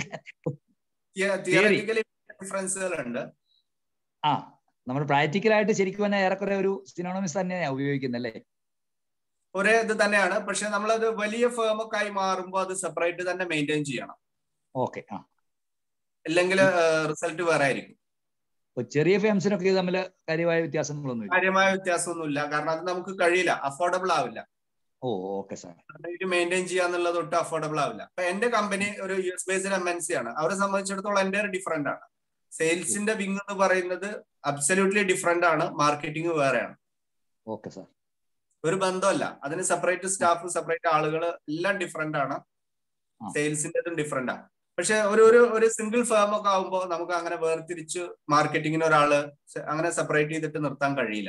ഡിഫറൻസുകളുണ്ട് ആ നമ്മൾ പ്രാക്ടിക്കലായിട്ട് ശരിക്കും തന്നെ ഏറെക്കുറെ ഒരു സിനോണമിസ് തന്നെയാണ് ഉപയോഗിക്കുന്നത് അല്ലേ ഒരേ ഇത് തന്നെയാണ് പക്ഷെ നമ്മളത് വലിയ ഫേമൊക്കെ ആയി മാറുമ്പോൾ അത് സെപ്പറേറ്റ് തന്നെ മെയിൻറ്റെയിൻ ചെയ്യണം ഓക്കെ ആ അല്ലെങ്കിൽ റിസൾട്ട് വേറെ ആയിരിക്കും ചെറിയ ഫേംസിനൊക്കെ തമ്മിൽ കാര്യമായ വ്യത്യാസങ്ങളൊന്നും കാര്യമായ വ്യത്യാസമൊന്നുമില്ല കാരണം അത് നമുക്ക് കഴിയില്ല അഫോർഡബിൾ ആവില്ല ഓ ഓക്കെ സാർ മെയിൻറ്റെയിൻ ചെയ്യാന്നുള്ളത് ഒട്ടും അഫോർഡബിൾ ആവില്ല അപ്പൊ എന്റെ കമ്പനി ഒരു U S based M N C ആണ് അവരെ സംബന്ധിച്ചിടത്തോളം എന്റെ ഡിഫറെന്റ് ആണ് സെയിൽസിന്റെ വിങ് എന്ന് പറയുന്നത് അബ്സല്യൂട്ട്ലി ഡിഫറെന്റ് ആണ് മാർക്കറ്റിംഗ് വേറെയാണ് ഓക്കെ സാർ ഒരു ബന്ധമല്ല അതിന് സെപ്പറേറ്റ് സ്റ്റാഫ് സെപ്പറേറ്റ് ആളുകൾ എല്ലാം ഡിഫറെന്റ് ആണ് സെയിൽസിൻ്റെതും ഡിഫറെന്റ് ആണ് പക്ഷെ ഒരു ഒരു ഒരു സിംഗിൾ ഫേം ഒക്കെ ആകുമ്പോൾ നമുക്ക് അങ്ങനെ വേർതിരിച്ച് മാർക്കറ്റിങ്ങിന് ഒരാള് അങ്ങനെ സെപ്പറേറ്റ് ചെയ്തിട്ട് നിർത്താൻ കഴിയില്ല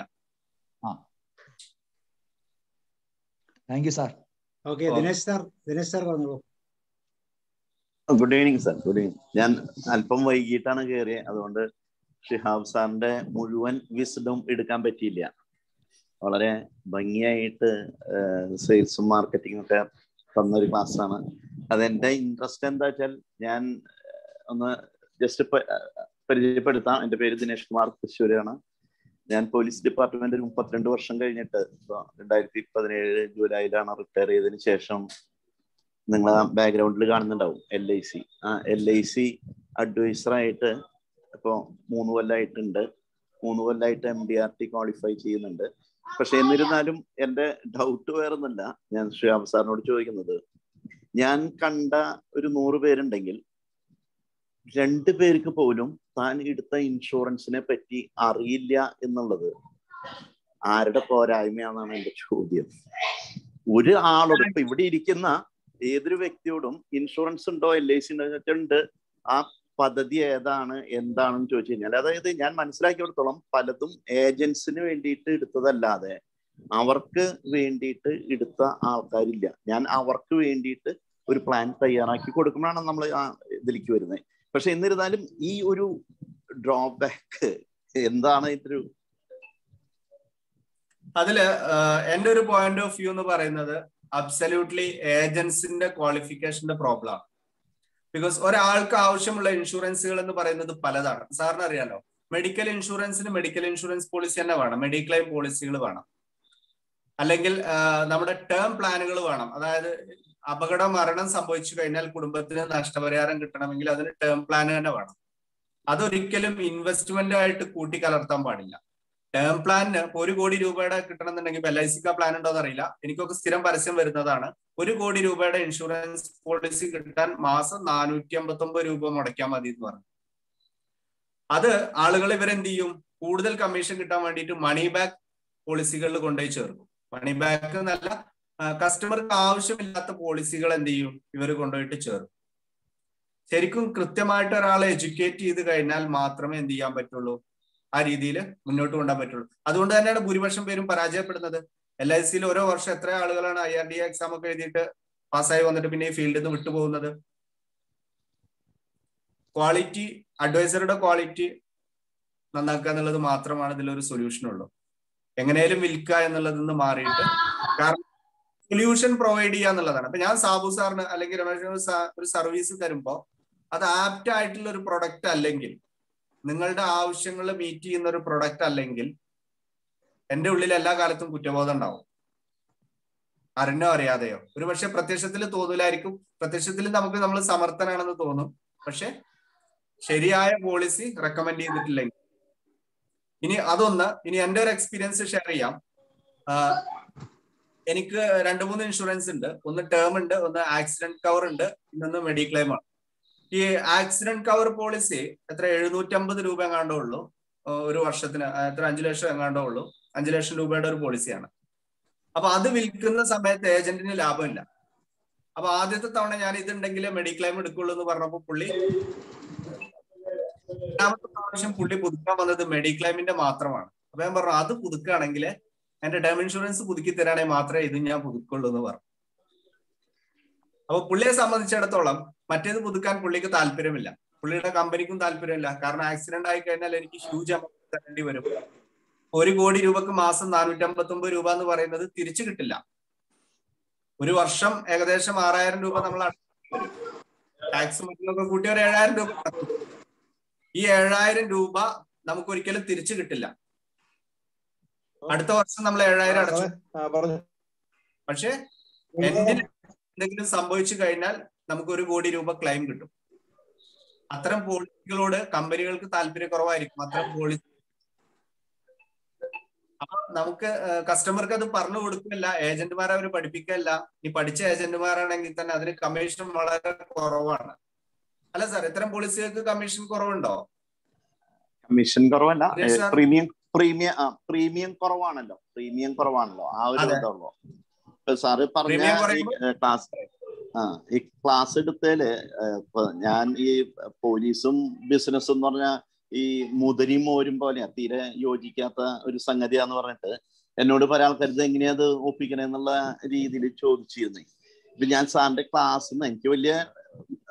thank you sir okay Dinesh sir Dinesh sir പറഞ്ഞോളൂ good evening sir good evening ഞാൻ അല്പം വൈകിട്ടാണ് കയറിയത് അതുകൊണ്ട് ഷിഹാബ് സാറിന്റെ മുഴുവൻ വിസ്ഡം എടുക്കാൻ പറ്റിയില്ല വളരെ ഭംഗിയായിട്ട് സെയിൽസും മാർക്കറ്റിംഗും ഒക്കെ തന്നൊരു ക്ലാസ്സാണ് അതെന്റെ ഇൻട്രസ്റ്റ് എന്താ വെച്ചാൽ ഞാൻ ഒന്ന് ജസ്റ്റ് പരിചയപ്പെടുത്താം എൻ്റെ പേര് ദിനേഷ് കുമാർ തൃശ്ശൂരാണ് ഞാൻ പോലീസ് ഡിപ്പാർട്ട്മെന്റിൽ മുപ്പത്തിരണ്ട് വർഷം കഴിഞ്ഞിട്ട് രണ്ടായിരത്തി പതിനേഴ് ജൂലൈയിലാണ് റിട്ടയർ ചെയ്തതിന് ശേഷം നിങ്ങൾ ആ ബാക്ക്ഗ്രൗണ്ടിൽ കാണുന്നുണ്ടാവും എൽ ഐ സി ആ എൽ ഐ സി അഡ്വൈസറായിട്ട് ഇപ്പോൾ മൂന്ന് കൊല്ലമായിട്ടുണ്ട് മൂന്ന് കൊല്ലമായിട്ട് M D R T qualify ചെയ്യുന്നുണ്ട് പക്ഷെ എന്നിരുന്നാലും എൻ്റെ ഡൗട്ട് വേറൊന്നുമില്ല ഞാൻ ശ്രീരാം സാറിനോട് ചോദിക്കുന്നത് ഞാൻ കണ്ട ഒരു നൂറ് പേരുണ്ടെങ്കിൽ രണ്ട് പേർക്ക് പോലും താൻ എടുത്ത ഇൻഷുറൻസിനെ പറ്റി അറിയില്ല എന്നുള്ളത് ആരുടെ പോരായ്മയാണെന്നാണ് എൻ്റെ ചോദ്യം ഒരു ആളോട് ഇപ്പൊ ഇവിടെ ഇരിക്കുന്ന ഏതൊരു വ്യക്തിയോടും ഇൻഷുറൻസ് ഉണ്ടോ എൽ ഐ സി ഉണ്ട് ആ പദ്ധതി ഏതാണ് എന്താണെന്ന് ചോദിച്ചു കഴിഞ്ഞാൽ അതായത് ഞാൻ മനസ്സിലാക്കിയെടുത്തോളം പലതും ഏജൻസിന് വേണ്ടിയിട്ട് എടുത്തതല്ലാതെ അവർക്ക് വേണ്ടിയിട്ട് എടുത്ത ആൾക്കാരില്ല ഞാൻ അവർക്ക് വേണ്ടിയിട്ട് ഒരു പ്ലാൻ തയ്യാറാക്കി കൊടുക്കുമ്പോഴാണ് നമ്മൾ ആ ഇതിലേക്ക് വരുന്നത് പക്ഷെ എന്നിരുന്നാലും ഈ ഒരു ഡ്രോബാക്ക് എന്താണ് ഇതൊരു അതില് എന്റെ ഒരു പോയിന്റ് ഓഫ് വ്യൂ എന്ന് പറയുന്നത് അബ്സല്യൂട്ട്ലി ഏജൻസിന്റെ ക്വാളിഫിക്കേഷന്റെ പ്രോബ്ലം ബിക്കോസ് ഒരാൾക്ക് ആവശ്യമുള്ള ഇൻഷുറൻസുകൾ എന്ന് പറയുന്നത് പലതാണ് സാറിന് അറിയാലോ മെഡിക്കൽ ഇൻഷുറൻസിന് മെഡിക്കൽ ഇൻഷുറൻസ് പോളിസി തന്നെ വേണം മെഡിക്ലെയിം പോളിസികൾ വേണം അല്ലെങ്കിൽ നമ്മുടെ ടേം പ്ലാനുകൾ വേണം അതായത് അപകട മരണം സംഭവിച്ചു കഴിഞ്ഞാൽ കുടുംബത്തിന് നഷ്ടപരിഹാരം കിട്ടണമെങ്കിൽ അതിന് ടേം പ്ലാൻ തന്നെ വേണം അതൊരിക്കലും ഇൻവെസ്റ്റ്മെന്റ് ആയിട്ട് കൂട്ടിക്കലർത്താൻ പാടില്ല ടേം പ്ലാനിന് ഒരു കോടി രൂപയുടെ കിട്ടണമെന്നുണ്ടെങ്കിൽ എൽ ഐ സിക്ക പ്ലാൻ ഉണ്ടോ എന്നറിയില്ല എനിക്കൊക്കെ സ്ഥിരം പരസ്യം വരുന്നതാണ് ഒരു കോടി രൂപയുടെ ഇൻഷുറൻസ് പോളിസി കിട്ടാൻ മാസം നാനൂറ്റി അമ്പത്തി ഒമ്പത് രൂപ മുടക്കാൻ മതി എന്ന് പറഞ്ഞു അത് ആളുകൾ ഇവരെന്ത് ചെയ്യും കൂടുതൽ കമ്മീഷൻ കിട്ടാൻ വേണ്ടിയിട്ട് മണി ബാക്ക് പോളിസികളിൽ കൊണ്ടുപോയി ചേർക്കും മണി ബാക്ക് എന്നല്ല കസ്റ്റമർക്ക് ആവശ്യമില്ലാത്ത പോളിസികൾ എന്ത് ചെയ്യും ഇവർ കൊണ്ടുപോയിട്ട് ചേർക്കും ശരിക്കും കൃത്യമായിട്ട് ഒരാളെ എഡ്യൂക്കേറ്റ് ചെയ്ത് കഴിഞ്ഞാൽ മാത്രമേ എന്ത് ചെയ്യാൻ പറ്റുള്ളൂ ആ രീതിയിൽ മുന്നോട്ട് കൊണ്ടുപോകാൻ പറ്റുള്ളൂ അതുകൊണ്ട് തന്നെയാണ് ഭൂരിപക്ഷം പേരും പരാജയപ്പെടുന്നത് എൽ ഐ സിയിൽ ഓരോ വർഷം എത്ര ആളുകളാണ് ഐ ആർ ഡി എക്സാം ഒക്കെ എഴുതിയിട്ട് പാസ്സായി വന്നിട്ട് പിന്നെ ഈ ഫീൽഡിൽ നിന്ന് വിട്ടുപോകുന്നത് ക്വാളിറ്റി അഡ്വൈസറുടെ ക്വാളിറ്റി നന്നാക്കുക എന്നുള്ളത് മാത്രമാണ് ഇതിലൊരു സൊല്യൂഷൻ ഉള്ളൂ എങ്ങനെയും വിൽക്കുക എന്നുള്ളതിൽ നിന്ന് മാറിയിട്ട് കാരണം സൊല്യൂഷൻ പ്രൊവൈഡ് ചെയ്യുക എന്നുള്ളതാണ് അപ്പൊ ഞാൻ സാബു സാറിന് അല്ലെങ്കിൽ രമേശ് ഒരു സർവീസ് തരുമ്പോൾ അത് ആപ്റ്റ് ആയിട്ടുള്ള ഒരു പ്രൊഡക്റ്റ് അല്ലെങ്കിൽ നിങ്ങളുടെ ആവശ്യങ്ങൾ മീറ്റ് ചെയ്യുന്ന ഒരു പ്രൊഡക്റ്റ് അല്ലെങ്കിൽ എന്റെ ഉള്ളിൽ എല്ലാ കാലത്തും കുറ്റബോധം ഉണ്ടാവും അറിഞ്ഞോ അറിയാതെയോ ഒരു പക്ഷെ പ്രത്യക്ഷത്തിൽ തോന്നൂലായിരിക്കും പ്രത്യക്ഷത്തിൽ നമുക്ക് നമ്മൾ സമർത്ഥനാണെന്ന് തോന്നും പക്ഷെ ശരിയായ പോളിസി റെക്കമെൻഡ് ചെയ്തിട്ടില്ലെങ്കിൽ ഇനി അതൊന്ന് ഇനി എന്റെ ഒരു എക്സ്പീരിയൻസ് ഷെയർ ചെയ്യാം എനിക്ക് രണ്ട് മൂന്ന് ഇൻഷുറൻസ് ഉണ്ട് ഒന്ന് ടേം ഉണ്ട് ഒന്ന് ആക്സിഡന്റ് കവർ ഉണ്ട് ഇന്നൊന്ന് മെഡിക്ലെയിം ആണ് ഈ ആക്സിഡന്റ് കവർ പോളിസി എത്ര എഴുന്നൂറ്റമ്പത് രൂപ എങ്ങാണ്ടോ ഉള്ളൂ ഒരു വർഷത്തിന് എത്ര അഞ്ചു ലക്ഷം എങ്ങാണ്ടോ ഉള്ളൂ അഞ്ചു ലക്ഷം രൂപയുടെ ഒരു പോളിസിയാണ് അപ്പൊ അത് വിൽക്കുന്ന സമയത്ത് ഏജന്റിന് ലാഭമില്ല അപ്പൊ ആദ്യത്തെ തവണ ഞാൻ ഇതുണ്ടെങ്കിലേ മെഡിക്ലെയിം എടുക്കുള്ളൂ എന്ന് പറഞ്ഞപ്പോ പുള്ളി രണ്ടാമത്തെ പ്രാവശ്യം പുള്ളി പുതുക്കാൻ വന്നത് മെഡിക്ലെയിമിന്റെ മാത്രമാണ് അപ്പൊ ഞാൻ പറഞ്ഞു അത് പുതുക്കുകയാണെങ്കിൽ എന്റെ ടേം ഇൻഷുറൻസ് പുതുക്കി തരാണെങ്കിൽ മാത്രമേ ഇത് ഞാൻ പുതുക്കുള്ളൂ എന്ന് പറഞ്ഞു അപ്പൊ പുള്ളിയെ സംബന്ധിച്ചിടത്തോളം മറ്റേത് പുതുക്കാൻ പുള്ളിക്ക് താല്പര്യമില്ല പുള്ളിയുടെ കമ്പനിക്കും താല്പര്യമില്ല കാരണം ആക്സിഡന്റ് ആയി കഴിഞ്ഞാൽ എനിക്ക് ഹ്യൂജ് എമൗണ്ട് തരേണ്ടി വരും ഒരു കോടി രൂപക്ക് മാസം നാനൂറ്റി അമ്പത്തി ഒമ്പത് രൂപ എന്ന് പറയുന്നത് തിരിച്ചു കിട്ടില്ല ഒരു വർഷം ഏകദേശം ആറായിരം രൂപ നമ്മൾ ടാക്സ് മറ്റൊക്കെ കൂട്ടി ഒരു ഏഴായിരം രൂപ ഈ ഏഴായിരം രൂപ നമുക്ക് ഒരിക്കലും തിരിച്ചു കിട്ടില്ല അടുത്ത വർഷം നമ്മൾ ഏഴായിരം അടച്ചു പക്ഷെ എന്തിന് എന്തെങ്കിലും സംഭവിച്ചു കഴിഞ്ഞാൽ നമുക്ക് ഒരു കോടി രൂപ ക്ലെയിം കിട്ടും അത്തരം പോളിസികളോട് കമ്പനികൾക്ക് താല്പര്യക്കുറവായിരിക്കും അത്തരം പോളിസി അപ്പൊ നമുക്ക് കസ്റ്റമർക്ക് അത് പറഞ്ഞു കൊടുക്കില്ല ഏജന്റുമാരെ അവർ പഠിപ്പിക്കല്ല ഈ പഠിച്ച ഏജന്റുമാരാണെങ്കിൽ തന്നെ അതിന് കമ്മീഷൻ വളരെ കുറവാണ് അല്ല സാർ ഇത്തരം പോളിസികൾക്ക് കമ്മീഷൻ കുറവുണ്ടോ കമ്മീഷൻ കുറവല്ല പ്രീമിയം പ്രീമിയം ആ പ്രീമിയം കുറവാണല്ലോ പ്രീമിയം കുറവാണല്ലോ ആ ഒരു ഇതുള്ളൂ സാറ് പറഞ്ഞ ക്ലാസ് ആ ഈ ക്ലാസ് എടുത്തതില് ഞാൻ ഈ പോലീസും ബിസിനസ്സും എന്ന് പറഞ്ഞ ഈ മുതിരി മോരും പോലെയാ തീരെ യോജിക്കാത്ത ഒരു സംഗതിയാന്ന് പറഞ്ഞിട്ട് എന്നോട് പല ആൾക്കാർ എങ്ങനെയാ അത് ഒപ്പിക്കണേ എന്നുള്ള രീതിയിൽ ചോദിച്ചിരുന്നേ ഇപ്പൊ ഞാൻ സാറിന്റെ ക്ലാസ്സിൽ നിന്ന് എനിക്ക് വലിയ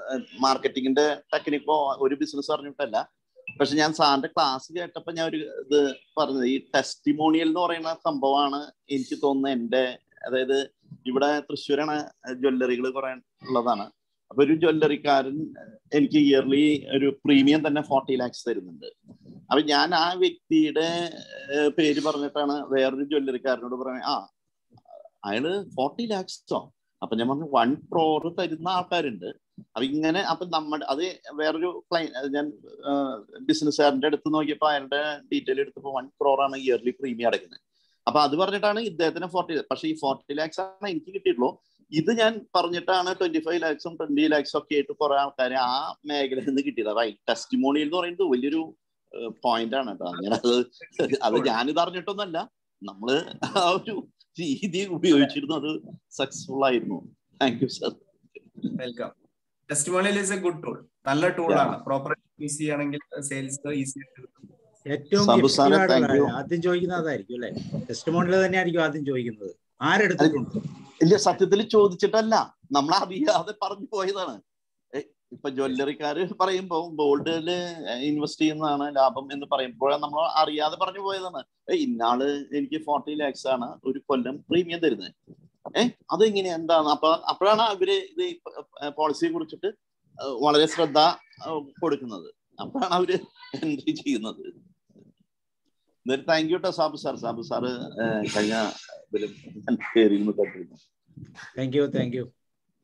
മാർക്കറ്റിങ്ങിന്റെ ടെക്നിക്കോ ഒരു ബിസിനസ് അറിഞ്ഞിട്ടല്ല പക്ഷെ ഞാൻ സാറിന്റെ ക്ലാസ് കേട്ടപ്പോ ഞാൻ ഒരു ഇത് പറഞ്ഞത് ഈ ടെസ്റ്റിമോണിയൽ എന്ന് പറയുന്ന സംഭവമാണ് എനിക്ക് തോന്നുന്നത് എന്റെ അതായത് ഇവിടെ തൃശ്ശൂരാണ് ജ്വല്ലറികൾ കുറെ ഉള്ളതാണ് അപ്പൊ ഒരു ജ്വല്ലറിക്കാരൻ എനിക്ക് ഇയർലി ഒരു പ്രീമിയം തന്നെ ഫോർട്ടി ലാക്സ് തരുന്നുണ്ട് അപ്പൊ ഞാൻ ആ വ്യക്തിയുടെ ഏഹ്, പേര് പറഞ്ഞിട്ടാണ് വേറൊരു ജ്വല്ലറിക്കാരനോട് പറയുന്നത് ആ അയാള് ഫോർട്ടി ലാക്സോ അപ്പൊ ഞാൻ പറഞ്ഞു വൺ ക്രോർ തരുന്ന ആൾക്കാരുണ്ട് അപ്പൊ ഇങ്ങനെ അപ്പൊ നമ്മുടെ അത് വേറൊരു ക്ലൈ ഞാൻ ബിസിനസ്സുകാരന്റെ അടുത്ത് നോക്കിയപ്പോ അയാളുടെ ഡീറ്റെയിൽ എടുത്തപ്പോ വൺ ക്രോർ ആണ് ഇയർലി പ്രീമിയം അടയ്ക്കുന്നത് അപ്പൊ അത് പറഞ്ഞിട്ടാണ് ഇദ്ദേഹത്തിന് ഫോർട്ടി പക്ഷെ ഈ ഫോർട്ടി ലാക്സ് ആണ് എനിക്ക് കിട്ടിയിട്ടുള്ളൂ ഇത് ഞാൻ പറഞ്ഞിട്ടാണ് ട്വന്റി ഫൈവ് ലാക്സും ട്വന്റി ലാക്സും ഒക്കെ ആയിട്ട് കുറെ ആൾക്കാരെ ആ മേഖലയിൽ നിന്ന് കിട്ടിയത് റൈറ്റ് ടെസ്റ്റിമോണിയൽ എന്ന് പറയുന്നത് വലിയൊരു പോയിന്റ് ആണ് കേട്ടോ അങ്ങനെ അത് അത് ഞാനിത് അറിഞ്ഞിട്ടൊന്നല്ല നമ്മള് ആ ഒരു രീതി ഉപയോഗിച്ചിരുന്നു അത് സക്സസ്ഫുൾ ആയിരുന്നു thank you sir welcome testimonial is a good tool നല്ല ടൂൾ ആണ് പ്രോപ്പർ യൂസ് ചെയ്യണമെങ്കിൽ സെയിൽസ് ഈസി ആയിട്ട് കിട്ടും ഏറ്റവും സാബു സാറേ, effective thank you. ആയിട്ടുള്ള ആദ്യം ചോദിക്കുന്നത് അതായിരിക്കും അല്ലെ ടെസ്റ്റിമോണിയൽ തന്നെയായിരിക്കും ആദ്യം ചോദിക്കുന്നത് ആരെടുത്തിട്ടുണ്ട് ഇല്ല സത്യത്തിൽ ചോദിച്ചിട്ടല്ല നമ്മൾ അറിയാതെ പറഞ്ഞു പോയതാണ് ഏ, ഇപ്പൊ ജ്വല്ലറിക്കാര് പറയുമ്പോ ഗോൾഡില് ഇൻവെസ്റ്റ് ചെയ്യുന്നതാണ് ലാഭം എന്ന് പറയുമ്പോൾ നമ്മൾ അറിയാതെ പറഞ്ഞു പോയതാണ് ഏ, ഇന്നാള് എനിക്ക് ഫോർട്ടി ലാക്സ് ആണ് ഒരു കൊല്ലം പ്രീമിയം തരുന്നത് ഏഹ് അതെങ്ങനെ എന്താണ് അപ്പൊ അപ്പോഴാണ് അവര് ഇത് പോളിസിയെ കുറിച്ചിട്ട് ഏ, വളരെ ശ്രദ്ധ ഏ, കൊടുക്കുന്നത് അപ്പോഴാണ് അവര് എൻട്രി ചെയ്യുന്നത് എന്തായാലും താങ്ക് യു കേട്ടോ സാബു സാർ സാബു സാറ് ഏ, കഴിഞ്ഞ ഇതിലും ഞാൻ കയറിയിരുന്നു കണ്ടിരുന്നു താങ്ക് യു താങ്ക് യു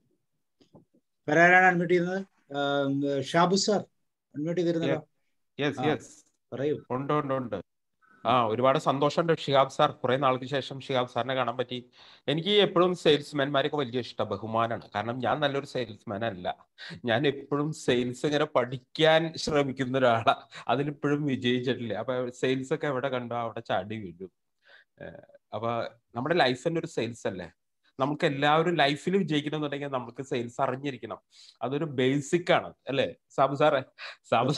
വേറെ ആരാണ് അഡ്മിറ്റ് ചെയ്യുന്നത് ആം, ഷാബു സാർ അഡ്മിറ്റ് ചെയ്തിരുന്നല്ലോ യെസ് ആ. യെസ് പറയൂ ഉണ്ട് ഉണ്ട് ഉണ്ട് ആ ഒരുപാട് സന്തോഷമുണ്ട് ഷിഹാബ് സാർ കുറെ നാൾക്ക് ശേഷം ഷിഹാബ് സാറിനെ കാണാൻ പറ്റി എനിക്ക് എപ്പോഴും സെയിൽസ്മാൻമാരൊക്കെ വലിയ ഇഷ്ടം ബഹുമാനാണ് കാരണം ഞാൻ നല്ലൊരു സെയിൽസ്മാൻ അല്ല ഞാൻ എപ്പോഴും സെയിൽസ് ഇങ്ങനെ പഠിക്കാൻ ശ്രമിക്കുന്ന ഒരാളാണ് അതിലിപ്പോഴും വിജയിച്ചിട്ടില്ല അപ്പൊ സെയിൽസ് ഒക്കെ എവിടെ കണ്ടോ അവിടെ ചാടി വീഴും ഏഹ് അപ്പൊ നമ്മുടെ ലൈഫ് തന്നെ ഒരു സെയിൽസ് അല്ലേ നമുക്ക് എല്ലാവരും ലൈഫിൽ വിജയിക്കണമെന്നുണ്ടെങ്കിൽ നമുക്ക് സെയിൽസ് അറിഞ്ഞിരിക്കണം അതൊരു ബേസിക് ആണ് അല്ലേ സാബു സാറേ സാബു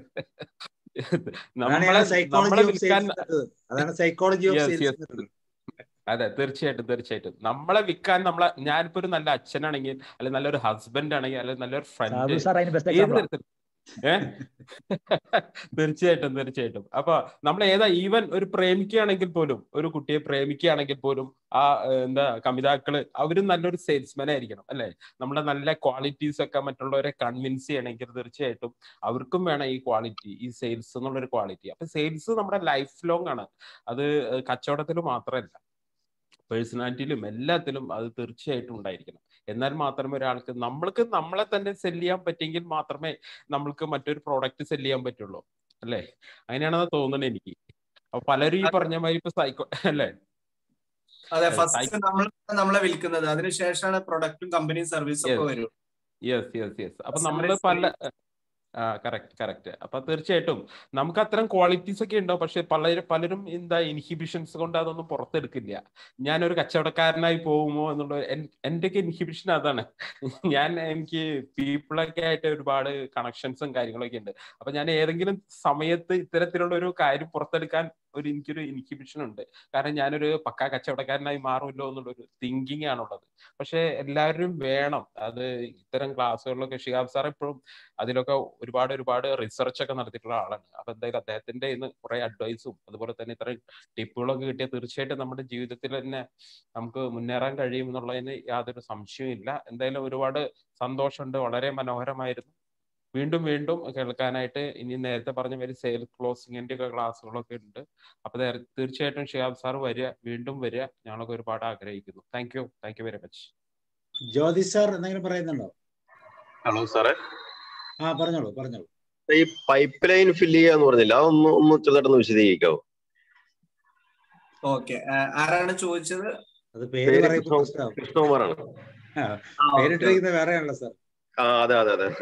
അതാണ് നമ്മളെ ഞാൻ സൈക്കോളജി നമ്മളെ ഓഫ് വിൽക്കാൻ സെയിൽസ് അതാണ് psychology of Yes, sales yes. അതെ തീർച്ചയായിട്ടും തീർച്ചയായിട്ടും നമ്മളെ വിൽക്കാൻ നമ്മളെ ഞാനിപ്പോ ഒരു നല്ല അച്ഛനാണെങ്കിൽ അല്ലെങ്കിൽ നല്ലൊരു ഹസ്ബൻഡ് ആണെങ്കിൽ അല്ലെങ്കിൽ നല്ലൊരു ഫ്രണ്ട് സാബു സാർ അതിന് ബെസ്റ്റ് ഏത് എക്സാമ്പിൾ തരത്തിൽ ഏ തീർച്ചയായിട്ടും തീർച്ചയായിട്ടും അപ്പൊ നമ്മൾ ഏതാ ഈവൻ ഒരു പ്രേമിക്കുകയാണെങ്കിൽ പോലും ഒരു കുട്ടിയെ പ്രേമിക്കുകയാണെങ്കിൽ പോലും ആ ഏഹ്, എന്താ കമിതാക്കള് അവരും നല്ലൊരു സെയിൽസ്മാൻ ആയിരിക്കണം അല്ലെ നമ്മുടെ നല്ല ക്വാളിറ്റീസ് ഒക്കെ മറ്റുള്ളവരെ കൺവിൻസ് ചെയ്യണമെങ്കിൽ തീർച്ചയായിട്ടും അവർക്കും വേണം ഈ ക്വാളിറ്റി ഈ സെയിൽസ് എന്നുള്ളൊരു ക്വാളിറ്റി അപ്പൊ സെയിൽസ് നമ്മുടെ ലൈഫ് ലോങ് ആണ് അത് കച്ചവടത്തിൽ മാത്രമല്ല പേഴ്സണാലിറ്റിയിലും എല്ലാത്തിലും അത് തീർച്ചയായിട്ടും ഉണ്ടായിരിക്കണം എന്നാൽ മാത്രമേ ഒരാൾക്ക് നമ്മൾക്ക് നമ്മളെ തന്നെ സെല് ചെയ്യാൻ പറ്റിയെങ്കിൽ മാത്രമേ നമ്മൾക്ക് മറ്റൊരു പ്രോഡക്റ്റ് സെല് ചെയ്യാൻ പറ്റുള്ളൂ അല്ലേ അങ്ങനെയാണെന്ന് തോന്നുന്നത് എനിക്ക് അപ്പൊ പലരും ഈ പറഞ്ഞ മാതിരി ഇപ്പൊ സൈക്കോ അല്ലേ അതെ ഏഹ് ഫസ്റ്റ് നമ്മൾ നമ്മളെ വിൽക്കുന്നത് അതിനുശേഷമാണ് പ്രൊഡക്റ്റും കമ്പനിയും സർവീസും ഒക്കെ Yes. വരും യെസ് യെസ് യെസ് അപ്പൊ Customer നമ്മള് is പല ആ കറക്റ്റ് കറക്റ്റ് അപ്പൊ തീർച്ചയായിട്ടും നമുക്ക് അത്തരം ക്വാളിറ്റീസ് ഒക്കെ ഉണ്ടാവും പക്ഷെ പലരും പലരും എന്താ ഇൻഹിബിഷൻസ് കൊണ്ട് അതൊന്നും പുറത്തെടുക്കില്ല ഞാനൊരു കച്ചവടക്കാരനായി പോകുമോ എന്നുള്ള എൻ്റെ ഒക്കെ ഇൻഹിബിഷൻ അതാണ് ഞാൻ എനിക്ക് പീപ്പിളൊക്കെ ആയിട്ട് ഒരുപാട് കണക്ഷൻസും കാര്യങ്ങളൊക്കെ ഉണ്ട് അപ്പൊ ഞാൻ ഏതെങ്കിലും സമയത്ത് ഇത്തരത്തിലുള്ള ഒരു കാര്യം പുറത്തെടുക്കാൻ ഒരു എനിക്കൊരു ഇൻഹിബിഷൻ ഉണ്ട് കാരണം ഞാനൊരു പക്കാ കച്ചവടക്കാരനായി മാറുമല്ലോ എന്നുള്ളൊരു തിങ്കിങ് ആണുള്ളത് പക്ഷെ എല്ലാവരും വേണം അത് ഇത്തരം ക്ലാസ്സുകളിലൊക്കെ ഷിഹാബ് സാർ എപ്പോഴും അതിലൊക്കെ ഒരുപാട് ഒരുപാട് റിസർച്ച് ഒക്കെ നടത്തിയിട്ടുള്ള ആളാണ് അപ്പൊ എന്തായാലും അദ്ദേഹത്തിന്റെ ഇന്ന് കുറെ അഡ്വൈസും അതുപോലെ തന്നെ ഇത്രയും ടിപ്പുകളൊക്കെ കിട്ടിയ തീർച്ചയായിട്ടും നമ്മുടെ ജീവിതത്തിൽ തന്നെ നമുക്ക് മുന്നേറാൻ കഴിയും എന്നുള്ളതിന് യാതൊരു സംശയവും ഇല്ല എന്തായാലും ഒരുപാട് സന്തോഷമുണ്ട് വളരെ മനോഹരമായിരുന്നു വീണ്ടും വീണ്ടും കേൾക്കാനായിട്ട് ഇനി നേരത്തെ പറഞ്ഞ മാതിരി സെയിൽ ക്ലോസിങ്ങിന്റെ ഒക്കെ ക്ലാസ്സുകളൊക്കെ ഉണ്ട് അപ്പൊ നേര- തീർച്ചയായിട്ടും ഷിഹാബ് സാർ വരിക വീണ്ടും വരിക ഞങ്ങളൊക്കെ ഒരുപാട് ആഗ്രഹിക്കുന്നു thank you thank you very much Jyothi sir എന്തെങ്കിലും പറയുന്നുണ്ടോ ഹലോ സാറേ ആ പറഞ്ഞോളൂ പറഞ്ഞോളൂ ഈ പൈപ്പ് ലൈൻ ഫില്ല് ചെയ്യുക എന്ന് പറഞ്ഞില്ല അതൊന്ന് ഒന്ന് ചെറുതായിട്ടൊന്ന് വിശദീകരിക്കാവോ ഓക്കെ ആരാണ് ചോദിച്ചത് അത് പേര് പേര് പറയുമ്പോൾ കൃഷ്ണ പ്രശ്നമാവും കൃഷ്ണകുമാറാണ് ആ, ആ, okay, പേരിട്ടിരിക്കുന്നത് വേറെയാണല്ലോ സാർ ആ അതെ അതെ അതെ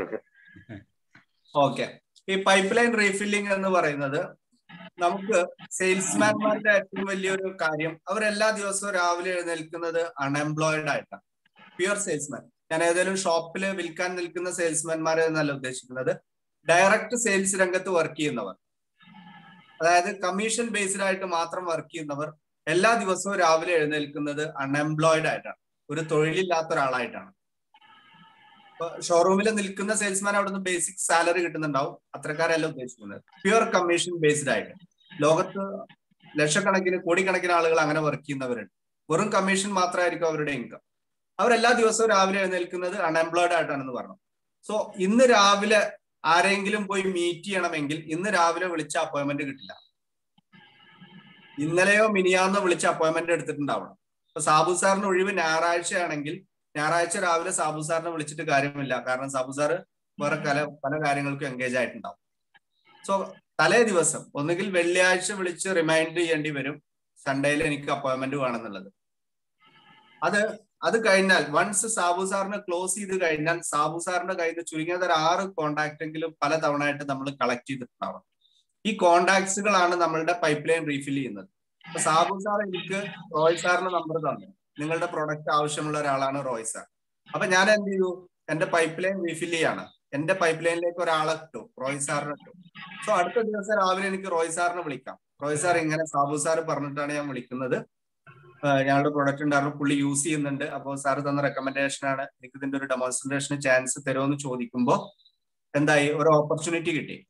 ഓക്കെ ഈ പൈപ്പ് ലൈൻ റീഫില്ലിംഗ് എന്ന് പറയുന്നത് നമുക്ക് സെയിൽസ്മാൻമാരുടെ ഏറ്റവും വലിയൊരു കാര്യം അവർ എല്ലാ ദിവസവും രാവിലെ എഴുന്നേൽക്കുന്നത് അൺഎംപ്ലോയിഡ് ആയിട്ടാണ് പ്യുവർ സെയിൽസ്മാൻ ഞാൻ ഏതെങ്കിലും ഷോപ്പിൽ വിൽക്കാൻ നിൽക്കുന്ന സെയിൽസ്മാൻമാരെ എന്നല്ല ഉദ്ദേശിക്കുന്നത് ഡയറക്റ്റ് സെയിൽസ് രംഗത്ത് വർക്ക് ചെയ്യുന്നവർ അതായത് കമ്മീഷൻ ബേസ്ഡ് ആയിട്ട് മാത്രം വർക്ക് ചെയ്യുന്നവർ എല്ലാ ദിവസവും രാവിലെ എഴുന്നേൽക്കുന്നത് അൺഎംപ്ലോയിഡ് ആയിട്ടാണ് ഒരു തൊഴിലില്ലാത്ത ഒരാളായിട്ടാണ് ഷോറൂമിൽ നിൽക്കുന്ന സെയിൽസ്മാൻ അവിടെ നിന്ന് ബേസിക് സാലറി കിട്ടുന്നുണ്ടാവും അത്രക്കാരല്ല ഉദ്ദേശിക്കുന്നത് പ്യുവർ കമ്മീഷൻ ബേസ്ഡ് ആയിട്ട് ലോകത്ത് ലക്ഷക്കണക്കിന് കോടിക്കണക്കിന് ആളുകൾ അങ്ങനെ വർക്ക് ചെയ്യുന്നവരുണ്ട് വെറും കമ്മീഷൻ മാത്രമായിരിക്കും അവരുടെ ഇൻകം അവരെല്ലാ ദിവസവും രാവിലെ എഴുന്നേൽക്കുന്നത് അൺഎംപ്ലോയ്ഡ് ആയിട്ടാണെന്ന് പറഞ്ഞു സോ ഇന്ന് രാവിലെ ആരെങ്കിലും പോയി മീറ്റ് ചെയ്യണമെങ്കിൽ ഇന്ന് രാവിലെ വിളിച്ച അപ്പോയിന്റ്മെന്റ് കിട്ടില്ല ഇന്നലെയോ മിനിയാന്നോ വിളിച്ച അപ്പോയിന്റ്മെന്റ് എടുത്തിട്ടുണ്ടാവണം ഇപ്പൊ സാബു സാറിന് ഒഴിവ് ഞായറാഴ്ച ആണെങ്കിൽ ഞായറാഴ്ച രാവിലെ സാബു സാറിനെ വിളിച്ചിട്ട് കാര്യമില്ല കാരണം സാബു സാറ് വേറെ പല പല കാര്യങ്ങൾക്കും എൻഗേജ് ആയിട്ടുണ്ടാവും സോ തലേ ദിവസം ഒന്നുകിൽ വെള്ളിയാഴ്ച വിളിച്ച് റിമൈൻഡ് ചെയ്യേണ്ടി വരും സൺഡേയിൽ എനിക്ക് അപ്പോയിന്റ്മെന്റ് വേണമെന്നുള്ളത് അത് അത് കഴിഞ്ഞാൽ വൺസ് സാബു സാറിനെ ക്ലോസ് ചെയ്ത് കഴിഞ്ഞാൽ സാബു സാറിന്റെ കയ്യിൽ നിന്ന് ചുരുങ്ങിയത് ഒരു ആറ് കോണ്ടാക്ട് എങ്കിലും പല തവണ ആയിട്ട് നമ്മൾ കളക്ട് ചെയ്തിട്ടുണ്ടാവും ഈ കോണ്ടാക്ട്സുകളാണ് നമ്മളുടെ പൈപ്പ് ലൈൻ റീഫിൽ ചെയ്യുന്നത് അപ്പൊ സാബു സാർ എനിക്ക് റോയ് സാറിന്റെ നമ്പർ തന്നു നിങ്ങളുടെ പ്രൊഡക്റ്റ് ആവശ്യമുള്ള ഒരാളാണ് റോയ് സാർ അപ്പൊ ഞാൻ എന്ത് ചെയ്തു എന്റെ പൈപ്പ് ലൈൻ റീഫിൽ ചെയ്യാണ് എന്റെ പൈപ്പ് ലൈനിലേക്ക് ഒരാളെ ഇട്ടു റോയ് സാറിനെ ഇട്ടു സോ അടുത്ത ദിവസം രാവിലെ എനിക്ക് റോയ് സാറിനെ വിളിക്കാം റോയ് സാർ ഇങ്ങനെ സാബു സാർ പറഞ്ഞിട്ടാണ് ഞാൻ വിളിക്കുന്നത് ഞങ്ങളുടെ പ്രൊഡക്റ്റ് ഉണ്ടായിരുന്നു പുള്ളി യൂസ് ചെയ്യുന്നുണ്ട് അപ്പോൾ സാർ തന്ന റെക്കമെൻഡേഷൻ ആണ് എനിക്ക് ഇതിന്റെ ഒരു ഡെമോൺസ്ട്രേഷന് ചാൻസ് തരുമെന്ന് ചോദിക്കുമ്പോ എന്തായി ഒരു ഓപ്പർച്യൂണിറ്റി കിട്ടി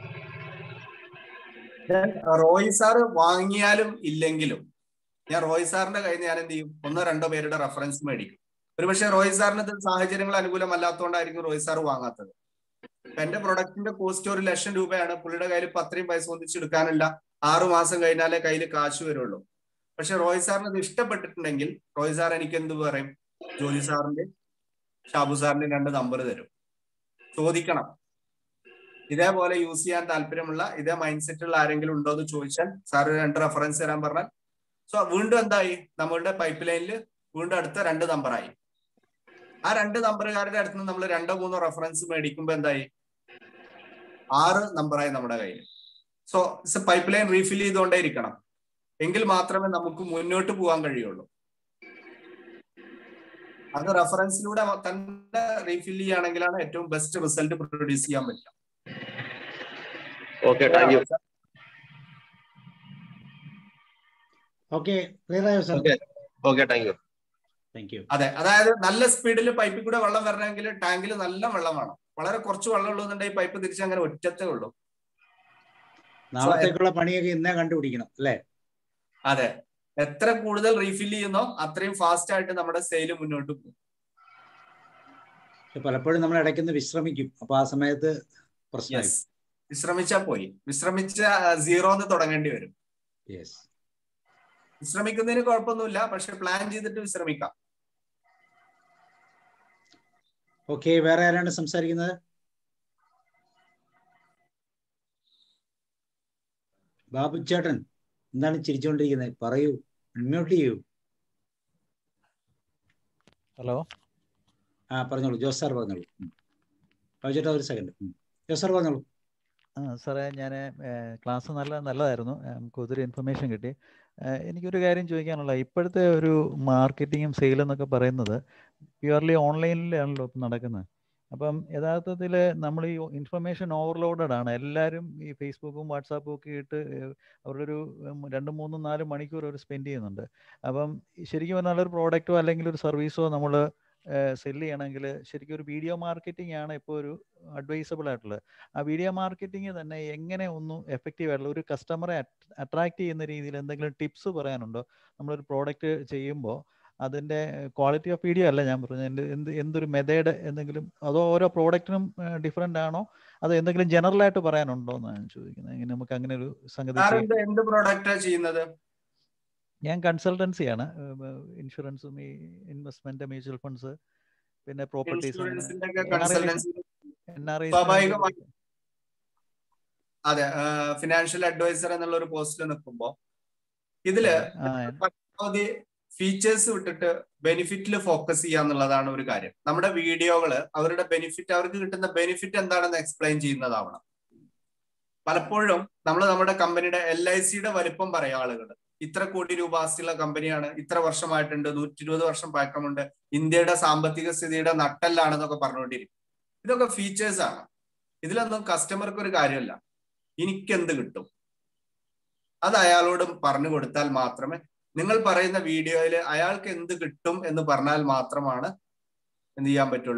റോയ് സാർ വാങ്ങിയാലും ഇല്ലെങ്കിലും ഞാൻ റോയ് സാറിന്റെ കയ്യിൽ നിന്ന് ഞാൻ എന്ത് ചെയ്യും ഒന്നോ രണ്ടോ പേരുടെ റെഫറൻസ് മേടിക്കും ഒരുപക്ഷെ റോയ് സാറിന് ഇത് സാഹചര്യങ്ങൾ അനുകൂലമല്ലാത്തതുകൊണ്ടായിരിക്കും റോയ് സാർ വാങ്ങാത്തത് എന്റെ പ്രൊഡക്റ്റിന്റെ കോസ്റ്റ് ഒരു ലക്ഷം രൂപയാണ് പുള്ളിയുടെ കയ്യിൽ ഇപ്പൊ അത്രയും പൈസ ഒന്നിച്ചെടുക്കാനില്ല ആറു മാസം കഴിഞ്ഞാലേ കയ്യിൽ കാശ് വരുള്ളൂ പക്ഷെ റോയ് സാറിന് ഇത് ഇഷ്ടപ്പെട്ടിട്ടുണ്ടെങ്കിൽ റോയ് സാർ എനിക്ക് എന്ത് പറയും ജോലി സാറിന്റെ ഷാബു സാറിന്റെ രണ്ട് നമ്പർ തരും ചോദിക്കണം ഇതേപോലെ യൂസ് ചെയ്യാൻ താല്പര്യമുള്ള ഇതേ മൈൻഡ് സെറ്റുള്ള ആരെങ്കിലും ഉണ്ടോ എന്ന് ചോദിച്ചാൽ സാർ രണ്ട് റെഫറൻസ് തരാൻ പറഞ്ഞാൽ സോ വീണ്ടും എന്തായി നമ്മളുടെ പൈപ്പ് ലൈനിൽ വീണ്ടും അടുത്ത രണ്ട് നമ്പറായി ആ രണ്ട് നമ്പറുകാരുടെ അടുത്ത് നിന്ന് നമ്മൾ രണ്ടോ മൂന്നോ റെഫറൻസ് മേടിക്കുമ്പോൾ എന്തായി ആറ് നമ്പറായി നമ്മുടെ കയ്യിൽ സോ പൈപ്പ് ലൈൻ റീഫിൽ ചെയ്തുകൊണ്ടേ ഇരിക്കണം എങ്കിൽ മാത്രമേ നമുക്ക് മുന്നോട്ട് പോകാൻ കഴിയുള്ളൂ അത് റെഫറൻസിലൂടെ തന്നെ റീഫിൽ ചെയ്യുകയാണെങ്കിലാണ് ഏറ്റവും ബെസ്റ്റ് റിസൾട്ട് പ്രൊഡ്യൂസ് ചെയ്യാൻ പറ്റുക okay thank you okay clear ആയോ sir okay thank you thank you അതെ അതായത് നല്ല സ്പീഡിൽ പൈപ്പിൽ കൂടെ വെള്ളം വരണമെങ്കിൽ ടാങ്കിൽ നല്ല വെള്ളം വേണം വളരെ കുറച്ച് വെള്ളം ഉള്ളൂന്നുണ്ടെങ്കിൽ പൈപ്പ് തിരിച്ച് അങ്ങനെ ഒറ്റത്തേ ഉള്ളൂ നാളത്തേക്കുള്ള പണിയൊക്കെ ഇന്നേ കണ്ടുപിടിക്കണം അല്ലേ അതെ എത്ര കൂടുതൽ റീഫിൽ ചെയ്യുന്നോ അത്രയും ഫാസ്റ്റ് ആയിട്ട് നമ്മുടെ സെയിൽ മുന്നോട്ട് പോകും പക്ഷെ പലപ്പോഴും നമ്മൾ ഇടയ്ക്കൊന്ന് വിശ്രമിക്കും അപ്പൊ ആ സമയത്ത് പ്രശ്നമായി യെസ് വിശ്രമിച്ചാ പോയി വിശ്രമിച്ച സീറോന്ന് തുടങ്ങേണ്ടി വരും യെസ് വിശ്രമിക്കുന്നതിന് കുഴപ്പമൊന്നുമില്ല പക്ഷെ പ്ലാൻ ചെയ്തിട്ട് വിശ്രമിക്കാം ഓക്കെ വേറെ ആരാണ് സംസാരിക്കുന്നത് ബാബു ചേട്ടൻ എന്താണ് ചിരിച്ചുകൊണ്ടിരിക്കുന്നത് പറയൂ അൺമ്യൂട്ട് ചെയ്യൂ ഹലോ ആ പറഞ്ഞോളൂ ജോസ് സാർ പറഞ്ഞോളൂ ഉം. ബാബു ചേട്ടാ ഒരു സെക്കൻഡ് ജോസ് സാർ പറഞ്ഞോളൂ ആ സാറേ ഞാൻ ക്ലാസ് നല്ല നല്ലതായിരുന്നു നമുക്ക് ഒത്തിരി ഇൻഫർമേഷൻ കിട്ടി ഏഹ് എനിക്കൊരു കാര്യം ചോദിക്കാനുള്ള ഇപ്പോഴത്തെ ഒരു മാർക്കറ്റിങ്ങും സെയിലും എന്നൊക്കെ പറയുന്നത് പ്യുവർലി ഓൺലൈനിലാണല്ലോ ഇപ്പം നടക്കുന്നത് അപ്പം യഥാർത്ഥത്തിൽ നമ്മൾ ഈ ഇൻഫർമേഷൻ ഓവർലോഡഡ് ആണ് എല്ലാവരും ഈ ഫേസ്ബുക്കും വാട്സാപ്പും ഒക്കെ ഇട്ട് ഏഹ് അവരുടെ ഒരു ഉം, രണ്ട് മൂന്നും നാല് മണിക്കൂർ അവർ സ്പെൻഡ് ചെയ്യുന്നുണ്ട് അപ്പം ശരിക്കും പറഞ്ഞാൽ ഒരു പ്രോഡക്റ്റോ അല്ലെങ്കിൽ ഒരു സർവീസോ നമ്മൾ സെല് ചെയ്യണമെങ്കിൽ ശരിക്കും ഒരു വീഡിയോ മാർക്കറ്റിംഗ് ആണ് ഇപ്പോൾ ഒരു അഡ്വൈസബിൾ ആയിട്ടുള്ളത് ആ വീഡിയോ മാർക്കറ്റിംഗ് തന്നെ എങ്ങനെ ഒന്നും എഫക്റ്റീവ് ആയിട്ടുള്ള ഒരു കസ്റ്റമറെ അട്രാക്ട് ചെയ്യുന്ന രീതിയിൽ എന്തെങ്കിലും ടിപ്സ് പറയാനുണ്ടോ നമ്മളൊരു പ്രോഡക്റ്റ് ചെയ്യുമ്പോൾ അതിൻ്റെ ക്വാളിറ്റി ഓഫ് വീഡിയോ അല്ല ഞാൻ പറഞ്ഞത് എന്ത് എന്ത് എന്തൊരു മെത്തേഡ് എന്തെങ്കിലും അതോ ഓരോ പ്രോഡക്റ്റിനും ഡിഫറെൻ്റ് ആണോ അതോ എന്തെങ്കിലും ജനറൽ ആയിട്ട് പറയാനുണ്ടോ എന്നാണ് ഞാൻ ചോദിക്കുന്നത് എങ്ങനെ നമുക്ക് അങ്ങനെ ഒരു സംഗതി സാർ ചെയ്യാം എന്ത് എന്ത് പ്രോഡക്റ്റാ ചെയ്യുന്നത് ഞാൻ കൺസൾട്ടൻസിയാണ് ഇൻഷുറൻസും ഈ ഇൻവെസ്റ്റ്മെന്റ് മ്യൂച്വൽ ഫണ്ട്സ് പിന്നെ പ്രോപ്പർട്ടീസ് ഇൻഷുറൻസിന്റെ ഒക്കെ കൺസൾട്ടൻസി എൻ ആർ സ്വാഭാവികമായി അതെ ഫിനാൻഷ്യൽ അഡ്വൈസർ എന്നുള്ള ഒരു പോസ്റ്റിൽ നിൽക്കുമ്പോ ഇതില് ആ പരമാവധി ഫീച്ചേഴ്സ് വിട്ടിട്ട് ബെനിഫിറ്റിൽ ഫോക്കസ് ചെയ്യുക എന്നുള്ളതാണ് ഒരു കാര്യം നമ്മുടെ വീഡിയോകള് അവരുടെ ബെനിഫിറ്റ് അവർക്ക് കിട്ടുന്ന ബെനിഫിറ്റ് എന്താണെന്ന് എക്സ്പ്ലെയിൻ ചെയ്യുന്നതാവണം പലപ്പോഴും നമ്മൾ നമ്മുടെ കമ്പനിയുടെ എൽ ഐ സിയുടെ വലിപ്പം പറയാം ആളുകൾ ഇത്ര കോടി രൂപ ആസ്തിയുള്ള കമ്പനിയാണ് ഇത്ര വർഷമായിട്ടുണ്ട് നൂറ്റി ഇരുപത് വർഷം പഴക്കമുണ്ട് ഇന്ത്യയുടെ സാമ്പത്തിക സ്ഥിതിയുടെ നട്ടല്ലാണെന്നൊക്കെ പറഞ്ഞുകൊണ്ടിരിക്കും ഇതൊക്കെ ഫീച്ചേഴ്സ് ആണ് ഇതിലൊന്നും കസ്റ്റമർക്ക് ഒരു കാര്യമല്ല എനിക്കെന്ത് കിട്ടും അത് അയാളോട് പറഞ്ഞു കൊടുത്താൽ മാത്രമേ നിങ്ങൾ പറയുന്ന വീഡിയോയിൽ അയാൾക്ക് എന്ത് കിട്ടും എന്ന് പറഞ്ഞാൽ മാത്രമാണ് എന്ത് ചെയ്യാൻ പറ്റുള്ളൂ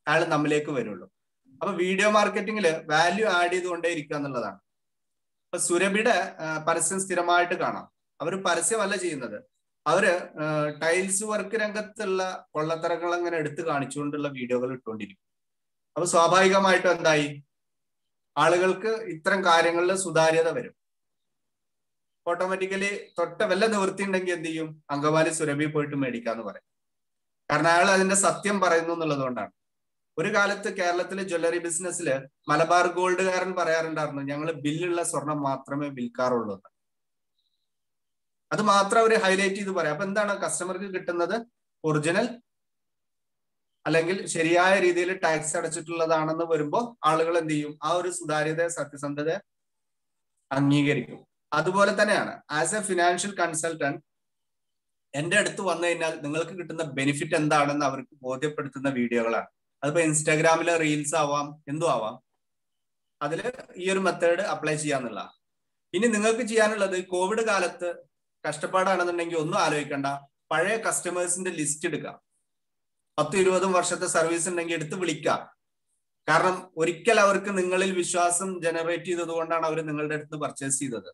അയാൾ നമ്മിലേക്ക് വരുള്ളൂ അപ്പൊ വീഡിയോ മാർക്കറ്റിംഗിൽ വാല്യൂ ആഡ് ചെയ്തുകൊണ്ടേ ഇരിക്കുക എന്നുള്ളതാണ് ഇപ്പൊ സുരഭിയുടെ പരസ്യം സ്ഥിരമായിട്ട് കാണാം അവർ പരസ്യമല്ല ചെയ്യുന്നത് അവര് ടൈൽസ് വർക്ക് രംഗത്തുള്ള കൊള്ളത്തരങ്ങൾ അങ്ങനെ എടുത്തു കാണിച്ചുകൊണ്ടുള്ള വീഡിയോകൾ ഇട്ടുകൊണ്ടിരിക്കും അപ്പൊ സ്വാഭാവികമായിട്ടും എന്തായി ആളുകൾക്ക് ഇത്തരം കാര്യങ്ങളിൽ സുതാര്യത വരും ഓട്ടോമാറ്റിക്കലി തൊട്ട വല്ല നിവൃത്തി ഉണ്ടെങ്കിൽ എന്ത് ചെയ്യും അങ്കമാലി സുരഭി പോയിട്ട് മേടിക്കാന്ന് പറയും കാരണം അയാൾ അതിന്റെ സത്യം പറയുന്നു എന്നുള്ളത് കൊണ്ടാണ് ഒരു കാലത്ത് കേരളത്തിലെ ജ്വല്ലറി ബിസിനസ്സിൽ മലബാർ ഗോൾഡുകാരൻ പറയാറുണ്ടായിരുന്നു ഞങ്ങൾ ബില്ലുള്ള സ്വർണം മാത്രമേ വിൽക്കാറുള്ളൂ എന്ന് അത് മാത്രം അവർ ഹൈലൈറ്റ് ചെയ്ത് പറയാം അപ്പൊ എന്താണ് കസ്റ്റമർക്ക് കിട്ടുന്നത് ഒറിജിനൽ അല്ലെങ്കിൽ ശരിയായ രീതിയിൽ ടാക്സ് അടച്ചിട്ടുള്ളതാണെന്ന് വരുമ്പോൾ ആളുകൾ എന്ത് ചെയ്യും ആ ഒരു സുതാര്യത സത്യസന്ധത അംഗീകരിക്കും അതുപോലെ തന്നെയാണ് ആസ് എ ഫിനാൻഷ്യൽ കൺസൾട്ടന്റ് എന്റെ അടുത്ത് വന്നു കഴിഞ്ഞാൽ നിങ്ങൾക്ക് കിട്ടുന്ന ബെനിഫിറ്റ് എന്താണെന്ന് അവർക്ക് ബോധ്യപ്പെടുത്തുന്ന വീഡിയോകളാണ് അതിപ്പോ ഇൻസ്റ്റാഗ്രാമിലെ റീൽസ് ആവാം എന്തും ആവാം അതിൽ ഈ ഒരു മെത്തേഡ് അപ്ലൈ ചെയ്യാന്നുള്ള ഇനി നിങ്ങൾക്ക് ചെയ്യാനുള്ളത് കോവിഡ് കാലത്ത് കഷ്ടപ്പാടാണെന്നുണ്ടെങ്കിൽ ഒന്നും ആലോചിക്കണ്ട പഴയ കസ്റ്റമേഴ്സിന്റെ ലിസ്റ്റ് എടുക്കുക പത്തും ഇരുപതും വർഷത്തെ സർവീസ് ഉണ്ടെങ്കിൽ എടുത്ത് വിളിക്കുക കാരണം ഒരിക്കൽ അവർക്ക് നിങ്ങളിൽ വിശ്വാസം ജനറേറ്റ് ചെയ്തത് കൊണ്ടാണ് അവർ നിങ്ങളുടെ അടുത്ത് പർച്ചേസ് ചെയ്തത്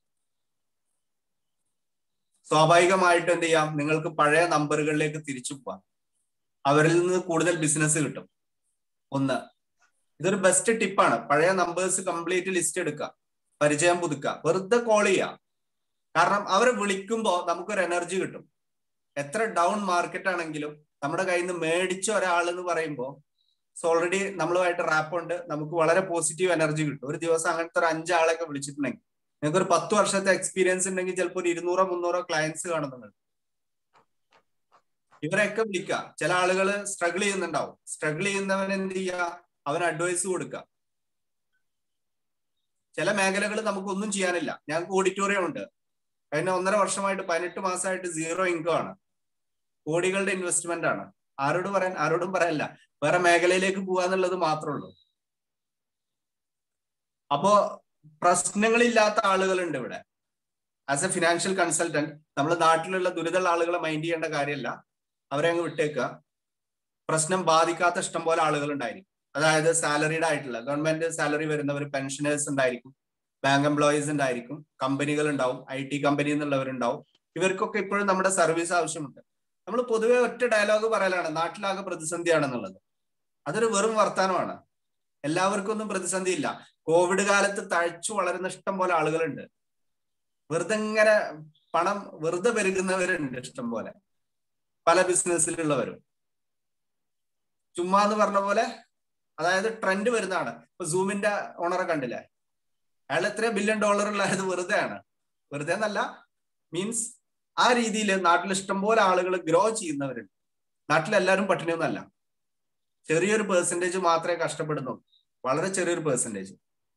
സ്വാഭാവികമായിട്ട് എന്ത് ചെയ്യാം നിങ്ങൾക്ക് പഴയ നമ്പറുകളിലേക്ക് തിരിച്ചു പോവാം അവരിൽ നിന്ന് കൂടുതൽ ബിസിനസ് കിട്ടും ഒന്ന് ഇതൊരു ബെസ്റ്റ് ടിപ്പാണ് പഴയ നമ്പേഴ്സ് കംപ്ലീറ്റ് ലിസ്റ്റ് എടുക്കുക പരിചയം പുതുക്കുക വെറുതെ കോൾ ചെയ്യുക കാരണം അവരെ വിളിക്കുമ്പോൾ നമുക്കൊരു എനർജി കിട്ടും എത്ര ഡൗൺ മാർക്കറ്റ് ആണെങ്കിലും നമ്മുടെ കയ്യിൽ നിന്ന് മേടിച്ച ഒരാൾ എന്ന് പറയുമ്പോൾ ഓൾറെഡി നമ്മളുമായിട്ട് റാപ്പ് ഉണ്ട് നമുക്ക് വളരെ പോസിറ്റീവ് എനർജി കിട്ടും ഒരു ദിവസം അങ്ങനത്തെ ഒരു അഞ്ചാളൊക്കെ വിളിച്ചിട്ടുണ്ടെങ്കിൽ നിങ്ങൾക്ക് ഒരു പത്ത് വർഷത്തെ എക്സ്പീരിയൻസ് ഉണ്ടെങ്കിൽ ചിലപ്പോൾ ഒരു ഇരുന്നൂറോ മുന്നൂറോ ക്ലയൻസ് കാണുന്നുണ്ട് ഇവരെയൊക്കെ വിളിക്കുക ചില ആളുകൾ സ്ട്രഗിൾ ചെയ്യുന്നുണ്ടാവും സ്ട്രഗിൾ ചെയ്യുന്നവൻ എന്ത് ചെയ്യുക അവൻ അഡ്വൈസ് കൊടുക്കുക ചില മേഖലകൾ നമുക്കൊന്നും ചെയ്യാനില്ല ഞങ്ങൾക്ക് ഓഡിറ്റോറിയം ഉണ്ട് കഴിഞ്ഞ ഒന്നര വർഷമായിട്ട് പതിനെട്ട് മാസമായിട്ട് സീറോ ഇൻകം ആണ് കോടികളുടെ ഇൻവെസ്റ്റ്മെന്റ് ആണ് ആരോട് പറയാൻ ആരോടും പറയാനില്ല വേറെ മേഖലയിലേക്ക് പോവാന്നുള്ളത് മാത്രമേ ഉള്ളൂ അപ്പോ പ്രശ്നങ്ങളില്ലാത്ത ആളുകളുണ്ട് ഇവിടെ ആസ് എ ഫിനാൻഷ്യൽ കൺസൾട്ടന്റ് നമ്മൾ നാട്ടിലുള്ള ദുരിതമുള്ള ആളുകളെ മൈൻഡ് ചെയ്യേണ്ട കാര്യമല്ല അവരെ അങ്ങ് വിട്ടേക്കുക പ്രശ്നം ബാധിക്കാത്ത ഇഷ്ടം പോലെ ആളുകൾ ഉണ്ടായിരിക്കും അതായത് സാലറീഡ് ആയിട്ടുള്ള ഗവൺമെന്റ് സാലറി വരുന്നവർ പെൻഷനേഴ്സ് ഉണ്ടായിരിക്കും ബാങ്ക് എംപ്ലോയീസ് ഉണ്ടായിരിക്കും കമ്പനികൾ ഉണ്ടാവും ഐ ടി കമ്പനി എന്നുള്ളവരുണ്ടാവും ഇവർക്കൊക്കെ ഇപ്പോഴും നമ്മുടെ സർവീസ് ആവശ്യമുണ്ട് നമ്മൾ പൊതുവെ ഒറ്റ ഡയലോഗ് പറയലാണ് നാട്ടിലാകെ പ്രതിസന്ധിയാണെന്നുള്ളത് അതൊരു വെറും വർത്തമാനമാണ് എല്ലാവർക്കും ഒന്നും പ്രതിസന്ധി ഇല്ല കോവിഡ് കാലത്ത് തഴച്ചു വളരുന്ന ഇഷ്ടം പോലെ ആളുകളുണ്ട് വെറുതെ ഇങ്ങനെ പണം വെറുതെ പെരുകുന്നവരുണ്ട് ഇഷ്ടം പോലെ പല ബിസിനസ്സിലുള്ളവരും ചുമ്മാ എന്ന് പറഞ്ഞ പോലെ അതായത് ട്രെൻഡ് വരുന്നതാണ് ഇപ്പൊ സൂമിന്റെ ഓണറെ കണ്ടില്ലേ അയാൾ എത്ര ബില്യൺ ഡോളർ ഉള്ളത് വെറുതെ ആണ് വെറുതെ എന്നല്ല മീൻസ് ആ രീതിയിൽ നാട്ടിൽ ഇഷ്ടംപോലെ ആളുകൾ ഗ്രോ ചെയ്യുന്നവരുണ്ട് നാട്ടിലെല്ലാവരും പട്ടിണിയൊന്നല്ല ചെറിയൊരു പെർസെൻറ്റേജ് മാത്രമേ കഷ്ടപ്പെടുന്നു വളരെ ചെറിയൊരു പെർസെൻറ്റേജ്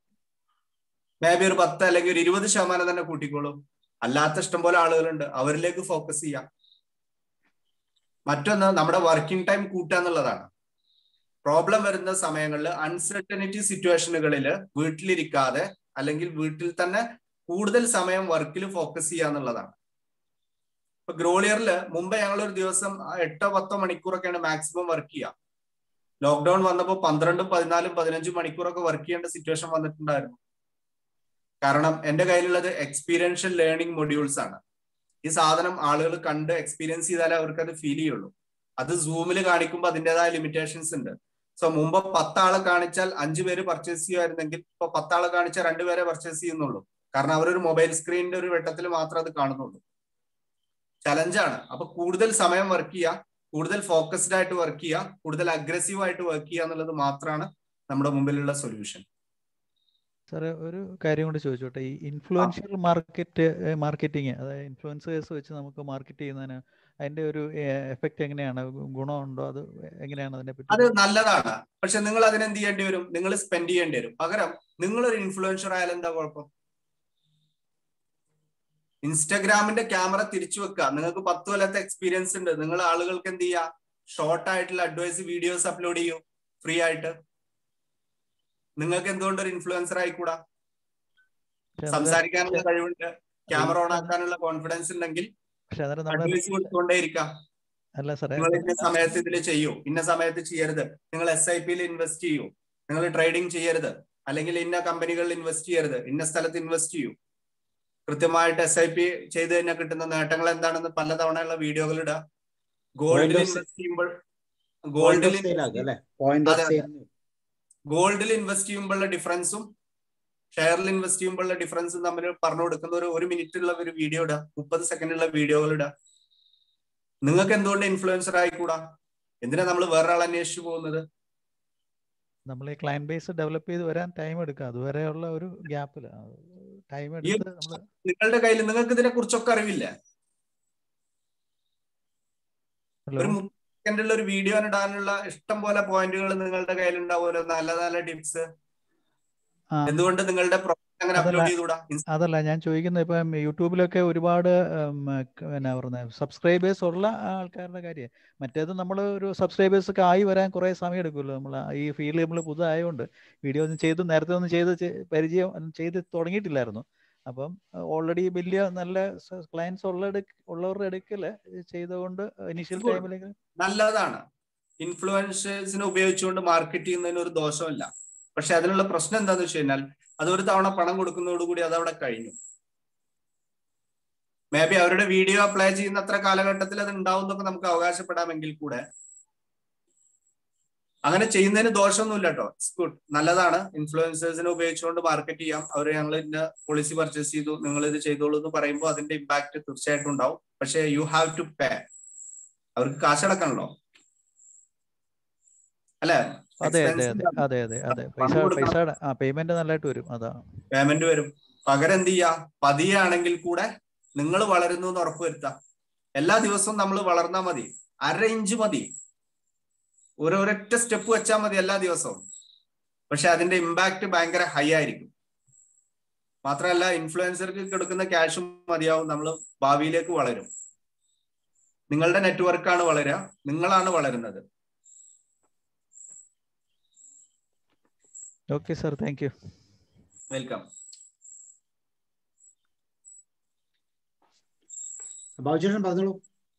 മേ ബി ഒരു പത്ത് അല്ലെങ്കിൽ ഒരു ഇരുപത് ശതമാനം തന്നെ കൂട്ടിക്കോളൂ അല്ലാത്ത ഇഷ്ടംപോലെ ആളുകളുണ്ട് അവരിലേക്ക് ഫോക്കസ് ചെയ്യാം മറ്റൊന്ന് നമ്മുടെ വർക്കിംഗ് ടൈം കൂട്ടുക എന്നുള്ളതാണ് പ്രോബ്ലം വരുന്ന സമയങ്ങളിൽ അൺസർട്ടനിറ്റി സിറ്റുവേഷനുകളിൽ വീട്ടിലിരിക്കാതെ അല്ലെങ്കിൽ വീട്ടിൽ തന്നെ കൂടുതൽ സമയം വർക്കിൽ ഫോക്കസ് ചെയ്യുക എന്നുള്ളതാണ് ഇപ്പൊ ഗ്രോളിയറിൽ മുമ്പ് ഞങ്ങൾ ഒരു ദിവസം എട്ടോ പത്തോ മണിക്കൂറൊക്കെയാണ് മാക്സിമം വർക്ക് ചെയ്യുക ലോക്ക്ഡൌൺ വന്നപ്പോൾ പന്ത്രണ്ടും പതിനാലും പതിനഞ്ചും മണിക്കൂറൊക്കെ വർക്ക് ചെയ്യേണ്ട സിറ്റുവേഷൻ വന്നിട്ടുണ്ടായിരുന്നു കാരണം എന്റെ കയ്യിലുള്ളത് എക്സ്പീരിയൻഷ്യൽ ലേണിംഗ് മൊഡ്യൂൾസ് ആണ് ഈ സാധനം ആളുകൾ കണ്ട് എക്സ്പീരിയൻസ് ചെയ്താലേ അവർക്ക് അത് ഫീൽ ചെയ്യുള്ളൂ അത് സൂമിൽ കാണിക്കുമ്പോൾ അതിൻ്റെതായ ലിമിറ്റേഷൻസ് ഉണ്ട് സോ മുമ്പ് പത്താളെ കാണിച്ചാൽ അഞ്ചു പേര് പർച്ചേസ് ചെയ്യുമായിരുന്നെങ്കിൽ ഇപ്പൊ പത്താളെ കാണിച്ചാൽ രണ്ടുപേരെ പർച്ചേസ് ചെയ്യുന്നുള്ളൂ കാരണം അവരൊരു മൊബൈൽ സ്ക്രീനിന്റെ ഒരു വെട്ടത്തിൽ മാത്രം അത് കാണുന്നുള്ളൂ ചലഞ്ചാണ് അപ്പൊ കൂടുതൽ സമയം വർക്ക് ചെയ്യുക കൂടുതൽ ഫോക്കസ്ഡ് ആയിട്ട് വർക്ക് ചെയ്യുക കൂടുതൽ അഗ്രസീവ് ആയിട്ട് വർക്ക് ചെയ്യുക എന്നുള്ളത് മാത്രമാണ് നമ്മുടെ മുമ്പിലുള്ള സൊല്യൂഷൻ സാറേ ഒരു കാര്യം കൂടി ചോദിച്ചോട്ടെ ഈ ഇൻഫ്ലുവൻഷ്യൽ മാർക്കറ്റ് മാർക്കറ്റിംഗ് അതായത് ഇൻഫ്ലുവൻസേഴ്സ് വെച്ച് നമുക്ക് മാർക്കറ്റ് ചെയ്യുന്നതിന് അതിന്റെ ഒരു എഫക്റ്റ് എങ്ങനെയാണ് ഗുണമുണ്ടോ അത് എങ്ങനെയാണ് അതിനെ പറ്റി അത് നല്ലതാണ് പക്ഷെ നിങ്ങൾ അതിനെന്ത് ചെയ്യേണ്ടി വരും നിങ്ങൾ സ്പെൻഡ് ചെയ്യേണ്ടി വരും പകരം നിങ്ങളൊരു ഇൻഫ്ലുവൻസർ ആയാലും എന്താ കുഴപ്പം ഇൻസ്റ്റഗ്രാമിന്റെ ക്യാമറ തിരിച്ചു വെക്കുക നിങ്ങൾക്ക് പത്ത് കൊല്ലത്തെ എക്സ്പീരിയൻസ് ഉണ്ട് നിങ്ങൾ ആളുകൾക്ക് എന്ത് ചെയ്യുക ഷോർട്ട് ആയിട്ടുള്ള അഡ്വൈസ് വീഡിയോസ് അപ്ലോഡ് ചെയ്യൂ ഫ്രീ ആയിട്ട് നിങ്ങൾക്ക് എന്തുകൊണ്ട് ഒരു ഇൻഫ്ലുവൻസർ ആയിക്കൂടാ സംസാരിക്കാനുള്ള കഴിവുണ്ട് ക്യാമറ ഓൺ ആക്കാനുള്ള കോൺഫിഡൻസ് ഉണ്ടെങ്കിൽ പക്ഷെ അന്നേരം അഡ്വൈസ് കൊടുത്തുകൊണ്ടേ ഇരിക്കാം അല്ല സാറേ നിങ്ങൾ ഇന്ന സമയത്ത് ഇതിൽ ചെയ്യൂ ഇന്ന സമയത്ത് ചെയ്യരുത് നിങ്ങൾ എസ് ഐ പിയിൽ ഇൻവെസ്റ്റ് ചെയ്യൂ നിങ്ങൾ ട്രേഡിംഗ് ചെയ്യരുത് അല്ലെങ്കിൽ ഇന്ന കമ്പനികളിൽ ഇൻവെസ്റ്റ് ചെയ്യരുത് ഇന്ന സ്ഥലത്ത് ഇൻവെസ്റ്റ് ചെയ്യൂ കൃത്യമായിട്ട് എസ് ഐ പി ചെയ്ത് കഴിഞ്ഞാൽ കിട്ടുന്ന നേട്ടങ്ങൾ എന്താണെന്ന് പലതവണയുള്ള വീഡിയോകൾ ഇടുക ഗോൾഡിൽ ഇൻവെസ്റ്റ് ചെയ്യുമ്പോൾ ഗോൾഡിൽ ഗോൾഡിൽ ഇൻവെസ്റ്റ് ചെയ്യുമ്പോഴുള്ള ഡിഫറൻസും ഷെയറിൽ ഇൻവെസ്റ്റ് ചെയ്യുമ്പോഴുള്ള ഡിഫറൻസും തമ്മിൽ പറഞ്ഞു കൊടുക്കുന്ന ഒരു ഒരു മിനിറ്റ് ഉള്ള ഒരു വീഡിയോ ഇടുക മുപ്പത് സെക്കൻഡുള്ള വീഡിയോകൾ ഇടുക നിങ്ങൾക്ക് എന്തുകൊണ്ട് ഇൻഫ്ലുവൻസർ ആയിക്കൂടാ എന്തിനാ നമ്മൾ വേറൊരാൾ അന്വേഷിച്ചു പോകുന്നത് നമ്മൾ ഈ ക്ലയന്റ് ബേസ് ഡെവലപ്പ് ചെയ്ത് വരാൻ ടൈം എടുക്കുക അതുവരെയുള്ള ഒരു ഗ്യാപ്പിൽ ടൈം എടുത്ത് നമ്മൾ നിങ്ങളുടെ കയ്യിൽ നിങ്ങൾക്ക് ഇതിനെ കുറിച്ചൊക്കെ അറിവില്ല ഒരു സെക്കൻഡുള്ള ഒരു വീഡിയോ ഇടാനുള്ള ഇഷ്ടം പോലെ പോയിന്റുകൾ നിങ്ങളുടെ കയ്യിൽ ഉണ്ടാവുമല്ലോ നല്ല നല്ല ടിപ്സ് എന്തുകൊണ്ട് നിങ്ങളുടെ അങ്ങനെ അപ്ലോഡ് ചെയ്തുകൂടാ അതല്ല ഞാൻ ചോദിക്കുന്നത് ഇപ്പം യൂട്യൂബിലൊക്കെ ഒരുപാട് എന്നാ പറയുന്നത് സബ്സ്ക്രൈബേഴ്സ് ഉള്ള ആൾക്കാരുടെ കാര്യം മറ്റേത് നമ്മൾ ഒരു സബ്സ്ക്രൈബേഴ്സ് ഒക്കെ ആയി വരാൻ കുറേ സമയം എടുക്കുമല്ലോ നമ്മൾ ഈ ഫീൽഡ് നമ്മൾ പുതുതായതുകൊണ്ട് വീഡിയോ ഒന്നും ചെയ്ത് നേരത്തെ ഒന്നും ചെയ്ത് പരിചയം ചെയ്ത് തുടങ്ങിയിട്ടില്ലായിരുന്നു അപ്പം ഓൾറെഡി വലിയ നല്ല ക്ലയൻസ് ഉള്ള ഉള്ളവരുടെ അടുക്കൽ ചെയ്തുകൊണ്ട് ഇനിഷ്യൽ ടൈമിലേക്ക് നല്ലതാണ് ഇൻഫ്ലുവൻസേഴ്സിനെ ഉപയോഗിച്ചുകൊണ്ട് മാർക്കറ്റ് ചെയ്യുന്നതിന് ഒരു ദോഷമില്ല പക്ഷെ അതിനുള്ള പ്രശ്നം എന്താന്ന് വെച്ച് കഴിഞ്ഞാൽ അത് ഒരു തവണ പണം കൊടുക്കുന്നതോടുകൂടി അത് അവിടെ കഴിഞ്ഞു മേ ബി അവരുടെ വീഡിയോ അപ്ലൈ ചെയ്യുന്ന അത്ര കാലഘട്ടത്തിൽ അത് ഉണ്ടാവും എന്നൊക്കെ നമുക്ക് അവകാശപ്പെടാമെങ്കിൽ കൂടെ അങ്ങനെ ചെയ്യുന്നതിന് ദോഷമൊന്നുമില്ല കേട്ടോ ഗുഡ് നല്ലതാണ് ഇൻഫ്ലുവൻസേഴ്സിനെ ഉപയോഗിച്ചുകൊണ്ട് മാർക്കറ്റ് ചെയ്യാം അവർ ഞങ്ങൾ ഇന്ന പോളിസി പർച്ചേസ് ചെയ്തു നിങ്ങൾ ഇത് ചെയ്തോളൂ എന്ന് പറയുമ്പോൾ അതിന്റെ ഇമ്പാക്ട് തീർച്ചയായിട്ടും ഉണ്ടാവും പക്ഷെ യു ഹാവ് ടു പേ അവർക്ക് കാശടക്കണല്ലോ അല്ലേ അതെ അതെ അതെ അതെ അതെ അതെ പൈസ പൈസ ആ പേയ്മെന്റ് നല്ലതായിട്ട് വരും അതാ പേയ്മെന്റ് വരും പകരം എന്ത് ചെയ്യാ പതിയാണെങ്കിൽ കൂടെ നിങ്ങൾ വളരുന്നു എന്ന് ഉറപ്പുവരുത്താം എല്ലാ ദിവസവും നമ്മൾ വളർന്നാൽ മതി അര ഇഞ്ച് മതി ഒരൊരൊറ്റ സ്റ്റെപ്പ് വെച്ചാൽ മതി എല്ലാ ദിവസവും പക്ഷെ അതിന്റെ ഇമ്പാക്ട് ഭയങ്കര ഹൈ ആയിരിക്കും മാത്രമല്ല ഇൻഫ്ലുവൻസർക്ക് കൊടുക്കുന്ന ക്യാഷും മതിയാവും നമ്മൾ ഭാവിയിലേക്ക് വളരും നിങ്ങളുടെ നെറ്റ്വർക്കാണ് വളരുക നിങ്ങളാണ് വളരുന്നത് okay sir thank you welcome ബാബുചേട്ടൻ പറഞ്ഞോളൂ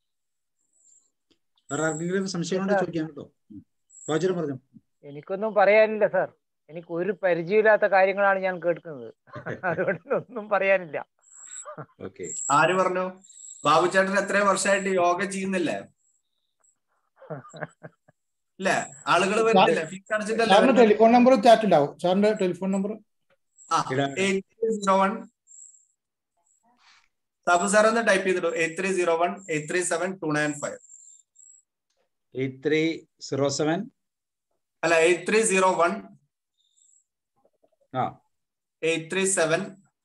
വേറെ ആർക്കെങ്കിലും സംശയം ചോദിക്കാം കേട്ടോ ബാബുചേട്ടൻ പറഞ്ഞു എനിക്കൊന്നും പറയാനില്ല സാർ എനിക്ക് ഒരു പരിചയമില്ലാത്ത കാര്യങ്ങളാണ് ഞാൻ കേൾക്കുന്നത് അതുകൊണ്ട് ഒന്നും പറയാനില്ല ആര് പറഞ്ഞു ബാബുചേട്ടൻ എത്രയും വർഷമായിട്ട് യോഗ ചെയ്യുന്നില്ലേ അല്ലേ ആളുകൾ വരുന്നില്ലേ ഫീസ് അടച്ചിട്ടല്ലേ ടെലിഫോൺ നമ്പർ ചാറ്റ് ഉണ്ടാവും സാറിന്റെ telephone number zero one Sabu sir ഒന്ന് ടൈപ്പ് ചെയ്തിട്ടു eight three zero one eight three seven two nine five eight three zero seven അല്ല എയ്റ്റ് ത്രീ സീറോ വൺ ആ എയ്റ്റ് ത്രീ സെവൻ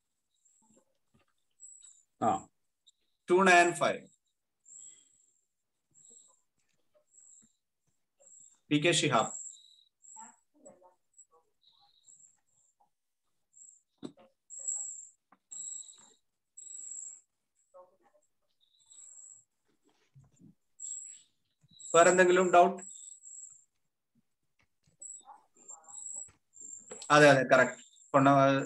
ആ two nine five P K Shihab വേറെ എന്തെങ്കിലും ഡൗട്ട് അതെ അതെ കറക്റ്റ് കൊണ്ട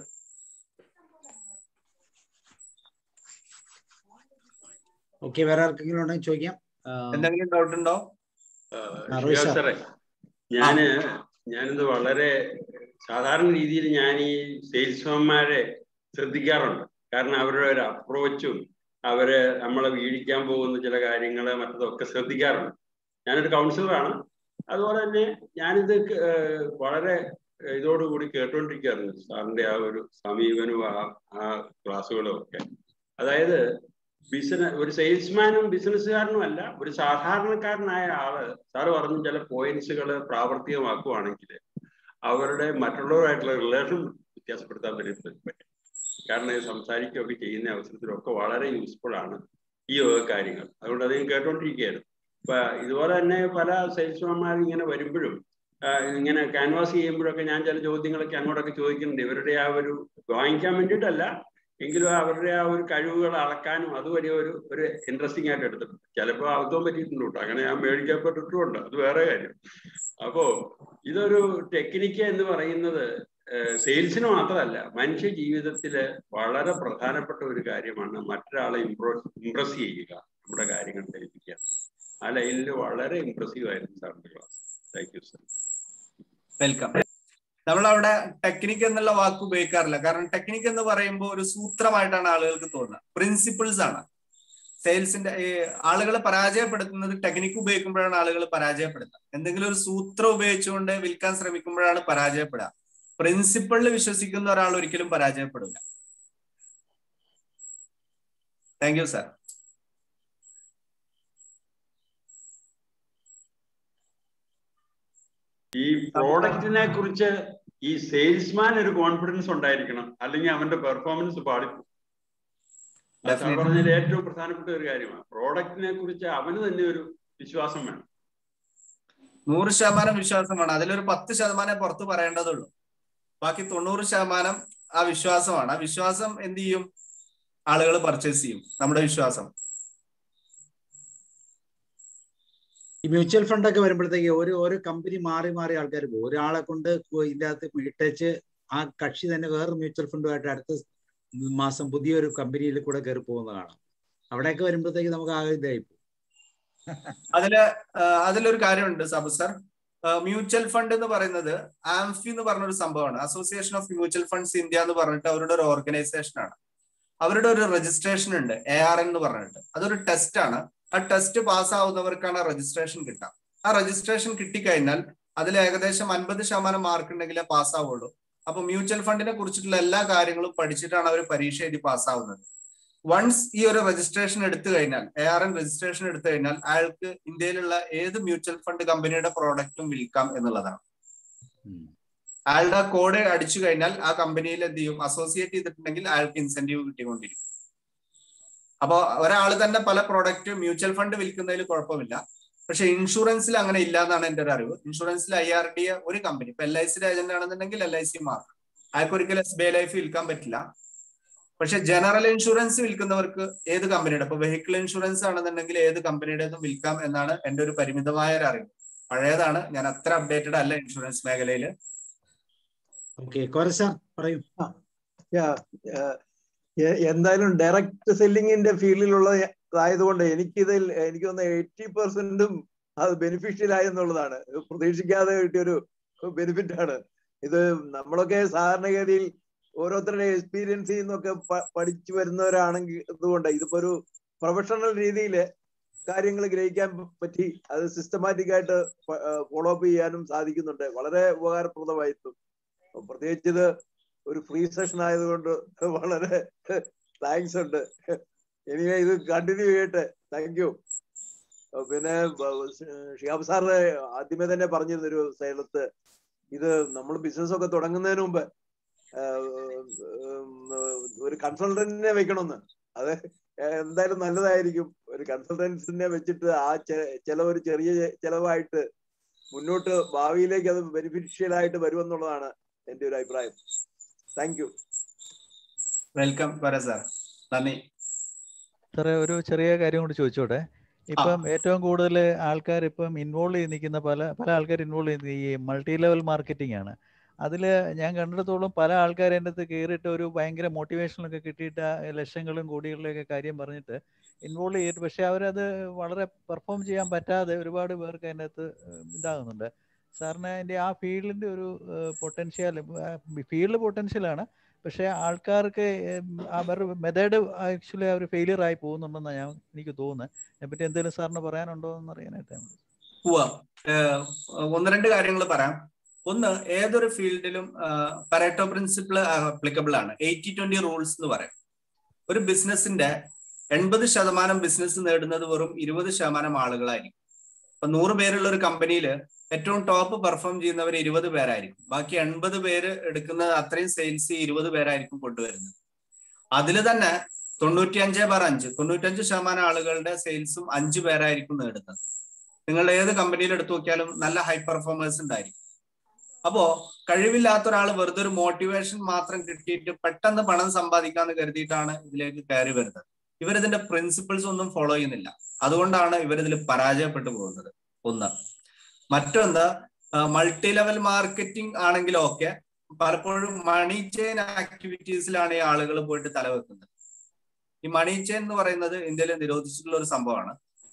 ഓക്കെ വേറെ ആർക്കെങ്കിലും ഉണ്ടെങ്കിൽ ചോദിക്കാം എന്തെങ്കിലും ഡൗട്ട് ഉണ്ടോ സാറേ ഞാന് ഞാനിത് വളരെ സാധാരണ രീതിയിൽ ഞാൻ ഈ സെയിൽസ്മാൻമാരെ ശ്രദ്ധിക്കാറുണ്ട് കാരണം അവരുടെ ഒരു അപ്രോച്ചും അവര് നമ്മളെ വീഴിക്കാൻ പോകുന്ന ചില കാര്യങ്ങൾ മറ്റതൊക്കെ ശ്രദ്ധിക്കാറുണ്ട് ഞാനൊരു കൗൺസിലറാണ് അതുപോലെ തന്നെ ഞാനിത് വളരെ ഇതോടുകൂടി കേട്ടുകൊണ്ടിരിക്കുകയായിരുന്നു സാറിന്റെ ആ ഒരു സമീപനവും ആ ആ ക്ലാസ്സുകളും ഒക്കെ അതായത് ബിസിനസ് ഒരു സെയിൽസ്മാനും ബിസിനസ്സുകാരനും അല്ല ഒരു സാധാരണക്കാരനായ ആള് സാറ് പറഞ്ഞു ചില പോയിന്റ്സുകൾ പ്രാവർത്തികമാക്കുവാണെങ്കിൽ അവരുടെ മറ്റുള്ളവരുമായിട്ടുള്ള റിലേഷൻ വ്യത്യാസപ്പെടുത്താൻ പറ്റും കാരണം ഇത് സംസാരിക്കുകയൊക്കെ ചെയ്യുന്ന അവസരത്തിലൊക്കെ വളരെ യൂസ്ഫുൾ ആണ് ഈ വക കാര്യങ്ങൾ അതുകൊണ്ട് അധികം കേട്ടോണ്ടിരിക്കുകയായിരുന്നു ഇപ്പൊ ഇതുപോലെ തന്നെ പല സെയിൽസ്മാൻമാർ ഇങ്ങനെ വരുമ്പോഴും ഇങ്ങനെ ക്യാൻവാസ് ചെയ്യുമ്പോഴൊക്കെ ഞാൻ ചില ചോദ്യങ്ങളൊക്കെ അങ്ങോട്ടൊക്കെ ചോദിക്കുന്നുണ്ട് ഇവരുടെ ആ ഒരു വാങ്ങിക്കാൻ വേണ്ടിയിട്ടല്ല എങ്കിലും അവരുടെ ആ ഒരു കഴിവുകൾ അളക്കാനും അത് വലിയ ഒരു ഒരു ഇൻട്രസ്റ്റിംഗ് ആയിട്ട് എടുത്തിട്ടുണ്ട് ചിലപ്പോൾ അബദ്ധവും പറ്റിയിട്ടുണ്ട് കേട്ടോ അങ്ങനെ ഞാൻ മേടിക്കപ്പെട്ടിട്ടുമുണ്ട് അത് വേറെ കാര്യം അപ്പോ ഇതൊരു ടെക്നിക്ക് എന്ന് പറയുന്നത് സെയിൽസിന് മാത്രമല്ല മനുഷ്യ ജീവിതത്തില് വളരെ പ്രധാനപ്പെട്ട ഒരു കാര്യമാണ് മറ്റൊരാളെ ഇംപ്രസ് ഇംപ്രസ് ചെയ്യുക നമ്മുടെ കാര്യങ്ങൾ ധരിപ്പിക്കുക ആ ലൈനിൽ വളരെ ഇംപ്രസീവ് ആയിരുന്നു സാറിന്റെ class thank you sir welcome നമ്മൾ അവിടെ ടെക്നിക്ക് എന്നുള്ള വാക്ക് ഉപയോഗിക്കാറില്ല കാരണം ടെക്നിക്ക് എന്ന് പറയുമ്പോൾ ഒരു സൂത്രമായിട്ടാണ് ആളുകൾക്ക് തോന്നുന്നത് പ്രിൻസിപ്പിൾസ് ആണ് സെയിൽസിന്റെ ഈ ആളുകളെ പരാജയപ്പെടുത്തുന്നത് ടെക്നിക്ക് ഉപയോഗിക്കുമ്പോഴാണ് ആളുകൾ പരാജയപ്പെടുന്നത് എന്തെങ്കിലും ഒരു സൂത്രം ഉപയോഗിച്ചുകൊണ്ട് വിൽക്കാൻ ശ്രമിക്കുമ്പോഴാണ് പരാജയപ്പെടുക പ്രിൻസിപ്പിളിൽ വിശ്വസിക്കുന്ന ഒരാൾ ഒരിക്കലും പരാജയപ്പെടില്ല താങ്ക് യു സാർ ഈ പ്രോഡക്റ്റിനെ കുറിച്ച് ഈ സെയിൽസ്മാൻ ഒരു കോൺഫിഡൻസ് ഉണ്ടായിരിക്കണം അല്ലെങ്കിൽ അവന്റെ പെർഫോമൻസ് പാടിപ്പോ പറഞ്ഞതിൽ ഏറ്റവും പ്രധാനപ്പെട്ട ഒരു കാര്യമാണ് പ്രോഡക്റ്റിനെ കുറിച്ച് അവന് തന്നെ ഒരു വിശ്വാസം വേണം നൂറ് ശതമാനം വിശ്വാസമാണ് അതിലൊരു പത്ത് ശതമാനം പുറത്ത് പറയേണ്ടതുള്ളൂ ബാക്കി തൊണ്ണൂറ് ശതമാനം ആ വിശ്വാസമാണ് ആ വിശ്വാസം എന്ത് ചെയ്യും ആളുകൾ പർച്ചേസ് ചെയ്യും നമ്മുടെ വിശ്വാസം ഈ മ്യൂച്വൽ ഫണ്ട് ഒക്കെ വരുമ്പോഴത്തേക്ക് ഒരു ഒരു കമ്പനി മാറി മാറി ആൾക്കാർ പോകും ഒരാളെ കൊണ്ട് ഇതിന്റെ അകത്ത് ഇട്ടേച്ച് ആ കക്ഷി തന്നെ വേറെ മ്യൂച്വൽ ഫണ്ടുമായിട്ട് അടുത്ത മാസം പുതിയൊരു കമ്പനിയിൽ കൂടെ കയറി പോകുന്ന കാണാം അവിടെയൊക്കെ വരുമ്പോഴത്തേക്ക് നമുക്ക് ആകെ ഇതായി പോകും അതില് അതിലൊരു കാര്യമുണ്ട് സബു സർ മ്യൂച്വൽ ഫണ്ട് എന്ന് പറയുന്നത് ആംഫി എന്ന് പറഞ്ഞ ഒരു സംഭവമാണ് association of mutual funds India എന്ന് പറഞ്ഞിട്ട് അവരുടെ ഒരു ഓർഗനൈസേഷൻ ആണ് അവരുടെ ഒരു രജിസ്ട്രേഷൻ ഉണ്ട് എ ആർ എൻ എന്ന് പറഞ്ഞിട്ട് അതൊരു ടെസ്റ്റ് ആണ് ആ ടെസ്റ്റ് പാസ്സാവുന്നവർക്കാണ് രജിസ്ട്രേഷൻ കിട്ടുക ആ രജിസ്ട്രേഷൻ കിട്ടിക്കഴിഞ്ഞാൽ അതിൽ ഏകദേശം അൻപത് ശതമാനം മാർക്ക് ഉണ്ടെങ്കിലേ പാസ്സാവുള്ളൂ അപ്പൊ മ്യൂച്വൽ ഫണ്ടിനെ കുറിച്ചിട്ടുള്ള എല്ലാ കാര്യങ്ങളും പഠിച്ചിട്ടാണ് അവർ പരീക്ഷ എഴുതി പാസ്സാവുന്നത് വൺസ് ഈ ഒരു രജിസ്ട്രേഷൻ എടുത്തു കഴിഞ്ഞാൽ എ ആർ എൻ രജിസ്ട്രേഷൻ എടുത്തു കഴിഞ്ഞാൽ അയാൾക്ക് ഇന്ത്യയിലുള്ള ഏത് മ്യൂച്വൽ ഫണ്ട് കമ്പനിയുടെ പ്രോഡക്റ്റും വിൽക്കാം എന്നുള്ളതാണ് അയാളുടെ കോഡ് അടിച്ചു കഴിഞ്ഞാൽ ആ കമ്പനിയിൽ എന്ത് ചെയ്യും അസോസിയേറ്റ് ചെയ്തിട്ടുണ്ടെങ്കിൽ അയാൾക്ക് ഇൻസെന്റീവ് കിട്ടിക്കൊണ്ടിരിക്കും അപ്പൊ ഒരാൾ തന്നെ പല പ്രോഡക്റ്റ് മ്യൂച്വൽ ഫണ്ട് വിൽക്കുന്നതിൽ കുഴപ്പമില്ല പക്ഷെ ഇൻഷുറൻസിൽ അങ്ങനെ ഇല്ല എന്നാണ് എന്റെ ഒരു അറിവ് ഇൻഷുറൻസിൽ ഐ ആർ ഡി ഒരു കമ്പനി ഇപ്പൊ എൽ ഐ സിയുടെ ഏജന്റ് ആണെന്നുണ്ടെങ്കിൽ എൽ ഐ സി മാർക്ക് അയാൾക്ക് ഒരിക്കലും എസ് ബി ഐ ലൈഫ് വിൽക്കാൻ പറ്റില്ല പക്ഷെ ജനറൽ ഇൻഷുറൻസ് വിൽക്കുന്നവർക്ക് ഏത് കമ്പനിയുടെ ഇപ്പൊ വെഹിക്കിൾ ഇൻഷുറൻസ് ആണെന്നുണ്ടെങ്കിൽ ഏത് കമ്പനിയുടേതും വിൽക്കാം എന്നാണ് എന്റെ ഒരു പരിമിതമായ ഒരു അറിവ് പഴയതാണ് ഞാൻ അത്ര അപ്ഡേറ്റഡ് അല്ല ഇൻഷുറൻസ് മേഖലയിൽ ഓക്കെ കോരസ പറയൂ എന്തായാലും ഡയറക്റ്റ് സെല്ലിങ്ങിന്റെ ഫീൽഡിലുള്ള ആയതുകൊണ്ട് എനിക്കിതിൽ എനിക്ക് തോന്നുന്ന എയ്റ്റി പെർസെന്റും അത് ബെനിഫിഷ്യൽ ആയി എന്നുള്ളതാണ് പ്രതീക്ഷിക്കാതെ കിട്ടിയൊരു ബെനിഫിറ്റ് ആണ് ഇത് നമ്മളൊക്കെ സാധാരണഗതിയിൽ ഓരോരുത്തരുടെ എക്സ്പീരിയൻസിൽ നിന്നൊക്കെ പഠിച്ചു വരുന്നവരാണെങ്കിൽ അതുകൊണ്ട് ഇതിപ്പോ ഒരു പ്രൊഫഷണൽ രീതിയിൽ കാര്യങ്ങൾ ഗ്രഹിക്കാൻ പറ്റി അത് സിസ്റ്റമാറ്റിക് ആയിട്ട് ഫോളോ അപ്പ് ചെയ്യാനും സാധിക്കുന്നുണ്ട് വളരെ ഉപകാരപ്രദമായിരുന്നു പ്രത്യേകിച്ച് ഇത് ഒരു ഫ്രീ സെഷൻ ആയതുകൊണ്ട് വളരെ താങ്ക്സ് ഉണ്ട് ഇനി ഇത് കണ്ടിന്യൂ ചെയ്യട്ടെ താങ്ക് യു പിന്നെ ഷിയാബ് സാറ് ആദ്യമേ തന്നെ പറഞ്ഞിരുന്ന ഒരു സ്ഥലത്ത് ഇത് നമ്മൾ ബിസിനസ് ഒക്കെ തുടങ്ങുന്നതിന് മുമ്പ് ഒരു കൺസൾട്ടന്റിനെ വെക്കണമെന്ന് അത് എന്തായാലും നല്ലതായിരിക്കും ഒരു കൺസൾട്ടൻസിനെ വെച്ചിട്ട് ആ ചെലവ് ഒരു ചെറിയ ചെലവായിട്ട് മുന്നോട്ട് ഭാവിയിലേക്ക് അത് ബെനിഫിഷ്യൽ ആയിട്ട് വരുമെന്നുള്ളതാണ് എന്റെ ഒരു അഭിപ്രായം താങ്ക് യു വെൽക്കം സാർ നന്ദി സാറേ ഒരു ചെറിയ കാര്യം കൂടി ചോദിച്ചോട്ടെ ഇപ്പം ഏറ്റവും കൂടുതൽ ആൾക്കാർ ഇപ്പം ഇൻവോൾവ് ചെയ്ത് നിൽക്കുന്ന പല പല ആൾക്കാർ ഇൻവോൾവ് ചെയ്യുന്ന ഈ മൾട്ടി ലെവൽ മാർക്കറ്റിംഗ് ആണ് അതിൽ ഞാൻ കണ്ടിടത്തോളം പല ആൾക്കാർ എൻ്റെ അടുത്ത് കയറിയിട്ട് ഒരു ഭയങ്കര മോട്ടിവേഷനൊക്കെ കിട്ടിയിട്ട് ലക്ഷങ്ങളും കോടികളിലൊക്കെ കാര്യം പറഞ്ഞിട്ട് ഇൻവോൾവ് ചെയ്തിട്ട് പക്ഷെ അവരത് വളരെ പെർഫോം ചെയ്യാൻ പറ്റാതെ ഒരുപാട് പേർക്ക് അതിൻ്റെ അകത്ത് ഇതാകുന്നുണ്ട് സാറിന് അതിൻ്റെ ആ ഫീൽഡിൻ്റെ ഒരു പൊട്ടൻഷ്യൽ ഫീൽഡ് പൊട്ടൻഷ്യലാണ് പക്ഷേ ആൾക്കാർക്ക് അവരുടെ മെത്തേഡ് ആക്ച്വലി അവർ ഫെയിലിയർ ആയി പോകുന്നുണ്ടെന്നാണ് ഞാൻ എനിക്ക് തോന്നുന്നത് അതിനെപ്പറ്റി എന്തെങ്കിലും സാറിന് പറയാനുണ്ടോ എന്ന് അറിയാനായിട്ടാണ് ഒന്ന് രണ്ട് കാര്യങ്ങൾ പറയാം ഒന്ന് ഏതൊരു ഫീൽഡിലും പരേറ്റോ പ്രിൻസിപ്പിൾ അപ്ലിക്കബിൾ ആണ് എയ്റ്റി ട്വന്റി റൂൾസ് എന്ന് പറയും ഒരു ബിസിനസിന്റെ എൺപത് ശതമാനം ബിസിനസ് നേടുന്നത് വെറും ഇരുപത് ശതമാനം ആളുകളായിരിക്കും ഇപ്പൊ നൂറ് പേരുള്ള ഒരു കമ്പനിയിൽ ഏറ്റവും ടോപ്പ് പെർഫോം ചെയ്യുന്നവർ ഇരുപത് പേരായിരിക്കും ബാക്കി എൺപത് പേര് എടുക്കുന്ന അത്രയും സെയിൽസ് ഇരുപത് പേരായിരിക്കും കൊണ്ടുവരുന്നത് അതിൽ തന്നെ തൊണ്ണൂറ്റിയഞ്ച് ബാർ അഞ്ച് തൊണ്ണൂറ്റഞ്ച് ശതമാനം ആളുകളുടെ സെയിൽസും അഞ്ച് പേരായിരിക്കും നേടുന്നത് നിങ്ങൾ ഏത് കമ്പനിയിൽ എടുത്തു നോക്കിയാലും നല്ല ഹൈ പെർഫോമേഴ്സ് ഉണ്ടായിരിക്കും അപ്പോ കഴിവില്ലാത്ത ഒരാൾ വെറുതെ ഒരു മോട്ടിവേഷൻ മാത്രം കിട്ടിയിട്ട് പെട്ടെന്ന് പണം സമ്പാദിക്കാന്ന് കരുതിയിട്ടാണ് ഇതിലേക്ക് കയറി വരുന്നത് ഇവരിതിന്റെ പ്രിൻസിപ്പിൾസ് ഒന്നും ഫോളോ ചെയ്യുന്നില്ല അതുകൊണ്ടാണ് ഇവരിതിൽ പരാജയപ്പെട്ടു പോകുന്നത് ഒന്ന് മറ്റൊന്ന് മൾട്ടി ലെവൽ മാർക്കറ്റിംഗ് ആണെങ്കിലും ഒക്കെ പലപ്പോഴും മണി ചെയിൻ ആക്ടിവിറ്റീസിലാണ് ഈ ആളുകൾ പോയിട്ട് തലവെക്കുന്നത് ഈ മണി ചെയിൻ എന്ന് പറയുന്നത് ഇന്ത്യയിൽ നിരോധിച്ചിട്ടുള്ള ഒരു സംഭവമാണ്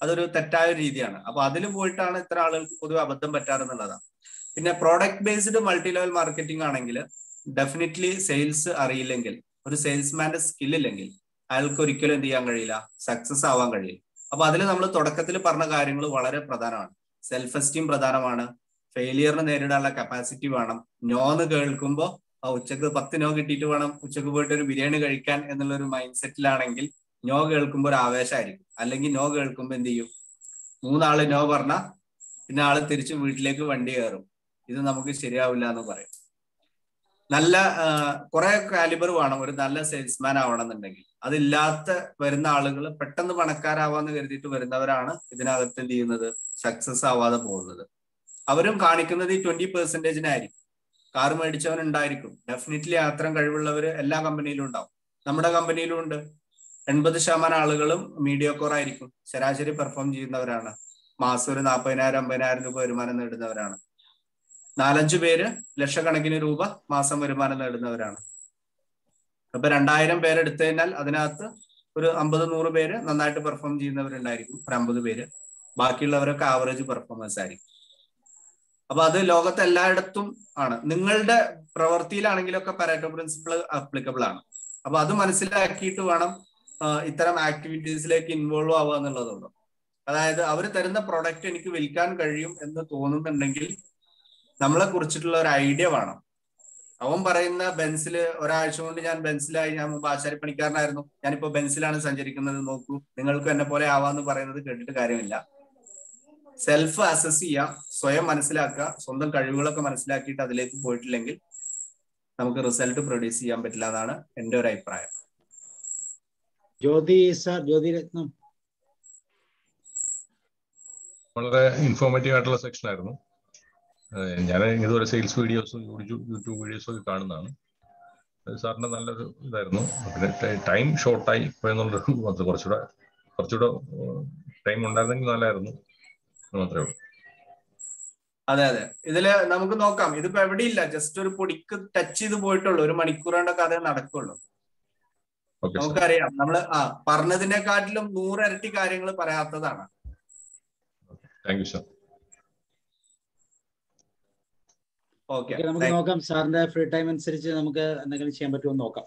അതൊരു തെറ്റായ രീതിയാണ് അപ്പൊ അതിൽ പോയിട്ടാണ് ഇത്ര ആളുകൾക്ക് പൊതുവെ അബദ്ധം പറ്റാറെന്നുള്ളതാണ് പിന്നെ product based multi level marketing ആണെങ്കിൽ ഡെഫിനറ്റ്ലി സെയിൽസ് അറിയില്ലെങ്കിൽ ഒരു സെയിൽസ്മാന്റെ സ്കിൽ ഇല്ലെങ്കിൽ അയാൾക്ക് ഒരിക്കലും എന്ത് ചെയ്യാൻ കഴിയില്ല സക്സസ് ആവാൻ കഴിയില്ല അപ്പൊ അതിൽ നമ്മൾ തുടക്കത്തിൽ പറഞ്ഞ കാര്യങ്ങൾ വളരെ പ്രധാനമാണ് സെൽഫ് എസ്റ്റീം പ്രധാനമാണ് ഫെയിലിയറിന് നേരിടാനുള്ള കപ്പാസിറ്റി വേണം നോന്ന് കേൾക്കുമ്പോൾ ആ ഉച്ചക്ക് പത്ത് നോ കിട്ടിയിട്ട് വേണം ഉച്ചക്ക് പോയിട്ട് ഒരു ബിരിയാണി കഴിക്കാൻ എന്നുള്ള ഒരു മൈൻഡ് സെറ്റിലാണെങ്കിൽ നോ കേൾക്കുമ്പോൾ ഒരു ആവേശമായിരിക്കും അല്ലെങ്കിൽ നോ കേൾക്കുമ്പോൾ എന്ത് ചെയ്യും മൂന്നാള് നോ പറഞ്ഞ പിന്നെ ആള് തിരിച്ച് വീട്ടിലേക്ക് വണ്ടി കയറും ഇത് നമുക്ക് ശരിയാവില്ല എന്ന് പറയും നല്ല കുറെ കാലിബർ വേണം ഒരു നല്ല സെയിൽസ്മാൻ ആവണമെന്നുണ്ടെങ്കിൽ അതില്ലാത്ത വരുന്ന ആളുകൾ പെട്ടെന്ന് പണക്കാരാവാന്ന് കരുതിയിട്ട് വരുന്നവരാണ് ഇതിനകത്ത് എന്ത് ചെയ്യുന്നത് സക്സസ് ആവാതെ പോകുന്നത് അവരും കാണിക്കുന്നത് ഈ ട്വന്റി പെർസെന്റേജിനായിരിക്കും കാർ മേടിച്ചവൻ ഉണ്ടായിരിക്കും ഡെഫിനറ്റ്ലി അത്തരം കഴിവുള്ളവർ എല്ലാ കമ്പനിയിലും ഉണ്ടാവും നമ്മുടെ കമ്പനിയിലും ഉണ്ട് എൺപത് ശതമാനം ആളുകളും മീഡിയ കോർ ആയിരിക്കും ശരാശരി പെർഫോം ചെയ്യുന്നവരാണ് മാസം ഒരു നാൽപ്പതിനായിരം അമ്പതിനായിരം രൂപ വരുമാനം നേടുന്നവരാണ് നാലഞ്ചു പേര് ലക്ഷക്കണക്കിന് രൂപ മാസം വരുമാനം നേടുന്നവരാണ് അപ്പൊ രണ്ടായിരം പേര് എടുത്തു കഴിഞ്ഞാൽ അതിനകത്ത് ഒരു അമ്പത് നൂറ് പേര് നന്നായിട്ട് പെർഫോം ചെയ്യുന്നവരുണ്ടായിരിക്കും ഒരു അമ്പത് പേര് ബാക്കിയുള്ളവരൊക്കെ ആവറേജ് പെർഫോമൻസ് ആയിരിക്കും അപ്പൊ അത് ലോകത്ത് എല്ലായിടത്തും ആണ് നിങ്ങളുടെ പ്രവൃത്തിയിലാണെങ്കിലൊക്കെ പരാറ്റോ പ്രിൻസിപ്പിൾ അപ്ലിക്കബിൾ ആണ് അപ്പൊ അത് മനസ്സിലാക്കിയിട്ട് വേണം ഇത്തരം ആക്ടിവിറ്റീസിലേക്ക് ഇൻവോൾവ് ആവുക എന്നുള്ളതുള്ളൂ അതായത് അവർ തരുന്ന പ്രൊഡക്റ്റ് എനിക്ക് വിൽക്കാൻ കഴിയും എന്ന് തോന്നുന്നുണ്ടെങ്കിൽ നമ്മളെ കുറിച്ചിട്ടുള്ള ഒരു ഐഡിയ വേണം അവൻ പറയുന്ന ബെൻസിൽ ഒരാഴ്ച കൊണ്ട് ഞാൻ ബെൻസിലായി ഞാൻ മുമ്പ് ആശാരിപ്പണിക്കാരനായിരുന്നു ഞാനിപ്പോ ബെൻസിലാണ് സഞ്ചരിക്കുന്നത് നോക്കൂ നിങ്ങൾക്കും എന്നെ പോലെ ആവാന്ന് പറയുന്നത് കേട്ടിട്ട് കാര്യമില്ല സെൽഫ് അസസ് ചെയ്യുക സ്വയം മനസ്സിലാക്കുക സ്വന്തം കഴിവുകളൊക്കെ മനസ്സിലാക്കിയിട്ട് അതിലേക്ക് പോയിട്ടില്ലെങ്കിൽ നമുക്ക് റിസൾട്ട് പ്രൊഡ്യൂസ് ചെയ്യാൻ പറ്റില്ല എന്നാണ് എൻ്റെ ഒരു അഭിപ്രായം ജ്യോതി സാർ ജ്യോതി രത്നം വളരെ ഇൻഫോർമേറ്റീവ് ആയിട്ടുള്ള സെക്ഷൻ ആയിരുന്നു ഞാൻ ഇതുപോലെ സെയിൽസ് വീഡിയോസും യൂട്യൂബ് വീഡിയോസും ഒക്കെ കാണുന്നതാണ് സാറിന് നല്ലൊരു ഇതായിരുന്നു പിന്നെ ടൈം ഷോർട്ടായി പോയെന്നുള്ളൊരു കുറച്ചുകൂടെ കുറച്ചുകൂടെ ടൈം ഉണ്ടായിരുന്നെങ്കിൽ നല്ലതായിരുന്നു മാത്രമേ ഉള്ളൂ അതെ അതെ ഇതില് നമുക്ക് നോക്കാം ഇതിപ്പോ എവിടെയില്ല ജസ്റ്റ് ഒരു പൊടിക്ക് ടച്ച് ചെയ്ത് പോയിട്ടുള്ളൂ ഒരു മണിക്കൂറാണ്ടൊക്കെ അതേ നടക്കുള്ളൂ നമുക്കറിയാം നമ്മള് ആ പറഞ്ഞതിനെക്കാട്ടിലും നൂറിരട്ടി കാര്യങ്ങൾ പറയാത്തതാണ് താങ്ക് യു സാർ ഓക്കെ നമുക്ക് നോക്കാം സാറിന്റെ ഫ്രീ ടൈം അനുസരിച്ച് നമുക്ക് എന്തെങ്കിലും ചെയ്യാൻ പറ്റുമോ നോക്കാം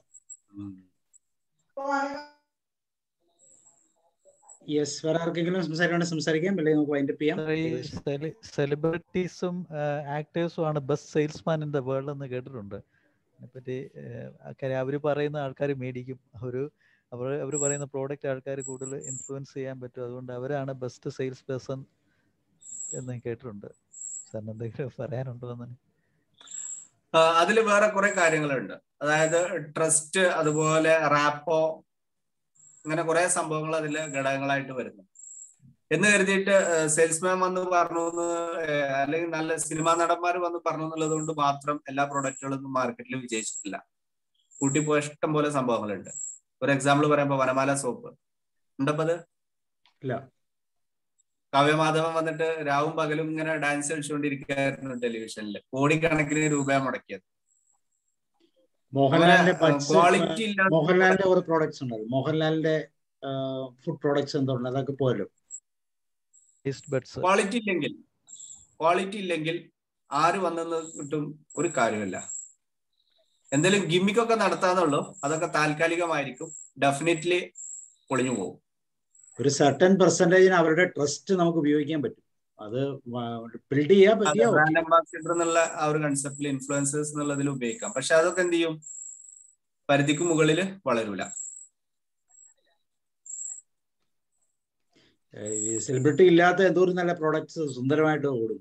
യെസ് വേറെ ആർക്കെങ്കിലും സംസാരിക്കാണ്ട് സംസാരിക്കാം അല്ലെങ്കിൽ നമുക്ക് വൈൻഡപ്പ് ചെയ്യാം സെലിബ്രിറ്റീസും ആക്ടേഴ്സും ആണ് best salesman in the world എന്ന് കേട്ടിട്ടുണ്ട് അതിനെപ്പറ്റി കാര്യം അവർ പറയുന്ന ആൾക്കാർ മേടിക്കും ഒരു അവർ അവർ പറയുന്ന പ്രോഡക്റ്റ് ആൾക്കാർ കൂടുതൽ ഇൻഫ്ലുവൻസ് ചെയ്യാൻ പറ്റും അതുകൊണ്ട് അവരാണ് ബെസ്റ്റ് സെയിൽസ് പേഴ്സൺ എന്ന് കേട്ടിട്ടുണ്ട് സാറിന് എന്തെങ്കിലും പറയാനുണ്ടോ എന്ന് അതിൽ വേറെ കുറെ കാര്യങ്ങളുണ്ട് അതായത് ട്രസ്റ്റ് അതുപോലെ റാപ്പോ അങ്ങനെ കുറെ സംഭവങ്ങൾ അതിൽ ഘടകങ്ങളായിട്ട് വരുന്നു എന്ന് കരുതിയിട്ട് സെയിൽസ്മാൻ വന്ന് പറഞ്ഞു അല്ലെങ്കിൽ നല്ല സിനിമാ നടന്മാർ വന്ന് പറഞ്ഞു എന്നുള്ളത് കൊണ്ട് മാത്രം എല്ലാ പ്രൊഡക്റ്റുകളൊന്നും മാർക്കറ്റിൽ വിജയിച്ചിട്ടില്ല കൂട്ടിപ്പോയ ഇഷ്ടം പോലെ സംഭവങ്ങളുണ്ട് ഒരു എക്സാമ്പിൾ പറയുമ്പോ വനമാല സോപ്പ് ഉണ്ടപ്പത് ഇല്ല കാവ്യമാധവൻ വന്നിട്ട് രാവും പകലും ഇങ്ങനെ ഡാൻസ് കളിച്ചുകൊണ്ടിരിക്കുകയായിരുന്നു ടെലിവിഷനിൽ കോടിക്കണക്കിന് രൂപ മുടക്കിയത് മോഹൻലാലിന്റെ ക്വാളിറ്റി മോഹൻലാലിന്റെ കുറെ പ്രോഡക്ട്സ് ഉണ്ടായിരുന്നു മോഹൻലാലിന്റെ ഫുഡ് പ്രോഡക്ട്സ് എന്തുണ്ട് അതൊക്കെ പോയല്ലോ ക്വാളിറ്റി ഇല്ലെങ്കിൽ ക്വാളിറ്റി ഇല്ലെങ്കിൽ ആര് വന്നെന്ന് കിട്ടും ഒരു കാര്യമില്ല എന്തെങ്കിലും ഗിമ്മിക്കൊക്കെ നടത്താന്നുള്ളൂ അതൊക്കെ താൽക്കാലികമായിരിക്കും ഡെഫിനറ്റ്ലി പൊളിഞ്ഞു പോകും ഒരു സർട്ടൻ പെർസെന്റേജിന് അവരുടെ ട്രസ്റ്റ് നമുക്ക് ഉപയോഗിക്കാൻ പറ്റും അത് ബിൽഡ് ചെയ്യാൻ പറ്റിയ ബ്രാൻഡ് അംബാസിഡർ എന്നുള്ള ആ ഒരു കൺസെപ്റ്റിൽ ഇൻഫ്ലുവൻസേഴ്സ് എന്നുള്ളതിൽ ഉപയോഗിക്കാം പക്ഷെ അതൊക്കെ എന്ത് ചെയ്യും പരിധിക്ക് മുകളിൽ വളരൂല സെലിബ്രിറ്റി ഇല്ലാത്ത എന്തോരം നല്ല പ്രോഡക്ട്സ് സുന്ദരമായിട്ട് ഓടും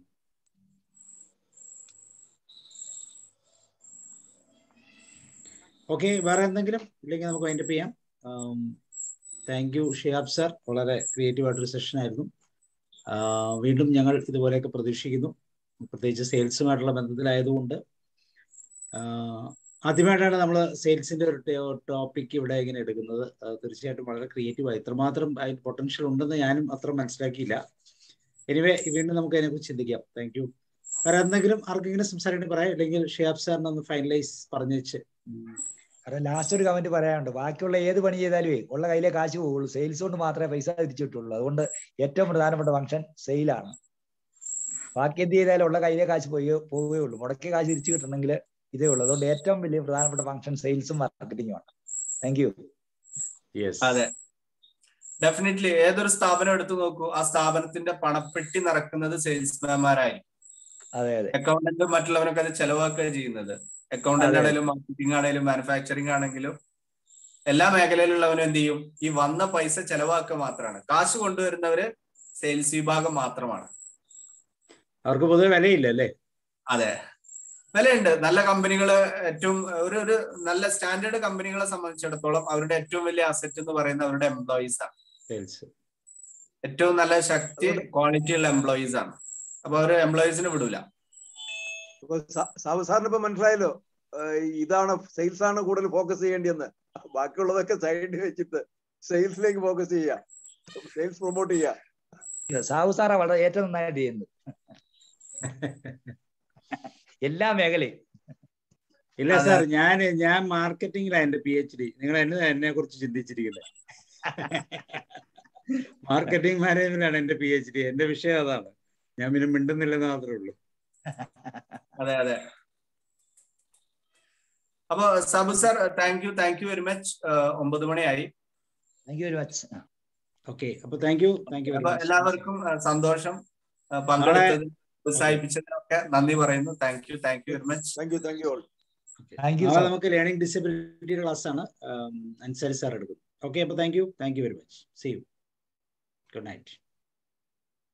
ഓക്കെ വേറെ എന്തെങ്കിലും ഇല്ലെങ്കിൽ നമുക്ക് വൈൻഡപ്പ് ചെയ്യാം താങ്ക് യു ഷിയാബ് സാർ വളരെ ക്രിയേറ്റീവ് ആയിട്ടൊരു സെഷൻ ആയിരുന്നു വീണ്ടും ഞങ്ങൾ ഇതുപോലെയൊക്കെ പ്രതീക്ഷിക്കുന്നു പ്രത്യേകിച്ച് സെയിൽസുമായിട്ടുള്ള ബന്ധത്തിലായതുകൊണ്ട് ആദ്യമായിട്ടാണ് നമ്മൾ സെയിൽസിന്റെ ഒരു ടോപ്പിക് ഇവിടെ ഇങ്ങനെ എടുക്കുന്നത് തീർച്ചയായിട്ടും വളരെ ക്രിയേറ്റീവായി ഇത്രമാത്രം അതിന് പൊട്ടൻഷ്യൽ ഉണ്ടെന്ന് ഞാനും അത്ര മനസ്സിലാക്കിയില്ല എനിവേ വീണ്ടും നമുക്ക് അതിനെക്കുറിച്ച് ചിന്തിക്കാം താങ്ക് യു വേറെ എന്തെങ്കിലും ആർക്കെങ്കിലും സംസാരിക്കണമെങ്കിൽ പറയാം അല്ലെങ്കിൽ ഷിയാബ് സാറിനെ ഒന്ന് ഫൈനലൈസ് പറഞ്ഞു വെച്ച് കാരണം ലാസ്റ്റ് ഒരു കമന്റ് പറയാനുണ്ട് ബാക്കിയുള്ള ഏത് പണി ചെയ്താലുമേ ഉള്ള കയ്യിലെ കാശ് പോവുള്ളൂ സെയിൽസ് കൊണ്ട് മാത്രമേ പൈസ തിരിച്ചു കിട്ടുള്ളൂ അതുകൊണ്ട് ഏറ്റവും പ്രധാനപ്പെട്ട ഫംഗ്ഷൻ സെയിലാണ് ബാക്കി എന്ത് ചെയ്താലും ഉള്ള കയ്യിലെ കാശ് പോയി പോവുകയുള്ളൂ മുടക്കിയ കാശ് തിരിച്ചു കിട്ടണമെങ്കിൽ ഇതേ ഉള്ളൂ അതുകൊണ്ട് ഏറ്റവും വലിയ പ്രധാനപ്പെട്ട ഫംഗ്ഷൻ സെയിൽസും മാർക്കറ്റിംഗും ആണ് താങ്ക് യു അതെ ഡെഫിനറ്റ്ലി ഏതൊരു സ്ഥാപനം എടുത്തു നോക്കൂ ആ സ്ഥാപനത്തിന്റെ പണപ്പെട്ടി നിറക്കുന്നത് സെയിൽസ്മാൻമാരായിരിക്കും അതെ അതെ അക്കൗണ്ടന്റ് മറ്റുള്ളവരൊക്കെ അത് ചെലവാക്കുക ചെയ്യുന്നത് അക്കൗണ്ടന്റ് അതെ. ആണെങ്കിലും മാർക്കറ്റിംഗ് ആണെങ്കിലും മാനുഫാക്ചറിങ് ആണെങ്കിലും എല്ലാ മേഖലയിലുള്ളവനും എന്ത് ചെയ്യും ഈ വന്ന പൈസ ചെലവാക്കുക മാത്രമാണ് കാശ് കൊണ്ടുവരുന്നവര് സെയിൽസ് വിഭാഗം മാത്രമാണ് അവർക്ക് പൊതുവെ വിലയില്ല അല്ലേ അതെ വിലയുണ്ട് നല്ല കമ്പനികൾ ഏറ്റവും ഒരു ഒരു നല്ല സ്റ്റാൻഡേർഡ് കമ്പനികളെ സംബന്ധിച്ചിടത്തോളം അവരുടെ ഏറ്റവും വലിയ അസറ്റ് എന്ന് പറയുന്നത് അവരുടെ എംപ്ലോയീസ് ആണ് സെയിൽസ് ഏറ്റവും നല്ല ശക്തി ക്വാളിറ്റി ഉള്ള എംപ്ലോയീസ് ആണ് അപ്പൊ അവര് എംപ്ലോയീസിന് വിടൂല ഇപ്പൊ സ- സാബു സാറിന് ഇപ്പൊ മനസ്സിലായല്ലോ ഏഹ് ഇതാണ് സെയിൽസ് ആണ് കൂടുതൽ ഫോക്കസ് ചെയ്യേണ്ടിയെന്ന് ബാക്കിയുള്ളതൊക്കെ സൈഡിൽ വെച്ചിട്ട് സെയിൽസിലേക്ക് ഫോക്കസ് ചെയ്യുക സെയിൽസ് പ്രൊമോട്ട് ചെയ്യുക സാഹു സാറാ വളരെ ഏറ്റവും നന്നായിട്ട് ചെയ്യുന്നത് എല്ലാ മേഖലയും ഇല്ല അതെ. സാർ ഞാൻ ഞാൻ മാർക്കറ്റിംഗിലാണ് എന്റെ പി എച്ച് ഡി നിങ്ങൾ എന്നെ എന്നെ കുറിച്ച് ചിന്തിച്ചിരിക്കുന്നത് മാർക്കറ്റിംഗ് മാനേജ്മെന്റാണ് എന്റെ പി എച്ച് ഡി എന്റെ വിഷയം അതാണ് ഞാൻ പിന്നെ മിണ്ടുന്നില്ലെന്ന് മാത്രമേ ഉള്ളൂ അതെ അതെ അപ്പൊ Sabu sir thank you thank you very much ഒമ്പത് മണിയായി thank you very much okay അപ്പൊ thank you thank you very അപ്പൊ മച്ച് എല്ലാവർക്കും ആ, സന്തോഷം ആ, പങ്കെടുത്തതിന് പ്രോത്സാഹിപ്പിച്ചതിനൊക്കെ നന്ദി പറയുന്നു thank you thank you very much thank you thank you all thank you നാളെ സാർ നമുക്ക് ലേണിംഗ് ഡിസബിലിറ്റിയുടെ ക്ലാസ് ആണ് അൻസാരി സാർ എടുക്കും ഓക്കെ അപ്പൊ thank you thank you very much see you good night